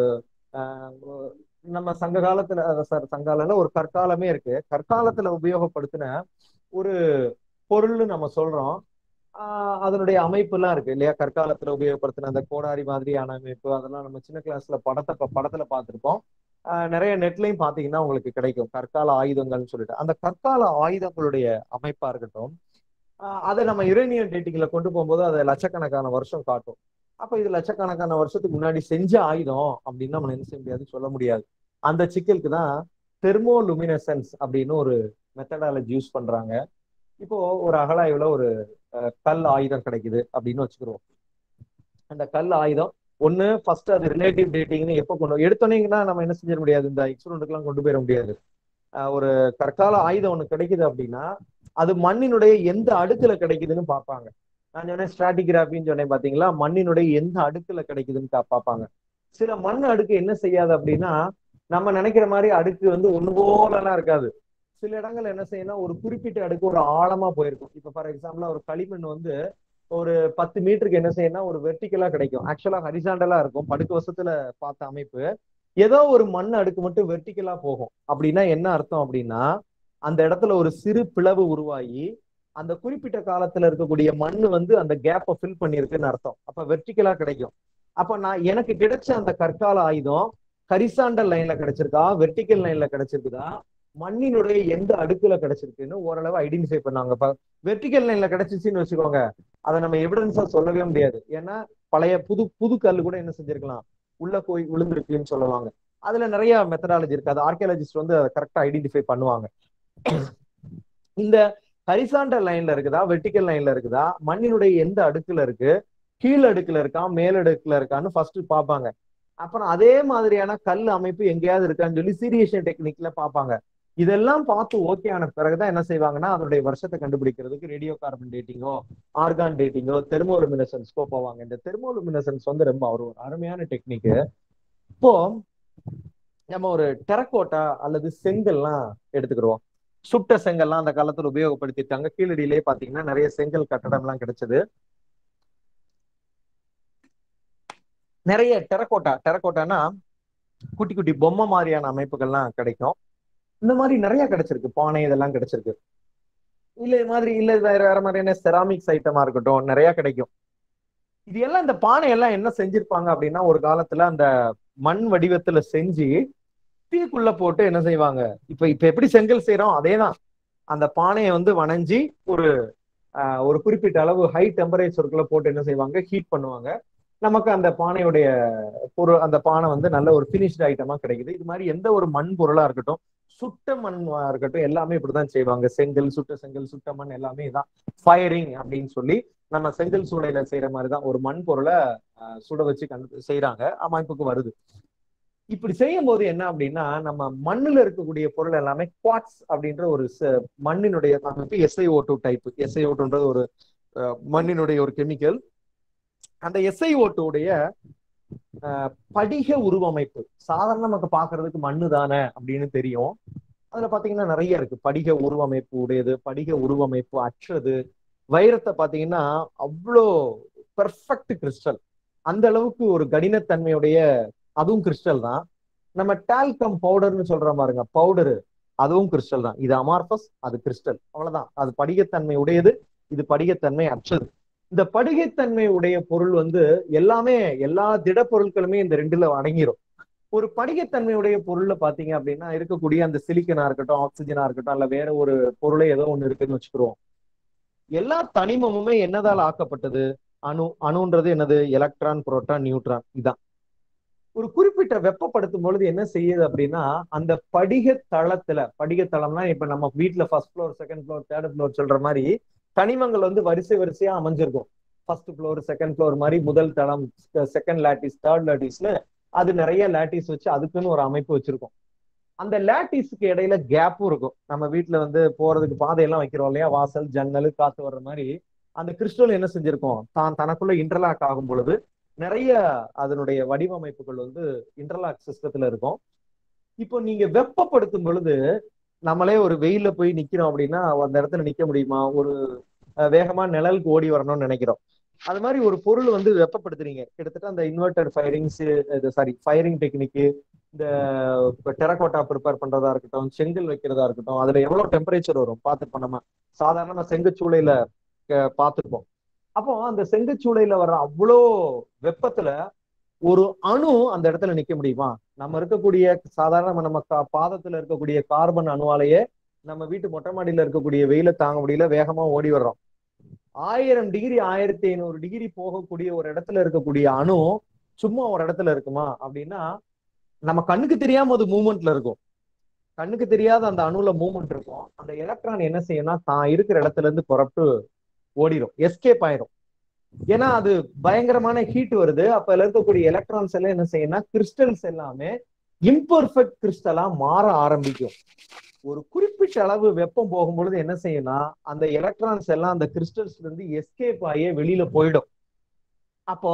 நம்ம சங்க காலத்துல சார் சங்கால ஒரு கற்காலமே இருக்கு கற்காலத்துல உபயோகப்படுத்தின ஒரு பொருள்னு நம்ம சொல்றோம் ஆஹ் அதனுடைய அமைப்பு எல்லாம் இருக்கு இல்லையா கற்காலத்துல உபயோகப்படுத்தின அந்த கோடாரி மாதிரியான அமைப்பு அதெல்லாம் நம்ம சின்ன கிளாஸ்ல படத்தை படத்துல பார்த்திருப்போம் நிறைய நெட்லையும் பாத்தீங்கன்னா உங்களுக்கு கிடைக்கும் கற்கால ஆயுதங்கள்னு சொல்லிட்டு அந்த கற்கால ஆயுதங்களுடைய அமைப்பா இருக்கட்டும் ஆஹ் அதை நம்ம யுரேனியம் டேட்டிங்ல கொண்டு போகும்போது அதை லட்சக்கணக்கான வருஷம் காட்டும் அப்ப இது லட்சக்கணக்கான வருஷத்துக்கு முன்னாடி செஞ்ச ஆயுதம் அப்படின்னு நம்ம என்ன செய்ய முடியாது சொல்ல முடியாது அந்த சிக்கலுக்கு தான் தெர்மோலுமினசன்ஸ் அப்படின்னு ஒரு மெத்தடாலஜி யூஸ் பண்றாங்க இப்போ ஒரு அகலாய்வுல ஒரு அஹ், கல் ஆயுதம் கிடைக்குது அப்படின்னு வச்சுக்கிறோம் அந்த கல் ஆயுதம் ஒண்ணு ஃபர்ஸ்ட் அது ரிலேட்டிவ் டேட்டிங்னு எப்போ கொண்டு எடுத்தோன்னீங்கன்னா நம்ம என்ன செஞ்சிட முடியாது இந்த எக்ஸ்பெரிமெண்ட்டுக்கெல்லாம் கொண்டு போயிட முடியாது ஆஹ் ஒரு கற்கால ஆயுதம் ஒண்ணு கிடைக்குது அப்படின்னா அது மண்ணினுடைய எந்த அடுக்குல கிடைக்குதுன்னு பார்ப்பாங்க நான் சொன்னேன் ஸ்ட்ராட்டிகிராஃபின்னு சொன்னேன் பாத்தீங்களா மண்ணினுடைய எந்த அடுக்குல கிடைக்குதுன்னு கா- பார்ப்பாங்க சில மண் அடுக்கு என்ன செய்யாது அப்படின்னா நம்ம நினைக்கிற மாதிரி அடுக்கு வந்து ஒண்ணு போலலாம் இருக்காது சில இடங்கள் என்ன செய்யணும் ஒரு குறிப்பிட்ட அடுக்கு ஒரு ஆழமா போயிருக்கும் இப்ப ஃபார் எக்ஸாம்பிள் ஒரு களிமண் வந்து ஒரு பத்து மீட்டருக்கு என்ன செய்யணும் ஒரு வெர்டிக்கலா கிடைக்கும் ஆக்சுவலா ஹரிசாண்டலா இருக்கும் படுக்க வசத்துல பார்த்த அமைப்பு ஏதோ ஒரு மண் அடுக்கு மட்டும் வெர்டிக்கலா போகும் அப்படின்னா என்ன அர்த்தம் அப்படின்னா அந்த இடத்துல ஒரு சிறு பிளவு உருவாகி அந்த குறிப்பிட்ட காலத்துல இருக்கக்கூடிய மண் வந்து அந்த கேப்பை ஃபில் பண்ணிருக்குன்னு அர்த்தம் அப்ப வெர்டிக்கலா கிடைக்கும் அப்ப நான் எனக்கு கிடைச்ச அந்த கற்கால ஆயுதம் ஹரிசாண்டல் லைன்ல கிடைச்சிருக்கா வெர்டிக்கல் லைன்ல கிடைச்சிருக்குதா மண்ணினுடைய எந்த அடுக்குல கிடைச்சிருக்குன்னு ஓரளவு ஐடென்டிஃபை பண்ணாங்க இப்ப வெர்டிக்கல் லைன்ல கிடைச்சிச்சுன்னு வச்சுக்கோங்க அதை நம்ம எவிடன்ஸா சொல்லவே முடியாது ஏன்னா பழைய புது புது கல் கூட என்ன செஞ்சிருக்கலாம் உள்ள போய் விழுந்திருக்குன்னு சொல்லுவாங்க அதுல நிறைய மெத்தடாலஜி இருக்கு அது ஆர்கியாலஜிஸ்ட் வந்து அதை கரெக்டா ஐடென்டிஃபை பண்ணுவாங்க இந்த ஹரிசாண்டல் லைன்ல இருக்குதா வெர்டிக்கல் லைன்ல இருக்குதா மண்ணினுடைய எந்த அடுக்குல இருக்கு கீழ் அடுக்குல இருக்கா மேல் அடுக்குல இருக்கான்னு ஃபர்ஸ்ட் பார்ப்பாங்க அப்புறம் அதே மாதிரியான கல் அமைப்பு எங்கேயாவது இருக்கான்னு சொல்லி சீரியேஷன் டெக்னிக்ல பார்ப்பாங்க இதெல்லாம் பார்த்து ஓகே ஆன பிறகுதான் என்ன செய்வாங்கன்னா அதனுடைய வருஷத்தை கண்டுபிடிக்கிறதுக்கு ரேடியோ கார்பன் டேட்டிங்கோ ஆர்கான் டேட்டிங்கோ தெர்மோலுமினசன்ஸ்க்கோ போவாங்க இந்த தெர்மோலுமினசன்ஸ் வந்து ரொம்ப ஒரு அருமையான டெக்னிக் இப்போ நம்ம ஒரு டெரக்கோட்டா அல்லது செங்கல்லாம் எடுத்துக்கிடுவோம் சுட்ட செங்கல்லாம் அந்த காலத்துல உபயோகப்படுத்திட்டாங்க கீழடியிலே பாத்தீங்கன்னா நிறைய செங்கல் கட்டடம் எல்லாம் கிடைச்சது நிறைய டெரக்கோட்டா டெரக்கோட்டானா குட்டி குட்டி பொம்மை மாதிரியான அமைப்புகள்லாம் கிடைக்கும் இந்த மாதிரி நிறைய கிடைச்சிருக்கு பானை இதெல்லாம் கிடைச்சிருக்கு இல்ல இது மாதிரி இல்ல வேற வேற மாதிரியான செராமிக்ஸ் ஐட்டமா இருக்கட்டும் நிறைய கிடைக்கும் இது எல்லாம் இந்த பானை எல்லாம் என்ன செஞ்சிருப்பாங்க அப்படின்னா ஒரு காலத்துல அந்த மண் வடிவத்துல செஞ்சு தீக்குள்ள போட்டு என்ன செய்வாங்க இப்ப இப்ப எப்படி செங்கல் செய்யறோம் அதேதான் அந்த பானையை வந்து வணைஞ்சி ஒரு ஆஹ், ஒரு குறிப்பிட்ட அளவு ஹை டெம்பரேச்சருக்குள்ள போட்டு என்ன செய்வாங்க ஹீட் பண்ணுவாங்க நமக்கு அந்த பானையுடைய பொருள் அந்த பானை வந்து நல்ல ஒரு பினிஷ்டு ஐட்டமா கிடைக்குது இது மாதிரி எந்த ஒரு மண் பொருளா இருக்கட்டும் சுட்ட மண்ணா இருக்கட்டும் எல்லாமே இப்படிதான் செய்வாங்க செங்கல் சுட்ட செங்கல் சுட்ட மண் எல்லாமே இதான் ஃபயரிங் அப்படின்னு சொல்லி நம்ம செங்கல் சூளையில செய்யற மாதிரிதான் ஒரு மண் பொருளை ஆஹ், சுட வச்சு கண்டு செய்யறாங்க அமைப்புக்கு வருது இப்படி செய்யும் போது என்ன அப்படின்னா நம்ம மண்ணுல இருக்கக்கூடிய பொருள் எல்லாமே குவாட்ஸ் அப்படின்ற ஒரு ச- மண்ணினுடைய அமைப்பு எஸ்ஐஓ டூ டைப் எஸ்ஐஓ டூன்றது ஒரு அஹ், மண்ணினுடைய ஒரு கெமிக்கல் அந்த எஸ்ஐஓ உடைய அஹ், படிக உருவமைப்பு சாதாரண நமக்கு பாக்குறதுக்கு மண்ணு தானே அப்படின்னு தெரியும் அதுல பாத்தீங்கன்னா நிறைய இருக்கு படிக உருவமைப்பு உடையது படிக உருவமைப்பு அற்றது வைரத்தை பாத்தீங்கன்னா அவ்வளோ பெர்ஃபெக்ட் கிறிஸ்டல் அந்த அளவுக்கு ஒரு கடினத்தன்மையுடைய அதுவும் கிறிஸ்டல் தான் நம்ம டால்கம் பவுடர்னு சொல்ற பாருங்க பவுடரு அதுவும் கிறிஸ்டல் தான் இது அமார்பஸ் அது கிறிஸ்டல் அவ்வளவுதான் அது படிகத்தன்மை உடையது இது படிகத்தன்மை அற்றது இந்த படிகத்தன்மை உடைய பொருள் வந்து எல்லாமே எல்லா திடப்பொருட்களுமே இந்த ரெண்டுல அடங்கிரும் ஒரு படிகத்தன்மை உடைய பொருள்ல பாத்தீங்க அப்படின்னா இருக்கக்கூடிய அந்த சிலிக்கனா இருக்கட்டும் ஆக்சிஜனா இருக்கட்டும் இல்ல வேற ஒரு பொருளே ஏதோ ஒண்ணு இருக்குன்னு வச்சுக்கிறோம் எல்லா தனிமமுமே என்னதால் ஆக்கப்பட்டது அணு அணுன்றது என்னது எலக்ட்ரான் புரோட்டான் நியூட்ரான் இதான் ஒரு குறிப்பிட்ட வெப்பப்படுத்தும் பொழுது என்ன செய்யுது அப்படின்னா அந்த படிக தளத்துல படிக தளம்னா இப்ப நம்ம வீட்ல first floor second floor third floor சொல்ற மாதிரி தனிமங்கள் வந்து வரிசை வரிசையா அமைஞ்சிருக்கும் ஃபர்ஸ்ட் ஃப்ளோர் செகண்ட் ஃப்ளோர் மாதிரி முதல் தளம் செகண்ட் லேட்டிஸ் தேர்ட் லேட்டிஸ்ல அது நிறைய லேட்டிஸ் வச்சு அதுக்குன்னு ஒரு அமைப்பு வச்சிருக்கும் அந்த லேட்டிஸ்க்கு இடையில கேப்பும் இருக்கும் நம்ம வீட்ல வந்து போறதுக்கு பாதையெல்லாம் வைக்கிறோம் இல்லையா வாசல் ஜன்னல் காத்து வர்ற மாதிரி அந்த கிறிஸ்டல் என்ன செஞ்சிருக்கும் தான் தனக்குள்ள இன்டர்லாக் ஆகும் பொழுது நிறைய அதனுடைய வடிவமைப்புகள் வந்து இன்டர்லாக் சிஸ்டத்துல இருக்கும் இப்போ நீங்க வெப்பப்படுத்தும் பொழுது நம்மளே ஒரு வெயில்ல போய் நிக்கிறோம் அப்படின்னா அந்த இடத்துல நிக்க முடியுமா ஒரு அஹ், வேகமா நிழலுக்கு ஓடி வரணும்னு நினைக்கிறோம் அது மாதிரி ஒரு பொருள் வந்து வெப்பப்படுத்துறீங்க கிட்டத்தட்ட அந்த இன்வெர்டர் ஃபயரிங்ஸ் இது சாரி ஃபயரிங் டெக்னிக்கு இந்த டெரகோட்டா ப்ரிப்பேர் பண்றதா இருக்கட்டும் செங்கல் வைக்கிறதா இருக்கட்டும் அதுல எவ்வளவு டெம்பரேச்சர் வரும் பார்த்துருப்போம் நம்ம சாதாரண செங்கச்சூளையில அஹ், பார்த்திருப்போம் அப்போ அந்த செங்கச்சூளையில வர்ற அவ்வளோ வெப்பத்துல ஒரு அணு அந்த இடத்துல நிக்க முடியுமா நம்ம இருக்கக்கூடிய சாதாரண நம்ம கா- பாதத்துல இருக்கக்கூடிய கார்பன் அணுவாலேயே நம்ம வீட்டு மொட்டை மாடியில இருக்கக்கூடிய வெயில தாங்க முடியல வேகமா ஓடி வர்றோம் ஆயிரம் டிகிரி ஆயிரத்தி ஐநூறு டிகிரி போகக்கூடிய ஒரு இடத்துல இருக்கக்கூடிய அணு சும்மா ஒரு இடத்துல இருக்குமா அப்படின்னா நம்ம கண்ணுக்கு தெரியாம அது மூமெண்ட்ல இருக்கும் கண்ணுக்கு தெரியாத அந்த அணுல மூமெண்ட் இருக்கும் அந்த எலக்ட்ரான் என்ன செய்யும்னா தான் இருக்கிற இடத்துல இருந்து புறப்பட்டு ஓடிடும் எஸ்கேப் ஆயிரும் ஏன்னா அது பயங்கரமான ஹீட் வருது அப்ப அதுல இருக்கக்கூடிய எலக்ட்ரான்ஸ் எல்லாம் என்ன செய்யும்னா கிறிஸ்டல்ஸ் எல்லாமே இம்பர்ஃபெக்ட் கிறிஸ்டலா மாற ஆரம்பிக்கும் ஒரு குறிப்பிட்ட அளவு வெப்பம் போகும்பொழுது என்ன செய்யும்னா அந்த எலக்ட்ரான்ஸ் எல்லாம் அந்த கிறிஸ்டல்ஸ்ல இருந்து எஸ்கேப் ஆகியே வெளியில போயிடும் அப்போ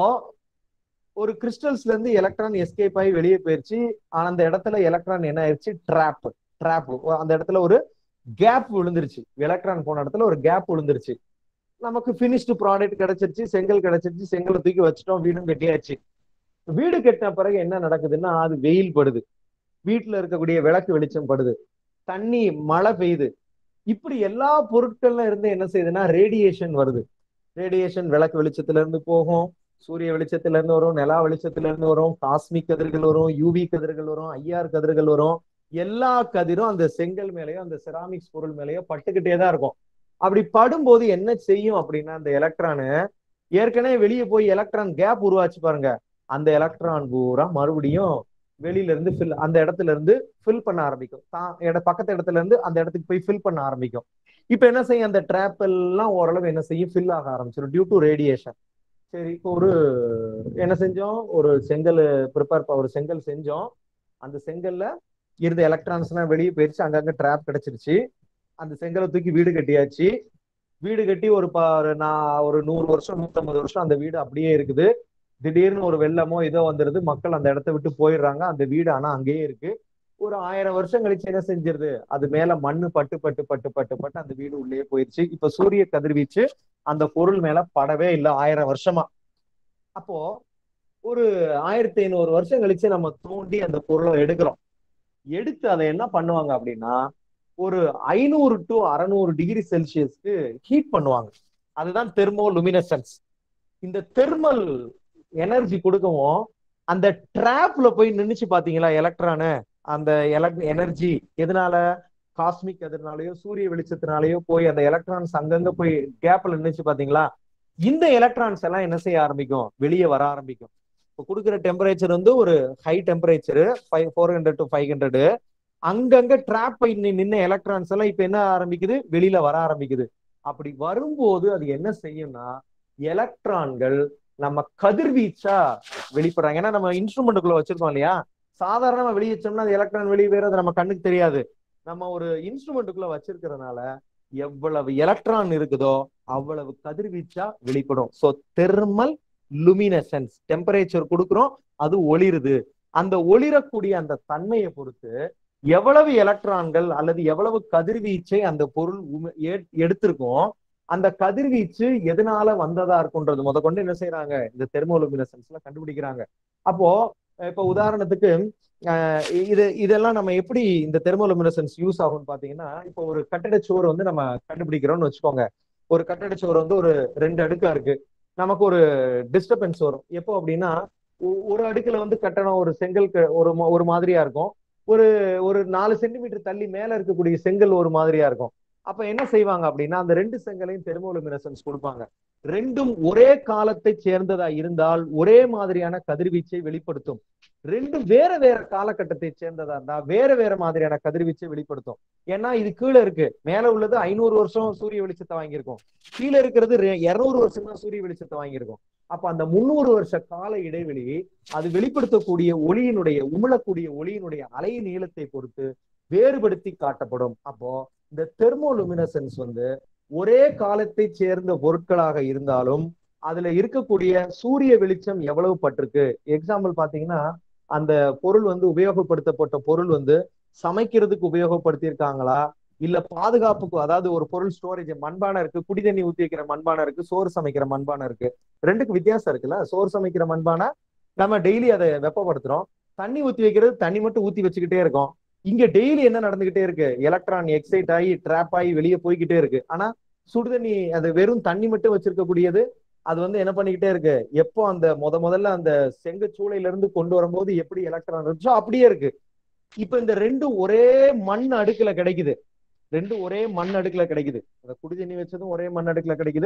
ஒரு கிறிஸ்டல்ஸ்ல இருந்து எலக்ட்ரான் எஸ்கேப் ஆகி வெளியே போயிருச்சு ஆனா அந்த இடத்துல எலக்ட்ரான் என்ன ஆயிடுச்சு ட்ராப் ட்ராப் அந்த இடத்துல ஒரு கேப் விழுந்துருச்சு எலக்ட்ரான் போன இடத்துல ஒரு கேப் விழுந்துருச்சு நமக்கு பினிஷ்டு ப்ராடக்ட் கிடைச்சிருச்சு செங்கல் கிடைச்சிருச்சு செங்கலை தூக்கி வச்சுட்டோம் வீடும் கட்டியாச்சு வீடு கட்டின பிறகு என்ன நடக்குதுன்னா அது வெயில் படுது வீட்டுல இருக்கக்கூடிய விளக்கு வெளிச்சம் படுது தண்ணி மழை பெய்யுது இப்படி எல்லா பொருட்கள்ல இருந்து என்ன செய்யுதுன்னா ரேடியேஷன் வருது ரேடியேஷன் விளக்கு வெளிச்சத்துல இருந்து போகும் சூரிய வெளிச்சத்துல இருந்து வரும் நிலா வெளிச்சத்துல இருந்து வரும் காஸ்மிக் கதிர்கள் வரும் யூவி கதிர்கள் வரும் ஐஆர் கதிர்கள் வரும் எல்லா கதிரும் அந்த செங்கல் மேலேயோ அந்த செராமிக்ஸ் பொருள் மேலேயோ பட்டுக்கிட்டே தான் இருக்கும் அப்படி படும்போது என்ன செய்யும் அப்படின்னா அந்த எலக்ட்ரானு ஏற்கனவே வெளியே போய் எலக்ட்ரான் கேப் உருவாச்சு பாருங்க அந்த எலக்ட்ரான் பூரா மறுபடியும் வெளியில இருந்து ஃபில் அந்த இடத்துல இருந்து ஃபில் பண்ண ஆரம்பிக்கும் தான் இட பக்கத்து இடத்துல இருந்து அந்த இடத்துக்கு போய் ஃபில் பண்ண ஆரம்பிக்கும் இப்ப என்ன செய்யும் அந்த ட்ராப் எல்லாம் ஓரளவு என்ன செய்யும் ஃபில் ஆக ஆரம்பிச்சிடும் டியூ டு ரேடியேஷன் சரி இப்போ ஒரு என்ன செஞ்சோம் ஒரு செங்கல் ப்ரிப்பேர் ஒரு செங்கல் செஞ்சோம் அந்த செங்கல்ல இருந்த எலக்ட்ரான்ஸ் எல்லாம் வெளியே போயிருச்சு அங்கங்க ட்ராப் கிடைச்சிருச்சு அந்த செங்கலை தூக்கி வீடு கட்டியாச்சு வீடு கட்டி ஒரு ப நான் ஒரு நூறு வருஷம் நூத்தம்பது வருஷம் அந்த வீடு அப்படியே இருக்குது திடீர்னு ஒரு வெள்ளமோ இதோ வந்துருது மக்கள் அந்த இடத்த விட்டு போயிடுறாங்க அந்த வீடு ஆனா அங்கேயே இருக்கு ஒரு ஆயிரம் வருஷம் கழிச்சு என்ன செஞ்சிருது அது மேல மண்ணு பட்டு பட்டு பட்டு பட்டு பட்டு அந்த வீடு உள்ளே போயிருச்சு இப்ப சூரிய கதிர்வீச்சு அந்த பொருள் மேல படவே இல்லை ஆயிரம் வருஷமா அப்போ ஒரு ஆயிரத்தி ஐநூறு வருஷம் கழிச்சு நம்ம தோண்டி அந்த பொருளை எடுக்கிறோம் எடுத்து அதை என்ன பண்ணுவாங்க அப்படின்னா ஒரு ஐநூறு டு அறநூறு டிகிரி செல்சியஸ்க்கு ஹீட் பண்ணுவாங்க அதுதான் தெர்மோ லுமினசன்ஸ் இந்த தெர்மல் எனர்ஜி கொடுக்கவும் அந்த ட்ராப்ல போய் நின்னுச்சு பாத்தீங்களா எலக்ட்ரானு அந்த எலக் எனர்ஜி எதனால காஸ்மிக் எதனாலயோ சூரிய வெளிச்சத்தினாலயோ போய் அந்த எலக்ட்ரான்ஸ் அங்கங்க போய் கேப்ல நின்னுச்சு பாத்தீங்களா இந்த எலக்ட்ரான்ஸ் எல்லாம் என்ன செய்ய ஆரம்பிக்கும் வெளியே வர ஆரம்பிக்கும் இப்போ கொடுக்குற டெம்பரேச்சர் வந்து ஒரு high temperature five four hundred to five hundred அங்கங்க ட்ராப் பண்ணி நின்ன எலக்ட்ரான்ஸ் எல்லாம் இப்ப என்ன ஆரம்பிக்குது வெளியில வர ஆரம்பிக்குது அப்படி வரும்போது அது என்ன செய்யும்னா எலக்ட்ரான்கள் நம்ம கதிர்வீச்சா வெளிப்படுறாங்க ஏன்னா நம்ம இன்ஸ்ட்ருமெண்ட்டுக்குள்ள வச்சிருக்கோம் இல்லையா சாதாரணமா வெளியே வச்சோம்னா அது எலக்ட்ரான் வெளியே வேற அது நம்ம கண்ணுக்கு தெரியாது நம்ம ஒரு இன்ஸ்ட்ருமெண்ட்டுக்குள்ள வச்சிருக்கிறதுனால எவ்வளவு எலக்ட்ரான் இருக்குதோ அவ்வளவு கதிர்வீச்சா வெளிப்படும் சோ தெர்மல் லுமினசன்ஸ் டெம்பரேச்சர் கொடுக்குறோம் அது ஒளிருது அந்த ஒளிரக்கூடிய அந்த தன்மையை பொறுத்து எவ்வளவு எலக்ட்ரான்கள் அல்லது எவ்வளவு கதிர்வீச்சை அந்த பொருள் எடுத்திருக்கோம் அந்த கதிர்வீச்சு எதனால வந்ததா இருக்குன்றது முத கொண்டு என்ன செய்யறாங்க இந்த தெர்மோலுமினசன்ஸ்ல கண்டுபிடிக்கிறாங்க அப்போ இப்ப உதாரணத்துக்கு இது இதெல்லாம் நம்ம எப்படி இந்த தெர்மோலுமினசன்ஸ் யூஸ் ஆகும்னு பாத்தீங்கன்னா இப்போ ஒரு கட்டட சுவர் வந்து நம்ம கண்டுபிடிக்கிறோம்னு வச்சுக்கோங்க ஒரு கட்டட சுவர் வந்து ஒரு ரெண்டு அடுக்கா இருக்கு நமக்கு ஒரு டிஸ்டர்பன்ஸ் வரும் எப்போ அப்படின்னா ஒரு அடுக்குல வந்து கட்டணம் ஒரு செங்கல் ஒரு ஒரு மாதிரியா இருக்கும் ஒரு ஒரு நாலு சென்டிமீட்டர் தள்ளி மேல இருக்கக்கூடிய செங்கல் ஒரு மாதிரியா இருக்கும் அப்ப என்ன செய்வாங்க அப்படின்னா அந்த ரெண்டு செங்கலையும் தெர்மோலுமினசன்ஸ் கொடுப்பாங்க ரெண்டும் ஒரே காலத்தை சேர்ந்ததா இருந்தால் ஒரே மாதிரியான கதிர்வீச்சை வெளிப்படுத்தும் ரெண்டும் வேற வேற காலகட்டத்தை சேர்ந்ததா இருந்தா வேற வேற மாதிரியான கதிர்வீச்சை வெளிப்படுத்தும் ஏன்னா இது கீழே இருக்கு மேல உள்ளது ஐநூறு வருஷம் சூரிய வெளிச்சத்தை வாங்கியிருக்கும் கீழே இருக்கிறது இருநூறு வருஷம் தான் சூரிய வெளிச்சத்தை வாங்கியிருக்கும் அப்ப அந்த முன்னூறு வருஷ கால இடைவெளி அது வெளிப்படுத்தக்கூடிய ஒளியினுடைய உமிழக்கூடிய ஒளியினுடைய அலை நீளத்தை பொறுத்து வேறுபடுத்தி காட்டப்படும் அப்போ இந்த தெர்மோலுமினசன்ஸ் வந்து ஒரே காலத்தை சேர்ந்த பொருட்களாக இருந்தாலும் அதுல இருக்கக்கூடிய சூரிய வெளிச்சம் எவ்வளவு பட்டிருக்கு எக்ஸாம்பிள் பாத்தீங்கன்னா அந்த பொருள் வந்து உபயோகப்படுத்தப்பட்ட பொருள் வந்து சமைக்கிறதுக்கு உபயோகப்படுத்தியிருக்காங்களா இல்ல பாதுகாப்புக்கு அதாவது ஒரு பொருள் ஸ்டோரேஜ் மண்பானை இருக்கு குடி தண்ணி ஊத்தி வைக்கிற மண்பானை இருக்கு சோறு சமைக்கிற மண்பானை இருக்கு ரெண்டுக்கு வித்தியாசம் இருக்குல்ல சோறு சமைக்கிற மண்பானை நம்ம டெய்லி அதை வெப்பப்படுத்துறோம் தண்ணி ஊத்தி வைக்கிறது தண்ணி மட்டும் ஊத்தி வச்சுக்கிட்டே இருக்கோம் இங்க டெய்லி என்ன நடந்துகிட்டே இருக்கு எலக்ட்ரான் எக்ஸைட் ஆகி ட்ராப் ஆகி வெளியே போய்கிட்டே இருக்கு ஆனா சுடுதண்ணி அது வெறும் தண்ணி மட்டும் வச்சிருக்கக்கூடியது அது வந்து என்ன பண்ணிக்கிட்டே இருக்கு எப்போ அந்த முத முதல்ல அந்த செங்கச்சூளையில இருந்து கொண்டு வரும்போது எப்படி எலக்ட்ரான் இருந்துச்சோ அப்படியே இருக்கு இப்ப இந்த ரெண்டும் ஒரே மண் அடுக்குல கிடைக்குது ரெண்டும் ஒரே மண் அடுக்குல கிடைக்குது அந்த குடி தண்ணி வச்சதும் ஒரே மண் அடுக்குல கிடைக்குது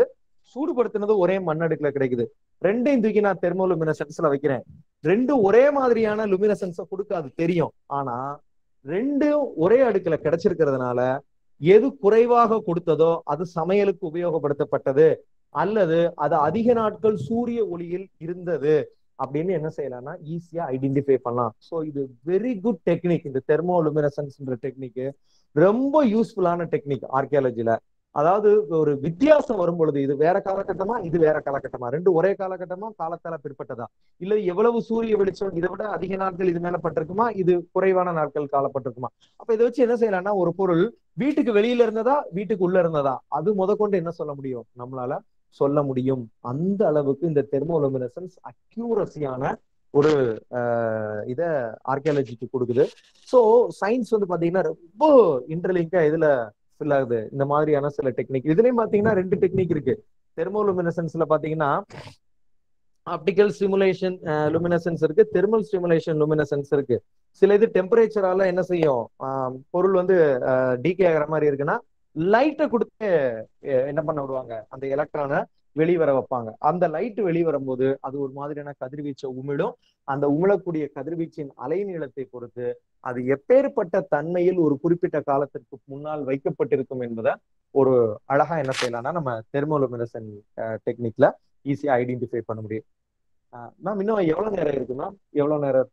சூடுபடுத்தினது ஒரே மண்ணடுக்குல கிடைக்குது ரெண்டையும் தூக்கி நான் தெர்மோ லுமினசன்ஸ்ல வைக்கிறேன் ரெண்டும் ஒரே மாதிரியான லுமினசன்ஸ கொடுக்காது தெரியும் ஆனா ரெண்டும் ஒரே அடுக்குல கிடைச்சிருக்கிறதுனால எது குறைவாக கொடுத்ததோ அது சமையலுக்கு உபயோகப்படுத்தப்பட்டது அல்லது அது அதிக நாட்கள் சூரிய ஒளியில் இருந்தது அப்படின்னு என்ன செய்யலாம்னா ஈஸியா ஐடென்டிஃபை பண்ணலாம் ஸோ இது வெரி குட் டெக்னிக் இந்த தெர்மோ லுமினசன்ஸ்ன்ற டெக்னிக் ரொம்ப யூஸ்ஃபுல்லான டெக்னிக் ஆர்கியாலஜில அதாவது ஒரு வித்தியாசம் வரும் பொழுது இது வேற காலகட்டமா இது வேற காலகட்டமா ரெண்டு ஒரே காலகட்டமா காலத்தால பிற்பட்டதா இல்ல எவ்வளவு சூரிய வெளிச்சம் இதை விட அதிக நாட்கள் இது மேல பட்டிருக்குமா இது குறைவான நாட்கள் காலப்பட்டிருக்குமா அப்ப இதை வச்சு என்ன செய்யலாம்னா ஒரு பொருள் வீட்டுக்கு வெளியில இருந்ததா வீட்டுக்கு உள்ள இருந்ததா அது முத கொண்டு என்ன சொல்ல முடியும் நம்மளால சொல்ல முடியும் அந்த அளவுக்கு இந்த தெர்மோலுமினசன்ஸ் அக்யூரஸியான ஒரு இத ஆர்கியாலஜிக்கு கொடுக்குது ஸோ சயின்ஸ் வந்து பாத்தீங்கன்னா ரொம்ப இன்டர்லிங்கா இதுல ஃபில் ஆகுது இந்த மாதிரியான சில டெக்னிக் இதுலயும் பாத்தீங்கன்னா ரெண்டு டெக்னிக் இருக்கு தெர்மோலுமினசன்ஸ்ல பாத்தீங்கன்னா ஆப்டிக்கல் ஸ்டிமுலேஷன் லுமினசன்ஸ் இருக்கு தெர்மல் ஸ்டிமுலேஷன் லுமினசன்ஸ் இருக்கு சில இது டெம்பரேச்சரால என்ன செய்யும் பொருள் வந்து டிகே ஆகிற மாதிரி இருக்குன்னா லைட்டை கொடுத்து என்ன பண்ண விடுவாங்க அந்த எலக்ட்ரானை வெளிவர வைப்பாங்க அந்த லைட் வெளிவரும்போது அது ஒரு மாதிரியான கதிர்வீச்சை உமிழும் அந்த உமிழக்கூடிய கதிர்வீச்சின் அலைநீளத்தை பொறுத்து அது எப்பேற்பட்ட தன்மையில் ஒரு குறிப்பிட்ட காலத்திற்கு முன்னால் வைக்கப்பட்டிருக்கும் என்பதை ஒரு அழகா என்ன செய்யலாம்னா நம்ம தெர்மோலுமினசன் டெக்னிக்ல ஈஸியா ஐடென்டிஃபை பண்ண முடியும் மேம் இன்னும் எவ்வளவு நேரம் இருக்கு மேம் எவ்வளவு நேரம்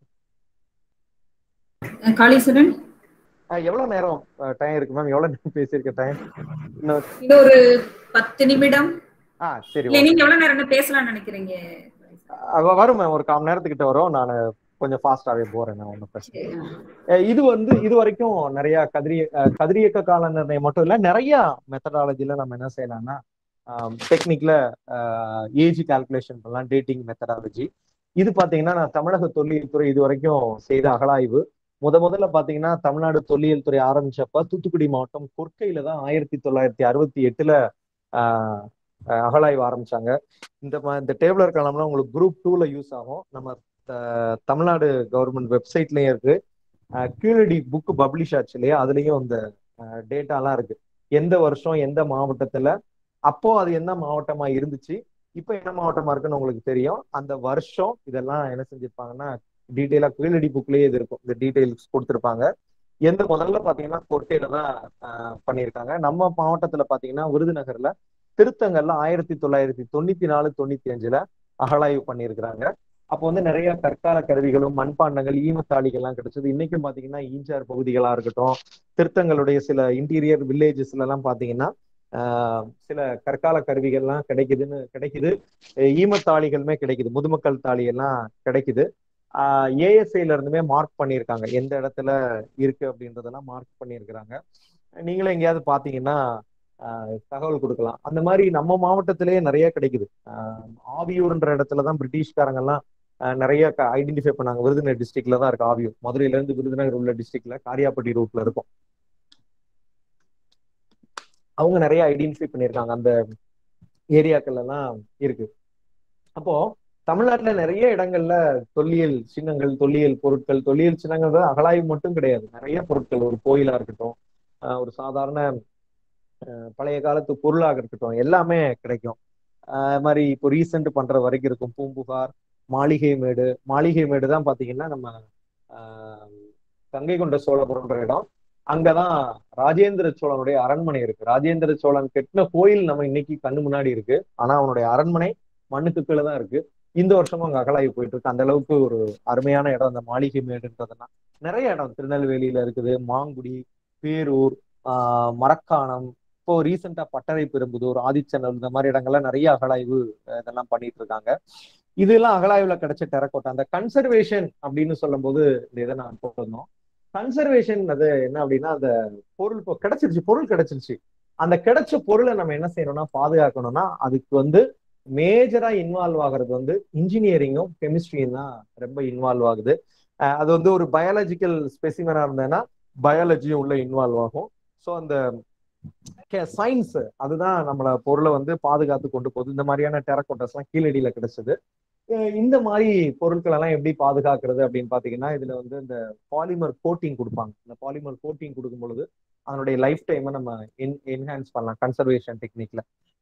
காளீஸ்வரன் எவ்வளவு நேரம் டைம் இருக்கு மேம் எவ்வளவு நேரம் பேசியிருக்க டைம் இன்னும் ஒரு பத்து நிமிடம் ஆ சரி இல்ல நீங்க எவ்வளவு நேரம் பேசலாம்னு நினைக்கிறீங்க வரும் மேம் ஒரு கால் நேரத்துக்கிட்ட வரும் நான் கொஞ்சம் ஃபாஸ்டாவே போறேன் நான் ஒன்றும் பிரச்சனை இது வந்து இது வரைக்கும் நிறைய கதிரிய கதிரியக்க கால நிர்ணயம் மட்டும் இல்ல நிறைய மெத்தடாலஜில நம்ம என்ன செய்யலாம்னா டெக்னிக்ல ஏஜ் கால்குலேஷன் பண்ணலாம் டேட்டிங் மெத்தடாலஜி இது பாத்தீங்கன்னா நான் தமிழக தொல்லியல் துறை இது வரைக்கும் செய்த அகலாய்வு முத முதல்ல பாத்தீங்கன்னா தமிழ்நாடு தொல்லியல் துறை ஆரம்பிச்சப்ப தூத்துக்குடி மாவட்டம் கொற்கையில தான் ஆயிரத்தி தொள்ளாயிரத்தி அறுபத்தி எட்டுல ஆஹ் அகலாய்வு ஆரம்பிச்சாங்க இந்த இந்த டேபிளர் காலம்லாம் உங்களுக்கு குரூப் டூல யூஸ் ஆகும் நம்ம தமிழ்நாடு கவர்மெண்ட் வெப்சைட்லயும் இருக்கு கீழடி புக் பப்ளிஷ் ஆச்சு இல்லையா அதுலயும் இந்த டேட்டாலாம் இருக்கு எந்த வருஷம் எந்த மாவட்டத்துல அப்போ அது என்ன மாவட்டமா இருந்துச்சு இப்ப என்ன மாவட்டமா இருக்குன்னு உங்களுக்கு தெரியும் அந்த வருஷம் இதெல்லாம் என்ன செஞ்சிருப்பாங்கன்னா டீட்டெயிலா கீழடி புக்லயே இது இருக்கும் இந்த டீட்டெயில்ஸ் கொடுத்துருப்பாங்க எந்த முதல்ல பாத்தீங்கன்னா கொட்டையில தான் பண்ணியிருக்காங்க நம்ம மாவட்டத்துல பாத்தீங்கன்னா விருதுநகர்ல திருத்தங்கல்ல ஆயிரத்தி தொள்ளாயிரத்தி தொண்ணூத்தி நாலு தொண்ணூத்தி அஞ்சுல அகழாய்வு பண்ணியிருக்கிறாங்க அப்போ வந்து நிறைய கற்கால கருவிகளும் மண்பாண்டங்கள் ஈமத்தாளிகள் எல்லாம் கிடைச்சது இன்னைக்கும் பாத்தீங்கன்னா ஈஞ்சார் பகுதிகளா இருக்கட்டும் திருத்தங்களுடைய சில இன்டீரியர் வில்லேஜஸ்ல எல்லாம் பாத்தீங்கன்னா சில கற்கால கருவிகள்லாம் கிடைக்குதுன்னு கிடைக்குது ஈமத்தாளிகளுமே கிடைக்குது முதுமக்கள் தாளி எல்லாம் கிடைக்குது ஏஎஸ்ஐல இருந்துமே மார்க் பண்ணியிருக்காங்க எந்த இடத்துல இருக்கு அப்படின்றதெல்லாம் மார்க் பண்ணியிருக்கிறாங்க நீங்களும் எங்கேயாவது பாத்தீங்கன்னா தகவல் கொடுக்கலாம் அந்த மாதிரி நம்ம மாவட்டத்திலேயே நிறைய கிடைக்குது ஆவியூர்ன்ற இடத்துலதான் பிரிட்டிஷ்காரங்கெல்லாம் நிறைய ஐடென்டிஃபை பண்ணாங்க விருதுநகர் டிஸ்ட்ரிக்ட்ல தான் இருக்கு ஆவியூர் மதுரையில இருந்து விருதுநகர் உள்ள டிஸ்ட்ரிக்ட்ல காரியாப்பட்டி ரூட்ல இருக்கும் அவங்க நிறைய ஐடென்டிஃபை பண்ணியிருக்காங்க அந்த ஏரியாக்கள் எல்லாம் இருக்கு அப்போ தமிழ்நாட்டுல நிறைய இடங்கள்ல தொல்லியல் சின்னங்கள் தொல்லியல் பொருட்கள் தொல்லியல் சின்னங்கள் அகலாய்வு மட்டும் கிடையாது நிறைய பொருட்கள் ஒரு கோயிலா இருக்கட்டும் ஒரு சாதாரண பழைய காலத்து பொருளாக இருக்கட்டும் எல்லாமே கிடைக்கும் அது மாதிரி இப்போ ரீசெண்ட் பண்ற வரைக்கும் இருக்கும் பூம்புகார் மாளிகை மேடு மாளிகை மேடு தான் பாத்தீங்கன்னா நம்ம கங்கை கொண்ட சோழபுரம்ன்ற இடம் அங்கதான் ராஜேந்திர சோழனுடைய அரண்மனை இருக்கு ராஜேந்திர சோழன் கெட்டின கோயில் நம்ம இன்னைக்கு கண்ணு முன்னாடி இருக்கு ஆனா அவனுடைய அரண்மனை மண்ணுக்கு கீழே தான் இருக்கு இந்த வருஷமும் அங்க அகலாய்வு போயிட்டு இருக்கு அந்த அளவுக்கு ஒரு அருமையான இடம் அந்த மாளிகை மேடுன்றதுனா நிறைய இடம் திருநெல்வேலியில இருக்குது மாங்குடி பேரூர் ஆஹ் மரக்காணம் இப்போ ரீசெண்டா பட்டறை பெரும்புதூர் ஆதிச்சநல்லூர் இந்த மாதிரி இடங்கள்லாம் நிறைய அகலாய்வு இதெல்லாம் பண்ணிட்டு இருக்காங்க இதெல்லாம் அகலாய்வுல கிடைச்ச டெரக்கோட்டா அந்த கன்சர்வேஷன் அப்படின்னு சொல்லும் போது இந்த இதை நான் போட்டிருந்தோம் கன்சர்வேஷன் அது என்ன அப்படின்னா அந்த பொருள் இப்போ கிடைச்சிருச்சு பொருள் கிடைச்சிருச்சு அந்த கிடைச்ச பொருளை நம்ம என்ன செய்யணும்னா பாதுகாக்கணும்னா அதுக்கு வந்து மேஜரா இன்வால்வ் ஆகுறது வந்து இன்ஜினியரிங்கும் கெமிஸ்ட்ரியும் தான் ரொம்ப இன்வால்வ் ஆகுது அது வந்து ஒரு பயாலஜிக்கல் ஸ்பெசிமனா இருந்ததுன்னா பயாலஜியும் உள்ள இன்வால்வ் ஆகும் ஸோ அந்த சயின்ஸ் அதுதான் நம்மள பொருளை வந்து பாதுகாத்து கொண்டு போகுது இந்த மாதிரியான டெரக்கோட்டஸ் எல்லாம் கீழடியில கிடைச்சது இந்த மாதிரி பொருட்கள் எல்லாம் எப்படி பாதுகாக்கிறது அப்படின்னு பாத்தீங்கன்னா இதுல வந்து இந்த பாலிமர் கோட்டிங் கொடுப்பாங்க இந்த பாலிமர் கோட்டிங் கொடுக்கும் பொழுது அதனுடைய லைஃப் டைமை நம்ம என்ஹான்ஸ் பண்ணலாம் கன்சர்வேஷன் டெக்னிக்ல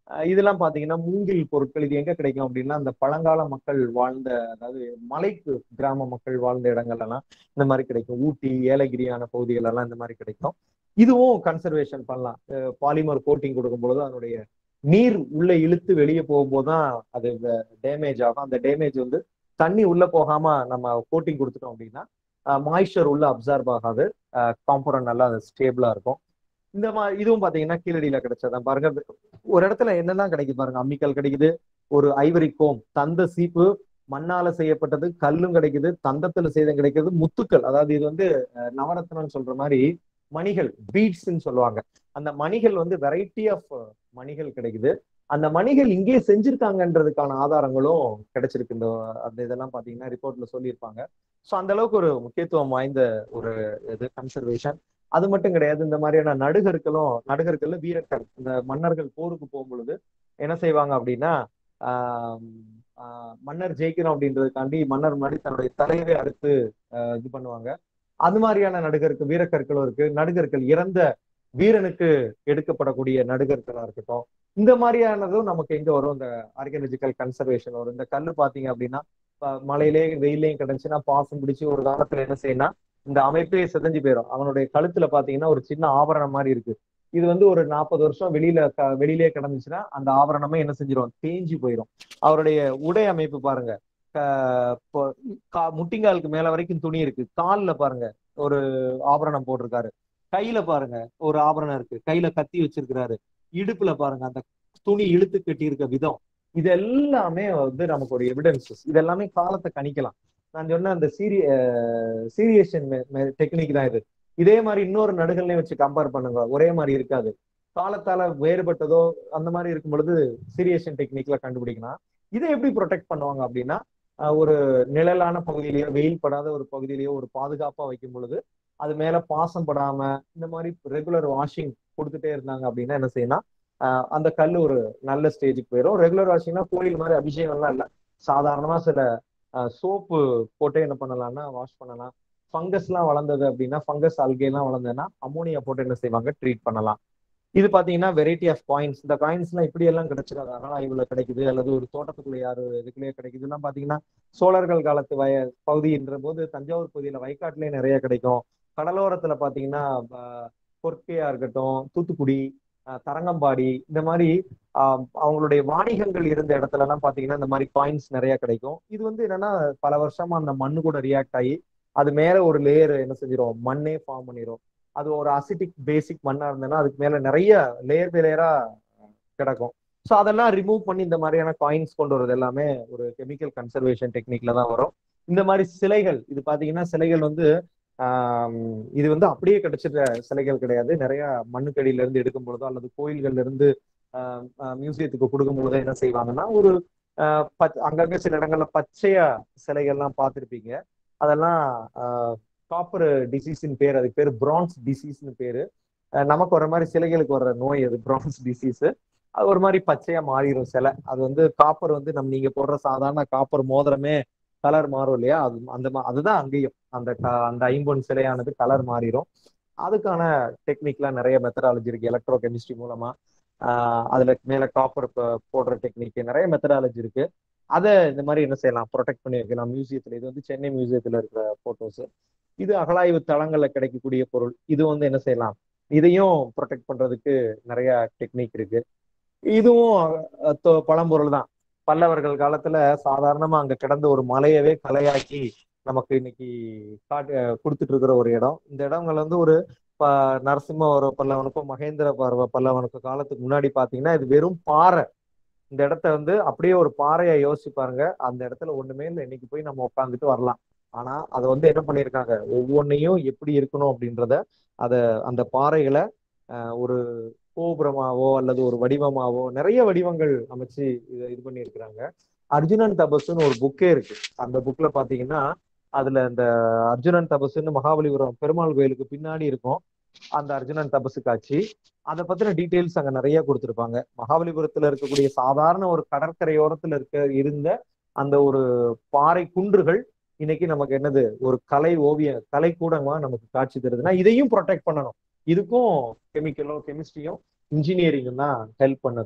அஹ் இதெல்லாம் பாத்தீங்கன்னா மூங்கில் பொருட்கள் இது எங்க கிடைக்கும் அப்படின்னா அந்த பழங்கால மக்கள் வாழ்ந்த அதாவது மலைக்கு கிராம மக்கள் வாழ்ந்த இடங்கள்ல எல்லாம் இந்த மாதிரி கிடைக்கும் ஊட்டி ஏலகிரியான பகுதிகள் எல்லாம் இந்த மாதிரி கிடைக்கும் இதுவும் கன்சர்வேஷன் பண்ணலாம் பாலிமர் கோட்டிங் கொடுக்கும் பொழுது அதனுடைய நீர் உள்ள இழுத்து வெளியே போகும்போது தான் அது டேமேஜ் ஆகும் அந்த டேமேஜ் வந்து தண்ணி உள்ள போகாம நம்ம கோட்டிங் கொடுத்துட்டோம் அப்படின்னா மாய்ஸ்சர் உள்ள அப்சர்வ் ஆகாது காம்பரண்ட் நல்லா அது ஸ்டேபிளா இருக்கும் இந்த மாதிரி இதுவும் பாத்தீங்கன்னா கீழடியில கிடைச்சதான் பாருங்க ஒரு இடத்துல என்னெல்லாம் கிடைக்குது பாருங்க அம்மிக்கல் கிடைக்குது ஒரு ஐவரி கோம் தந்த சீப்பு மண்ணால செய்யப்பட்டது கல்லும் கிடைக்குது தந்தத்துல செய்த கிடைக்கிறது முத்துக்கள் அதாவது இது வந்து அஹ், நவரத்னம்னு சொல்ற மாதிரி மணிகள் பீட்ஸ்ன்னு சொல்லுவாங்க அந்த மணிகள் வந்து வெரைட்டி ஆஃப் மணிகள் கிடைக்குது அந்த மணிகள் இங்கே செஞ்சிருக்காங்கன்றதுக்கான ஆதாரங்களும் கிடைச்சிருக்கு இந்த அந்த இதெல்லாம் பாத்தீங்கன்னா ரிப்போர்ட்ல சொல்லியிருப்பாங்க ஸோ அந்த அளவுக்கு ஒரு முக்கியத்துவம் வாய்ந்த ஒரு இது கன்சர்வேஷன் அது மட்டும் கிடையாது இந்த மாதிரியான நடுகர்களும் நடுகர்கள் வீரர்கள் இந்த மன்னர்கள் போருக்கு போகும் பொழுது என்ன செய்வாங்க அப்படின்னா ஆஹ் ஆஹ் மன்னர் ஜெயிக்கணும் அப்படின்றதுக்காண்டி மன்னர் முன்னாடி தன்னுடைய தலையவே அறுத்து ஆஹ் இது பண்ணுவாங்க அது மாதிரியான நடுகருக்கு வீரக்கற்களும் இருக்கு நடுகர்கள் இறந்த வீரனுக்கு எடுக்கப்படக்கூடிய நடுகர்களா இருக்கட்டும் இந்த மாதிரியானதும் நமக்கு எங்க வரும் இந்த ஆர்காலஜிக்கல் கன்சர்வேஷன் வரும் இந்த கல்லு பாத்தீங்க அப்படின்னா ப- மழையிலே வெயிலையும் கிடைச்சுன்னா பாசம் பிடிச்சு ஒரு காலத்துல என்ன செய்யணும் இந்த அமைப்பே சிதைஞ்சு போயிடும் அவனுடைய கழுத்துல பாத்தீங்கன்னா ஒரு சின்ன ஆபரணம் மாதிரி இருக்கு இது வந்து ஒரு நாற்பது வருஷம் வெளியில க- வெளியிலே கிடந்துச்சுன்னா அந்த ஆபரணமே என்ன செஞ்சிடும் தேஞ்சு போயிடும் அவருடைய உடை அமைப்பு பாருங்க க- இப்போ கா- முட்டிங்காலுக்கு மேல வரைக்கும் துணி இருக்கு கால்ல பாருங்க ஒரு ஆபரணம் போட்டிருக்காரு கையில பாருங்க ஒரு ஆபரணம் இருக்கு கையில கத்தி வச்சிருக்கிறாரு இடுப்புல பாருங்க அந்த துணி இழுத்து கட்டி இருக்க விதம் இது எல்லாமே வந்து நமக்கு ஒரு எவிடன்சஸ் இது எல்லாமே காலத்தை கணிக்கலாம் நான் சொன்ன அந்த சீரி சீரியேஷன் டெக்னிக் தான் இது இதே மாதிரி இன்னொரு நடுகள்லையும் வச்சு கம்பேர் பண்ணுங்க ஒரே மாதிரி இருக்காது காலத்தால வேறுபட்டதோ அந்த மாதிரி இருக்கும் பொழுது சீரியேஷன் டெக்னிக்ல கண்டுபிடிக்கலாம் இதை எப்படி ப்ரொடெக்ட் பண்ணுவாங்க அப்படின்னா அஹ், ஒரு நிழலான பகுதியிலேயோ வெயில் படாத ஒரு பகுதியிலேயோ ஒரு பாதுகாப்பா வைக்கும் பொழுது அது மேல பாசம் படாம இந்த மாதிரி ரெகுலர் வாஷிங் கொடுத்துட்டே இருந்தாங்க அப்படின்னா என்ன செய்யணும் ஆஹ் அந்த கல் ஒரு நல்ல ஸ்டேஜுக்கு போயிடும் ரெகுலர் வாஷிங்னா கோயில் மாதிரி அபிஷேகம்லாம் இல்லை சாதாரணமா சில சோப்பு போட்டு என்ன பண்ணலாம்னா வாஷ் பண்ணலாம் ஃபங்கஸ்லாம் வளர்ந்தது அப்படின்னா ஃபங்கஸ் அல்கேலாம் வளர்ந்ததுன்னா அமோனியா போட்டு என்ன செய்வாங்க ட்ரீட் பண்ணலாம் இது பாத்தீங்கன்னா வெரைட்டி ஆஃப் காயின்ஸ் இந்த காயின்ஸ்லாம் இப்படி எல்லாம் கிடைச்சிடாது அகழாய்வுல கிடைக்குது அல்லது ஒரு தோட்டத்துக்குள்ள யாரு இதுக்குள்ளேயே கிடைக்குது இதெல்லாம் பாத்தீங்கன்னா சோழர்கள் காலத்து வய பகுதின்ற போது தஞ்சாவூர் பகுதியில வயக்காட்டுலயே நிறைய கிடைக்கும் கடலோரத்துல பாத்தீங்கன்னா ஆஹ், கொர்க்கையா இருக்கட்டும் தூத்துக்குடி ஆஹ், தரங்கம்பாடி இந்த மாதிரி ஆஹ், அவங்களுடைய வாணிகங்கள் இருந்த இடத்துல எல்லாம் பாத்தீங்கன்னா இந்த மாதிரி காயின்ஸ் நிறைய கிடைக்கும் இது வந்து என்னன்னா பல வருஷமா அந்த மண்ணு கூட ரியாக்ட் ஆகி அது மேல ஒரு லேயர் என்ன செஞ்சிரும் மண்ணே ஃபார்ம் பண்ணிரும் அது ஒரு அசிட்டிக் பேசிக் மண்ணா இருந்ததுன்னா அதுக்கு மேல நிறைய லேயர் பை லேயரா கிடக்கும் ஸோ அதெல்லாம் ரிமூவ் பண்ணி இந்த மாதிரியான காயின்ஸ் கொண்டு வரது எல்லாமே ஒரு கெமிக்கல் கன்சர்வேஷன் டெக்னிக்ல தான் வரும் இந்த மாதிரி சிலைகள் இது பாத்தீங்கன்னா சிலைகள் வந்து ஆம், இது வந்து அப்படியே கிடைச்சிட்ட சிலைகள் கிடையாது நிறைய மண்ணுக்கடியில இருந்து எடுக்கும் பொழுதோ அல்லது கோயில்கள்ல இருந்து மியூசியத்துக்கு கொடுக்கும் பொழுதோ என்ன செய்வாங்கன்னா ஒரு ஆஹ், பச்- அங்கங்க சில இடங்கள்ல பச்சையா சிலைகள்லாம் பார்த்திருப்பீங்க அதெல்லாம் காப்பர் டிசீஸ்னு பேர் அதுக்கு பேர் பிரான்ஸ் டிசீஸ்னு பேரு அஹ் நமக்கு வர மாதிரி சிலைகளுக்கு வர்ற நோய் அது பிரான்ஸ் டிசீஸ் அது ஒரு மாதிரி பச்சையா மாறிடும் சிலை அது வந்து காப்பர் வந்து நம்ம நீங்க போடுற சாதாரண காப்பர் மோதிரமே கலர் மாறும் இல்லையா அது அந்த மா- அதுதான் அங்கேயும் அந்த க- அந்த ஐம்பொன் சிலையானது கலர் மாறிடும் அதுக்கான டெக்னிக்லாம் நிறைய மெத்தடாலஜி இருக்கு எலக்ட்ரோ கெமிஸ்ட்ரி மூலமா ஆஹ் அதுல மேல காப்பர் போடுற டெக்னிக் நிறைய மெத்தடாலஜி இருக்கு அதை இந்த மாதிரி என்ன செய்யலாம் ப்ரொடெக்ட் பண்ணி வைக்கலாம் மியூசியத்துல இது வந்து சென்னை மியூசியத்துல இருக்கிற போட்டோஸ் இது அகழாய்வு தளங்கள்ல கிடைக்கக்கூடிய பொருள் இது வந்து என்ன செய்யலாம் இதையும் ப்ரொடெக்ட் பண்றதுக்கு நிறைய டெக்னிக் இருக்கு இதுவும் அஹ், தொ- பழம்பொருள் தான் பல்லவர்கள் காலத்துல சாதாரணமா அங்க கிடந்த ஒரு மலையவே கலையாக்கி நமக்கு இன்னைக்கு காட்டு அஹ், கொடுத்துட்டு இருக்கிற ஒரு இடம் இந்த இடங்கள் வந்து ஒரு ப- நரசிம்மவர பல்லவனுக்கும் மகேந்திர பர்வ பல்லவனுக்கும் காலத்துக்கு முன்னாடி பாத்தீங்கன்னா இது வெறும் பாறை இந்த இடத்த வந்து அப்படியே ஒரு பாறையை யோசிச்சு பாருங்க அந்த இடத்துல ஒண்ணுமே இல்லை இன்னைக்கு போய் நம்ம உட்காந்துட்டு வரலாம் ஆனா அதை வந்து என்ன பண்ணியிருக்காங்க ஒவ்வொன்றையும் எப்படி இருக்கணும் அப்படின்றத அத அந்த பாறைகளை அஹ், ஒரு கோபுரமாவோ அல்லது ஒரு வடிவமாவோ நிறைய வடிவங்கள் அமைச்சு இதை இது பண்ணியிருக்கிறாங்க அர்ஜுனன் தபஸ்ன்னு ஒரு புக்கே இருக்கு அந்த புக்ல பாத்தீங்கன்னா அதுல இந்த அர்ஜுனன் தபசுன்னு மகாபலிபுரம் பெருமாள் கோயிலுக்கு பின்னாடி இருக்கும் அந்த அர்ஜுனன் தபசு காட்சி அதை பத்தின டீட்டெயில்ஸ் அங்க நிறைய கொடுத்திருப்பாங்க மகாபலிபுரத்துல இருக்கக்கூடிய சாதாரண ஒரு கடற்கரையோரத்துல இருக்க இருந்த அந்த ஒரு பாறை குன்றுகள் இன்னைக்கு நமக்கு என்னது ஒரு கலை ஓவிய கலை கூடமா நமக்கு காட்சி தருதுன்னா இதையும் ப்ரொடெக்ட் பண்ணணும் இதுக்கும் கெமிக்கலோ கெமிஸ்ட்ரியும் இன்ஜினியரிங்கும் தான் ஹெல்ப் பண்ணுது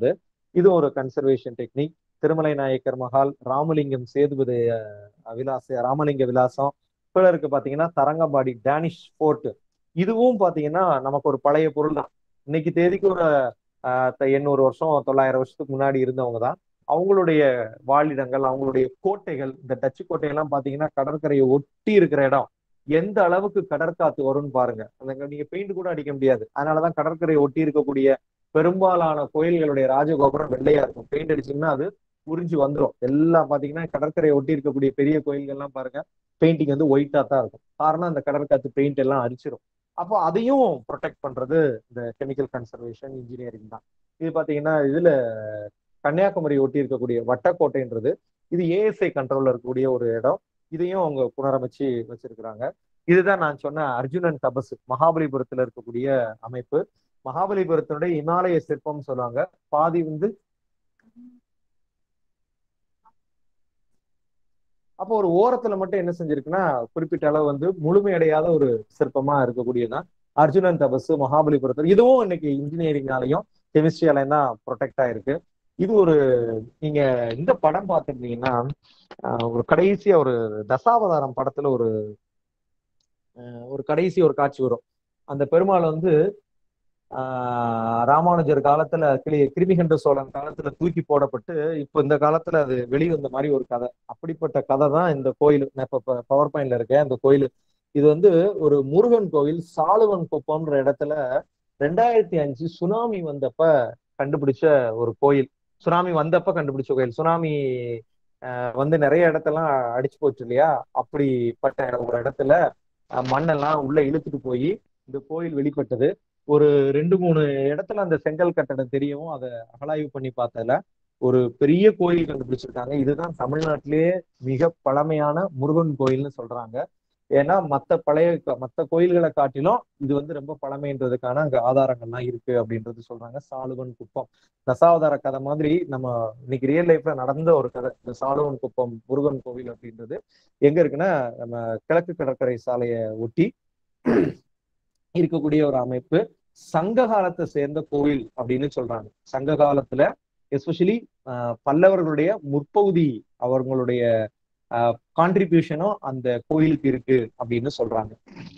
இது ஒரு கன்சர்வேஷன் டெக்னிக் திருமலை நாயக்கர் மஹால் ராமலிங்கம் சேதுபதி விலாச ராமலிங்க விலாசம் கீழே இருக்கு பாத்தீங்கன்னா தரங்கம்பாடி டேனிஷ் ஃபோர்ட் இதுவும் பாத்தீங்கன்னா நமக்கு ஒரு பழைய பொருள் தான் இன்னைக்கு தேதிக்கு ஒரு எண்ணூறு வருஷம் தொள்ளாயிரம் வருஷத்துக்கு முன்னாடி இருந்தவங்க தான் அவங்களுடைய வாழிடங்கள் அவங்களுடைய கோட்டைகள் இந்த டச்சு கோட்டையெல்லாம் பாத்தீங்கன்னா கடற்கரையை ஒட்டி இருக்கிற இடம் எந்த அளவுக்கு கடற்காத்து வரும்னு பாருங்க அந்த நீங்க பெயிண்ட் கூட அடிக்க முடியாது அதனாலதான் கடற்கரையை ஒட்டி இருக்கக்கூடிய பெரும்பாலான கோயில்களுடைய ராஜகோபுரம் வெள்ளையா இருக்கும் பெயிண்ட் அடிச்சீங்கன்னா அது உறிஞ்சு வந்துடும் எல்லாம் பாத்தீங்கன்னா கடற்கரையை ஒட்டி இருக்கக்கூடிய பெரிய கோயில்கள்லாம் பாருங்க பெயிண்டிங் வந்து ஒயிட்டா தான் இருக்கும் காரணம் அந்த கடற்காத்து பெயிண்ட் எல்லாம் அரிச்சிடும் அப்போ அதையும் ப்ரொடெக்ட் பண்றது இந்த கெமிக்கல் கன்சர்வேஷன் இன்ஜினியரிங் தான் இது பாத்தீங்கன்னா இதுல கன்னியாகுமரி ஒட்டி இருக்கக்கூடிய வட்டக்கோட்டைன்றது இது ஏஎஸ்ஐ கண்ட்ரோல்ல இருக்கக்கூடிய ஒரு இடம் இதையும் அவங்க புனரமைச்சு வச்சிருக்கிறாங்க இதுதான் நான் சொன்ன அர்ஜுனன் தபசு மகாபலிபுரத்துல இருக்கக்கூடிய அமைப்பு மகாபலிபுரத்தினுடைய இமாலய சிற்பம் சொல்லுவாங்க பாதி வந்து அப்போ ஒரு ஓரத்துல மட்டும் என்ன செஞ்சிருக்குன்னா குறிப்பிட்ட அளவு வந்து முழுமையடையாத ஒரு சிற்பமா இருக்கக்கூடியதான் அர்ஜுனன் தபசு மகாபலிபுரத்தில் இதுவும் இன்னைக்கு இன்ஜினியரிங்னாலையும் கெமிஸ்ட்ரியாலையும் தான் ப்ரொடெக்ட் ஆயிருக்கு இது ஒரு நீங்க இந்த படம் பார்த்துருந்தீங்கன்னா ஒரு கடைசியா ஒரு தசாவதாரம் படத்துல ஒரு ஒரு கடைசி ஒரு காட்சி வரும் அந்த பெருமாள் வந்து ஆஹ் ராமானுஜர் காலத்துல கிளி கிருமிகண்ட சோழன் காலத்துல தூக்கி போடப்பட்டு இப்ப இந்த காலத்துல அது வெளிவந்த மாதிரி ஒரு கதை அப்படிப்பட்ட கதை தான் இந்த கோயில் நான் இப்ப பவர் பாயிண்ட்ல இருக்கேன் இந்த கோயில் இது வந்து ஒரு முருகன் கோவில் சாலுவன் குப்பம்ன்ற இடத்துல ரெண்டாயிரத்தி அஞ்சு சுனாமி வந்தப்ப கண்டுபிடிச்ச ஒரு கோயில் சுனாமி வந்தப்ப கண்டுபிடிச்ச கோயில் சுனாமி வந்து நிறைய இடத்தெல்லாம் அடிச்சு போச்சு இல்லையா அப்படிப்பட்ட ஒரு இடத்துல மண்ணெல்லாம் உள்ள இழுத்துட்டு போய் இந்த கோயில் வெளிப்பட்டது ஒரு ரெண்டு மூணு இடத்துல அந்த செங்கல் கட்டடம் தெரியவும் அதை அகலாய்வு பண்ணி பார்த்ததுல ஒரு பெரிய கோயில் கண்டுபிடிச்சிருக்காங்க இதுதான் தமிழ்நாட்டிலேயே மிக பழமையான முருகன் கோயில்னு சொல்றாங்க ஏன்னா மத்த பழைய மத்த கோயில்களை காட்டிலும் இது வந்து ரொம்ப பழமைன்றதுக்கான அங்க ஆதாரங்கள்லாம் இருக்கு அப்படின்றது சொல்றாங்க சாலுவன் குப்பம் தசாவதார கதை மாதிரி நம்ம இன்னைக்கு ரியல் லைஃப்ல நடந்த ஒரு கதை இந்த சாலுவன் குப்பம் முருகன் கோவில் அப்படின்றது எங்க இருக்குன்னா நம்ம கிழக்கு கடற்கரை சாலையை ஒட்டி இருக்கக்கூடிய ஒரு அமைப்பு சங்க காலத்தை சேர்ந்த கோவில் அப்படின்னு சொல்றாங்க சங்க காலத்துல எஸ்பெஷலி பல்லவர்களுடைய முற்பகுதி அவர்களுடைய கான்ட்ரிபியூஷனும் அந்த கோயிலுக்கு இருக்கு அப்படின்னு சொல்றாங்க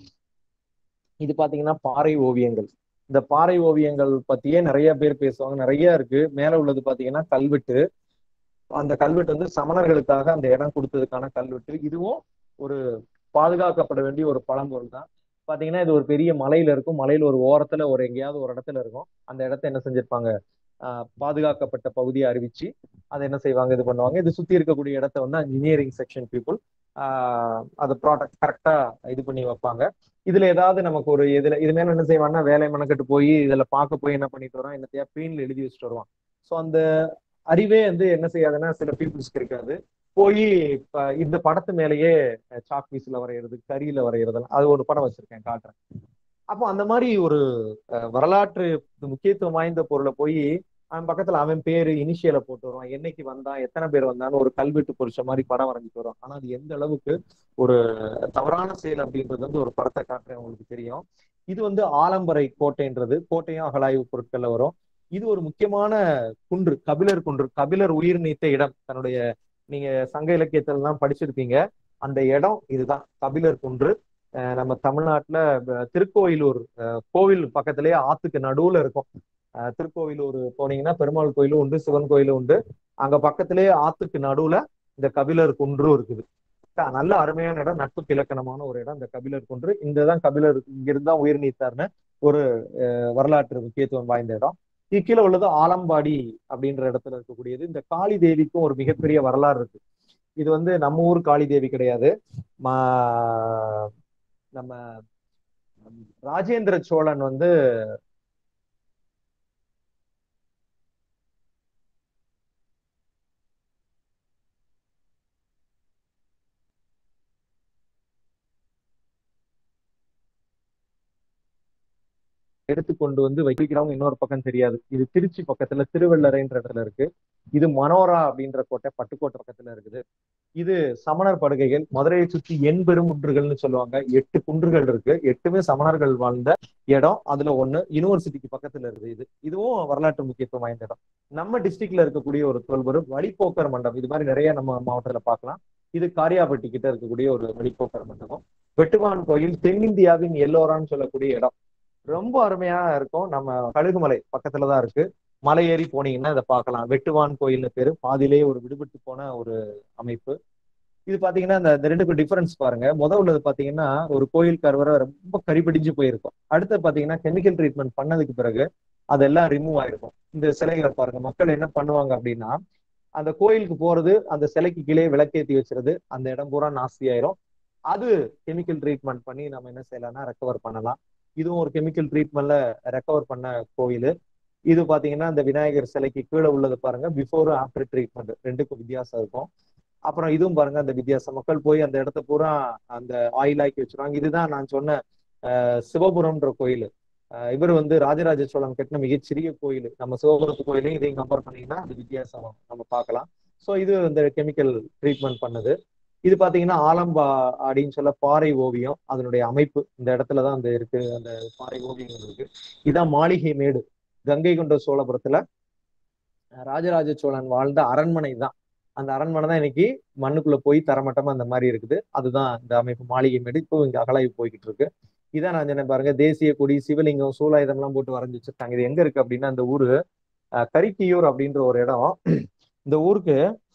இது பாத்தீங்கன்னா பாறை ஓவியங்கள் இந்த பாறை ஓவியங்கள் பத்தியே நிறைய பேர் பேசுவாங்க நிறைய இருக்கு மேல உள்ளது பாத்தீங்கன்னா கல்வெட்டு அந்த கல்வெட்டு வந்து சமணர்களுக்காக அந்த இடம் கொடுத்ததுக்கான கல்வெட்டு இதுவும் ஒரு பாதுகாக்கப்பட வேண்டிய ஒரு பழம்பொருள் தான் பாத்தீங்கன்னா இது ஒரு பெரிய மலையில இருக்கும் மலையில ஒரு ஓரத்துல ஒரு எங்கேயாவது ஒரு இடத்துல இருக்கும் அந்த இடத்த என்ன செஞ்சிருப்பாங்க ஆஹ் பாதுகாக்கப்பட்ட பகுதியை அறிவிச்சு அதை என்ன செய்வாங்க இது பண்ணுவாங்க இது சுத்தி இருக்கக்கூடிய இடத்த வந்து இன்ஜினியரிங் செக்ஷன் பீப்புள் ஆஹ் அதை ப்ராடக்ட் கரெக்டா இது பண்ணி வைப்பாங்க இதுல ஏதாவது நமக்கு ஒரு இதுல இது மேல என்ன செய்வாங்கன்னா வேலை மெனக்கட்டு போய் இதுல பார்க்க போய் என்ன பண்ணிட்டு வரோம் என்னத்தையா பெயின்ல எழுதி வச்சுட்டு வருவான் ஸோ அந்த அறிவே வந்து என்ன செய்யாதுன்னா சில பீப்புள்ஸ்க்கு இருக்காது போய் இந்த படத்து மேலேயே சாக் பீஸ்ல வரைகிறது கரியில வரைகிறதெல்லாம் அது ஒரு படம் வச்சிருக்கேன் காட்டுறேன் அப்போ அந்த மாதிரி ஒரு வரலாற்று முக்கியத்துவம் வாய்ந்த பொருளை போய் அவன் பக்கத்துல அவன் பேரு இனிஷியலை போட்டு வருவான் என்னைக்கு வந்தான் எத்தனை பேர் வந்தான்னு ஒரு கல்வெட்டு பொறிச்ச மாதிரி படம் வரைஞ்சிட்டு வரும் ஆனா அது எந்த அளவுக்கு ஒரு தவறான செயல் அப்படின்றது வந்து ஒரு படத்தை காட்டுறேன் உங்களுக்கு தெரியும் இது வந்து ஆலம்பரை கோட்டைன்றது கோட்டையும் அகலாய்வு பொருட்கள்ல வரும் இது ஒரு முக்கியமான குன்று கபிலர் குன்று கபிலர் உயிர் நீத்த இடம் தன்னுடைய நீங்க சங்க இலக்கியத்துல எல்லாம் படிச்சிருப்பீங்க அந்த இடம் இதுதான் கபிலர் குன்று நம்ம தமிழ்நாட்டுல திருக்கோயிலூர் கோவில் பக்கத்திலேயே ஆத்துக்கு நடுவுல இருக்கும் திருக்கோவிலூர் போனீங்கன்னா பெருமாள் கோயிலும் உண்டு சிவன் கோயிலும் உண்டு அங்க பக்கத்திலேயே ஆத்துக்கு நடுவுல இந்த கபிலர் குன்றும் இருக்குது நல்ல அருமையான இடம் நட்புக்கு இலக்கணமான ஒரு இடம் இந்த கபிலர் குன்று இந்த தான் கபிலர் இங்கிருந்தா உயிர் நீத்தார்னு ஒரு வரலாற்று முக்கியத்துவம் வாய்ந்த இடம் கீழே உள்ளது ஆலம்பாடி அப்படின்ற இடத்துல இருக்கக்கூடியது இந்த காளி தேவிக்கும் ஒரு மிகப்பெரிய வரலாறு இருக்கு இது வந்து நம்ம ஊர் காளி தேவி கிடையாது நம்ம ராஜேந்திர சோழன் வந்து எடுத்துக்கொண்டு வந்து வைக்கிறவங்க இன்னொரு பக்கம் தெரியாது இது திருச்சி பக்கத்துல திருவள்ளரைன்ற இடத்துல இருக்கு இது மனோரா அப்படின்ற கோட்டை பட்டுக்கோட்டை பக்கத்துல இருக்குது இது சமணர் படுகைகள் மதுரையை சுற்றி எண் பெருங்குன்றுகள்னு சொல்லுவாங்க எட்டு குன்றுகள் இருக்கு எட்டுமே சமணர்கள் வாழ்ந்த இடம் அதுல ஒண்ணு யூனிவர்சிட்டிக்கு பக்கத்துல இருக்குது இது இதுவும் வரலாற்று முக்கியத்துவம் வாய்ந்த இடம் நம்ம டிஸ்ட்ரிக்ட்ல இருக்கக்கூடிய ஒரு தொல்பொருள் வழிப்போக்கர் மண்டபம் இது மாதிரி நிறைய நம்ம மாவட்டத்துல பார்க்கலாம் இது காரியாபட்டி கிட்ட இருக்கக்கூடிய ஒரு வழிப்போக்கர் மண்டபம் வெட்டுவான் கோயில் தென்னிந்தியாவின் எல்லோரான்னு சொல்லக்கூடிய இடம் ரொம்ப அருமையா இருக்கும் நம்ம கழுகுமலை பக்கத்துலதான் இருக்கு மலை ஏறி போனீங்கன்னா இதை பார்க்கலாம் வெட்டுவான் கோயில்னு பேரு பாதியிலேயே ஒரு விடுபட்டு போன ஒரு அமைப்பு இது பாத்தீங்கன்னா இந்த இந்த ரெண்டுக்கும் டிஃபரன்ஸ் பாருங்க முத உள்ளது பாத்தீங்கன்னா ஒரு கோயில் கருவறை ரொம்ப கரிபிடிஞ்சு போயிருக்கும் அடுத்து பாத்தீங்கன்னா கெமிக்கல் ட்ரீட்மெண்ட் பண்ணதுக்கு பிறகு அதெல்லாம் ரிமூவ் ஆயிருக்கும் இந்த சிலைகளை பாருங்க மக்கள் என்ன பண்ணுவாங்க அப்படின்னா அந்த கோயிலுக்கு போறது அந்த சிலைக்கு கீழே விளக்கேத்தி வச்சுறது அந்த இடம் பூரா நாஸ்தி ஆயிரும் அது கெமிக்கல் ட்ரீட்மெண்ட் பண்ணி நம்ம என்ன செய்யலாம்னா ரெக்கவர் பண்ணலாம் இதுவும் ஒரு கெமிக்கல் ட்ரீட்மெண்ட்ல ரெக்கவர் பண்ண கோயில் இது பாத்தீங்கன்னா அந்த விநாயகர் சிலைக்கு கீழே உள்ளது பாருங்க பிஃபோர் ஆஃப்டர் ட்ரீட்மெண்ட் ரெண்டுக்கும் வித்தியாசம் இருக்கும் அப்புறம் இதுவும் பாருங்க அந்த வித்தியாசம் மக்கள் போய் அந்த இடத்த பூரா அந்த ஆயில் ஆக்கி வச்சிருவாங்க இதுதான் நான் சொன்ன சிவபுரம்ன்ற கோயில் இவர் வந்து ராஜராஜ சோழன் கட்டின மிகச்சிறிய கோயில் நம்ம சிவபுரத்து கோயிலையும் இதையும் கம்பேர் பண்ணீங்கன்னா அது வித்தியாசம் நம்ம பார்க்கலாம் ஸோ இது இந்த கெமிக்கல் ட்ரீட்மெண்ட் பண்ணது இது பாத்தீங்கன்னா ஆலம்பா அப்படின்னு சொல்ல பாறை ஓவியம் அதனுடைய அமைப்பு இந்த இடத்துலதான் அந்த இருக்கு அந்த பாறை ஓவியங்கள் இருக்கு இதான் மாளிகை மேடு கங்கை கொண்ட சோழபுரத்துல ராஜராஜ சோழன் வாழ்ந்த அரண்மனை தான் அந்த அரண்மனை தான் இன்னைக்கு மண்ணுக்குள்ள போய் தரமட்டமா அந்த மாதிரி இருக்குது அதுதான் இந்த அமைப்பு மாளிகை மேடு இப்போ இங்க அகலாய்வு போய்கிட்டு இருக்கு இதான் நான் சொன்னேன் பாருங்க தேசிய கொடி சிவலிங்கம் சூலாயுதம்லாம் போட்டு வரைஞ்சி வச்சிருக்காங்க இது எங்க இருக்கு அப்படின்னா அந்த ஊரு கரிக்கியூர் அப்படின்ற ஒரு இடம் இந்த ஊருக்கு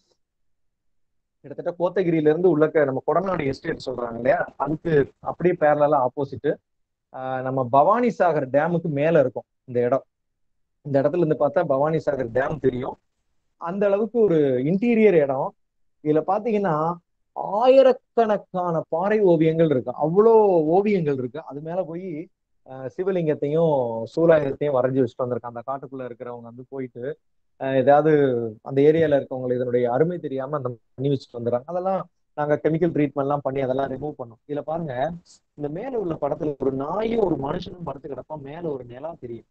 கிட்டத்தட்ட கோத்தகிரியில இருந்து உள்ளக்க நம்ம கொடநாடு எஸ்டேட் சொல்றாங்க இல்லையா அதுக்கு அப்படியே பேரலாம் ஆப்போசிட் நம்ம பவானி சாகர் டேமுக்கு மேல இருக்கும் இந்த இடம் இந்த இடத்துல இருந்து பார்த்தா பவானி சாகர் டேம் தெரியும் அந்த அளவுக்கு ஒரு இன்டீரியர் இடம் இதுல பாத்தீங்கன்னா ஆயிரக்கணக்கான பாறை ஓவியங்கள் இருக்கு அவ்வளோ ஓவியங்கள் இருக்கு அது மேல போய் சிவலிங்கத்தையும் சூலாயுதத்தையும் வரைஞ்சி வச்சுட்டு வந்திருக்காங்க அந்த காட்டுக்குள்ள இருக்கிறவங்க வந்து போயிட்டு ஏதாவது அந்த ஏரியால இருக்கவங்களுக்கு இதனுடைய அருமை தெரியாம அந்த பண்ணி வச்சுட்டு வந்துடுறாங்க அதெல்லாம் நாங்க கெமிக்கல் ட்ரீட்மெண்ட் எல்லாம் பண்ணி அதெல்லாம் ரிமூவ் பண்ணோம் இதுல பாருங்க இந்த மேல உள்ள படத்துல ஒரு நாயும் ஒரு மனுஷனும் படுத்து கிடப்பா மேல ஒரு நிலா தெரியும்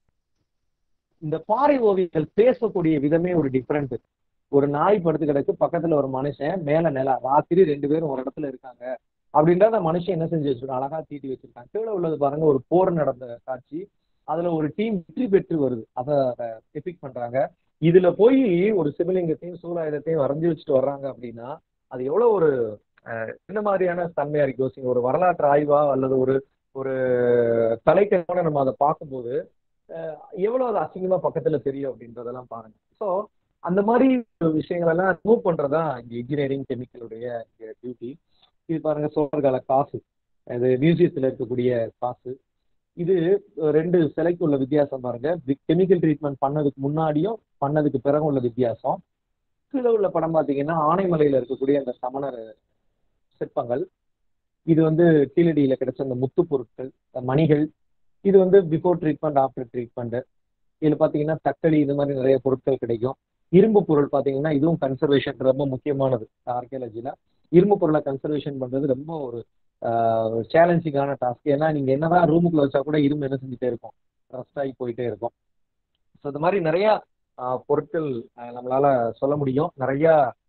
இந்த பாறை ஓவியங்கள் பேசக்கூடிய விதமே ஒரு டிஃப்ரெண்ட் ஒரு நாய் படுத்து கிடக்கு பக்கத்துல ஒரு மனுஷன் மேல நிலா ராத்திரி ரெண்டு பேரும் ஒரு இடத்துல இருக்காங்க அப்படின்ற அந்த மனுஷன் என்ன செஞ்சு வச்சிருக்கான் அழகா தீட்டி வச்சிருக்கான் கீழே உள்ளது பாருங்க ஒரு போர் நடந்த காட்சி அதுல ஒரு டீம் வெற்றி பெற்று வருது அதை எபிக் பண்றாங்க இதுல போய் ஒரு சிவலிங்கத்தையும் சூலாயுதத்தையும் வரைஞ்சி வச்சுட்டு வர்றாங்க அப்படின்னா அது எவ்வளவு ஒரு என்ன மாதிரியான தன்மையா இருக்கு யோசிங்க ஒரு வரலாற்று ஆய்வா அல்லது ஒரு ஒரு கலைக்கோட நம்ம அதை பார்க்கும்போது எவ்வளவு அது அசிங்கமா பக்கத்துல தெரியும் அப்படின்றதெல்லாம் பாருங்க ஸோ அந்த மாதிரி விஷயங்கள் எல்லாம் ரிமூவ் பண்றதா இங்க இன்ஜினியரிங் கெமிக்கலுடைய டியூட்டி இது பாருங்க சோழர் கால காசு அது மியூசியத்துல இருக்கக்கூடிய காசு இது ரெண்டு சிலைக்கு உள்ள வித்தியாசம் பாருங்க கெமிக்கல் ட்ரீட்மெண்ட் பண்ணதுக்கு முன்னாடியும் பண்ணதுக்கு பிறகு உள்ள வித்தியாசம் கீழே உள்ள படம் பார்த்தீங்கன்னா ஆனைமலையில இருக்கக்கூடிய அந்த சமணர் சிற்பங்கள் இது வந்து கீழடியில கிடைச்ச அந்த முத்து பொருட்கள் மணிகள் இது வந்து பிஃபோர் ட்ரீட்மெண்ட் ஆஃப்டர் ட்ரீட்மெண்ட் இதுல பாத்தீங்கன்னா தக்களி இந்த மாதிரி நிறைய பொருட்கள் கிடைக்கும் இரும்பு பொருள் பாத்தீங்கன்னா இதுவும் கன்சர்வேஷன் ரொம்ப முக்கியமானது ஆர்கியாலஜில இரும்பு பொருளை கன்சர்வேஷன் பண்றது ரொம்ப ஒரு சேலஞ்சிங்கான டாஸ்க் ஏன்னா நீங்க என்னதான் ரூமுக்குள்ள வச்சா கூட இரும்பு என்ன செஞ்சுட்டே இருக்கும் ரஸ்ட் ஆகி போயிட்டே இருக்கும் ஸோ இந்த மாதிரி நிறைய பொருட்கள் நம்மளால சொல்ல முடியும் நிறைய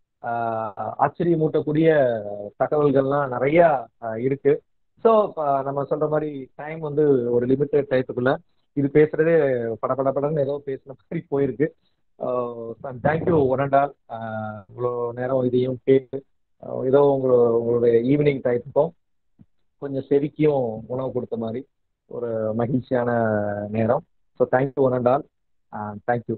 ஆச்சரியமூட்டக்கூடிய தகவல்கள்லாம் நிறைய இருக்கு ஸோ நம்ம சொல்ற மாதிரி டைம் வந்து ஒரு லிமிட்டட் டயத்துக்குள்ள இது பேசுறதே படப்பட படன்னு ஏதோ பேசுன மாதிரி போயிருக்கு தேங்க்யூ ஒன் அண்ட் ஆல் இவ்வளோ நேரம் இதையும் கேட்டு ஏதோ உங்களோட உங்களுடைய ஈவினிங் டயத்துக்கும் கொஞ்சம் செவிக்கும் உணவு கொடுத்த மாதிரி ஒரு மகிழ்ச்சியான நேரம் so thank you one and all thank you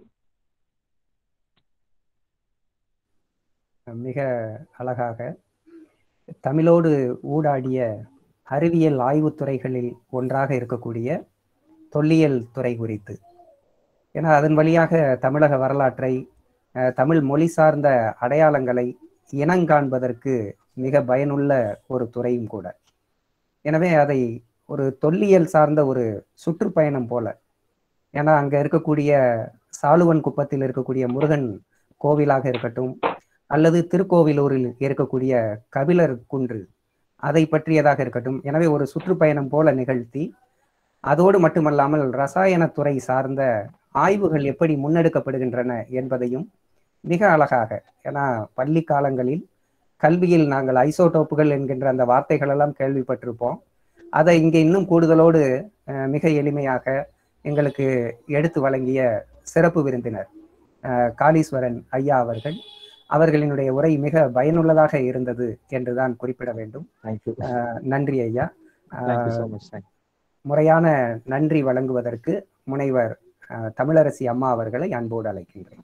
மிக அழகாக தமிழோடு ஊடாடிய அறிவியல் ஆய்வுத்துறைகளில் ஒன்றாக இருக்கக்கூடிய தொல்லியல் துறை குறித்து ஏன்னா அதன் வழியாக தமிழக வரலாற்றை தமிழ் மொழி சார்ந்த அடையாளங்களை இனங்காண்பதற்கு மிக பயனுள்ள ஒரு துறையும் கூட எனவே அதை ஒரு தொல்லியல் சார்ந்த ஒரு சுற்றுப்பயணம் போல ஏன்னா அங்க இருக்கக்கூடிய சாலுவன் குப்பத்தில் இருக்கக்கூடிய முருகன் கோவிலாக இருக்கட்டும் அல்லது திருக்கோவிலூரில் இருக்கக்கூடிய கபிலர் குன்று அதை பற்றியதாக இருக்கட்டும் எனவே ஒரு சுற்றுப்பயணம் போல நிகழ்த்தி அதோடு மட்டுமல்லாமல் ரசாயனத்துறை சார்ந்த ஆய்வுகள் எப்படி முன்னெடுக்கப்படுகின்றன என்பதையும் மிக அழகாக ஏன்னா பள்ளி காலங்களில் கல்வியில் நாங்கள் ஐசோடோப்புகள் என்கின்ற அந்த வார்த்தைகள் எல்லாம் கேள்விப்பட்டிருப்போம் அதை இங்கே இன்னும் கூடுதலோடு அஹ், மிக எளிமையாக எங்களுக்கு எடுத்து வழங்கிய சிறப்பு விருந்தினர் அஹ், காளீஸ்வரன் ஐயா அவர்கள் அவர்களினுடைய உரை மிக பயனுள்ளதாக இருந்தது என்றுதான் குறிப்பிட வேண்டும் தேங்க்யூ அஹ், நன்றி ஐயா thank you so ah, much thank முறையான நன்றி வழங்குவதற்கு முனைவர் அஹ், தமிழரசி அம்மா அவர்களை அன்போடு அழைக்கின்றேன்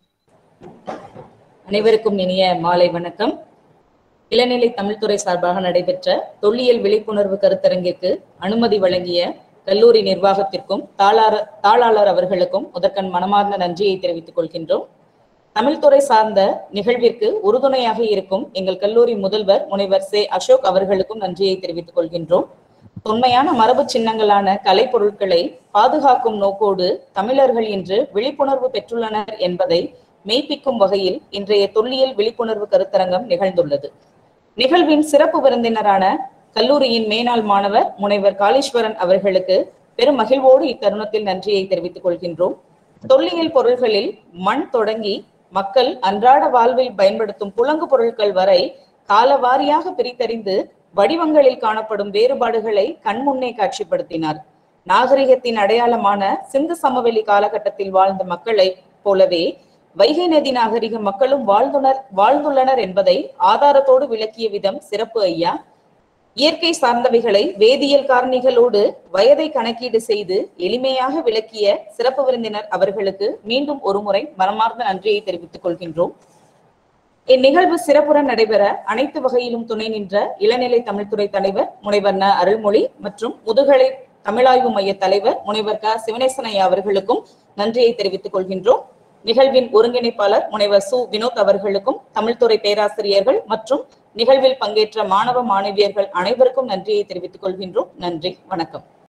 அனைவருக்கும் இனிய மாலை வணக்கம் இளநிலை தமிழ்துறை சார்பாக நடைபெற்ற தொல்லியல் விழிப்புணர்வு கருத்தரங்கிற்கு அனுமதி வழங்கிய கல்லூரி நிர்வாகத்திற்கும் தாளாளர் தாளாளர் அவர்களுக்கும் முதற்கண் மனமார்ந்த நன்றியை தெரிவித்துக் கொள்கின்றோம் தமிழ்துறை சார்ந்த நிகழ்விற்கு உறுதுணையாக இருக்கும் எங்கள் கல்லூரி முதல்வர் முனைவர் சே அசோக் அவர்களுக்கும் நன்றியை தெரிவித்துக் கொள்கின்றோம் தொன்மையான மரபு சின்னங்களான கலை பொருட்களை பாதுகாக்கும் நோக்கோடு தமிழர்கள் இன்று விழிப்புணர்வு பெற்றுள்ளனர் என்பதை மெய்ப்பிக்கும் வகையில் இன்றைய தொல்லியல் விழிப்புணர்வு கருத்தரங்கம் நிகழ்ந்துள்ளது நிகழ்வின் சிறப்பு விருந்தினரான கல்லூரியின் மேனாள் மாணவர் முனைவர் காளீஸ்வரன் அவர்களுக்கு பெரும் மகிழ்வோடு இத்தருணத்தில் நன்றியை தெரிவித்துக் கொள்கின்றோம் தொல்லியல் பொருள்களில் மண் தொடங்கி மக்கள் அன்றாட வாழ்வில் பயன்படுத்தும் புழங்கு பொருட்கள் வரை காலவாரியாக பிரித்தறிந்து வடிவங்களில் காணப்படும் வேறுபாடுகளை கண்முன்னே காட்சிப்படுத்தினார் நாகரிகத்தின் அடையாளமான சிந்து சமவெளி காலகட்டத்தில் வாழ்ந்த மக்களைப் போலவே வைகை நதி நாகரிக மக்களும் வாழ்ந்துனர் வாழ்ந்துள்ளனர் என்பதை ஆதாரத்தோடு விளக்கிய விதம் சிறப்பு ஐயா இயற்கை சார்ந்தவைகளை வேதியியல் காரணிகளோடு வயதை கணக்கீடு செய்து எளிமையாக விளக்கிய சிறப்பு விருந்தினர் அவர்களுக்கு மீண்டும் ஒருமுறை மனமார்ந்த நன்றியை தெரிவித்துக் கொள்கின்றோம் இந்நிகழ்வு சிறப்புடன் நடைபெற அனைத்து வகையிலும் துணை நின்ற இளநிலை தமிழ்துறை தலைவர் முனைவர் ந அருள்மொழி மற்றும் முதுகலை தமிழாய்வு மைய தலைவர் முனைவர் க சிவனேசன் ஐயா அவர்களுக்கும் நன்றியை தெரிவித்துக் கொள்கின்றோம் நிகழ்வின் ஒருங்கிணைப்பாளர் முனைவர் சு வினோத் அவர்களுக்கும் தமிழ்துறை பேராசிரியர்கள் மற்றும் நிகழ்வில் பங்கேற்ற மாணவ மாணவியர்கள் அனைவருக்கும் நன்றியை தெரிவித்துக் கொள்கின்றோம் நன்றி வணக்கம்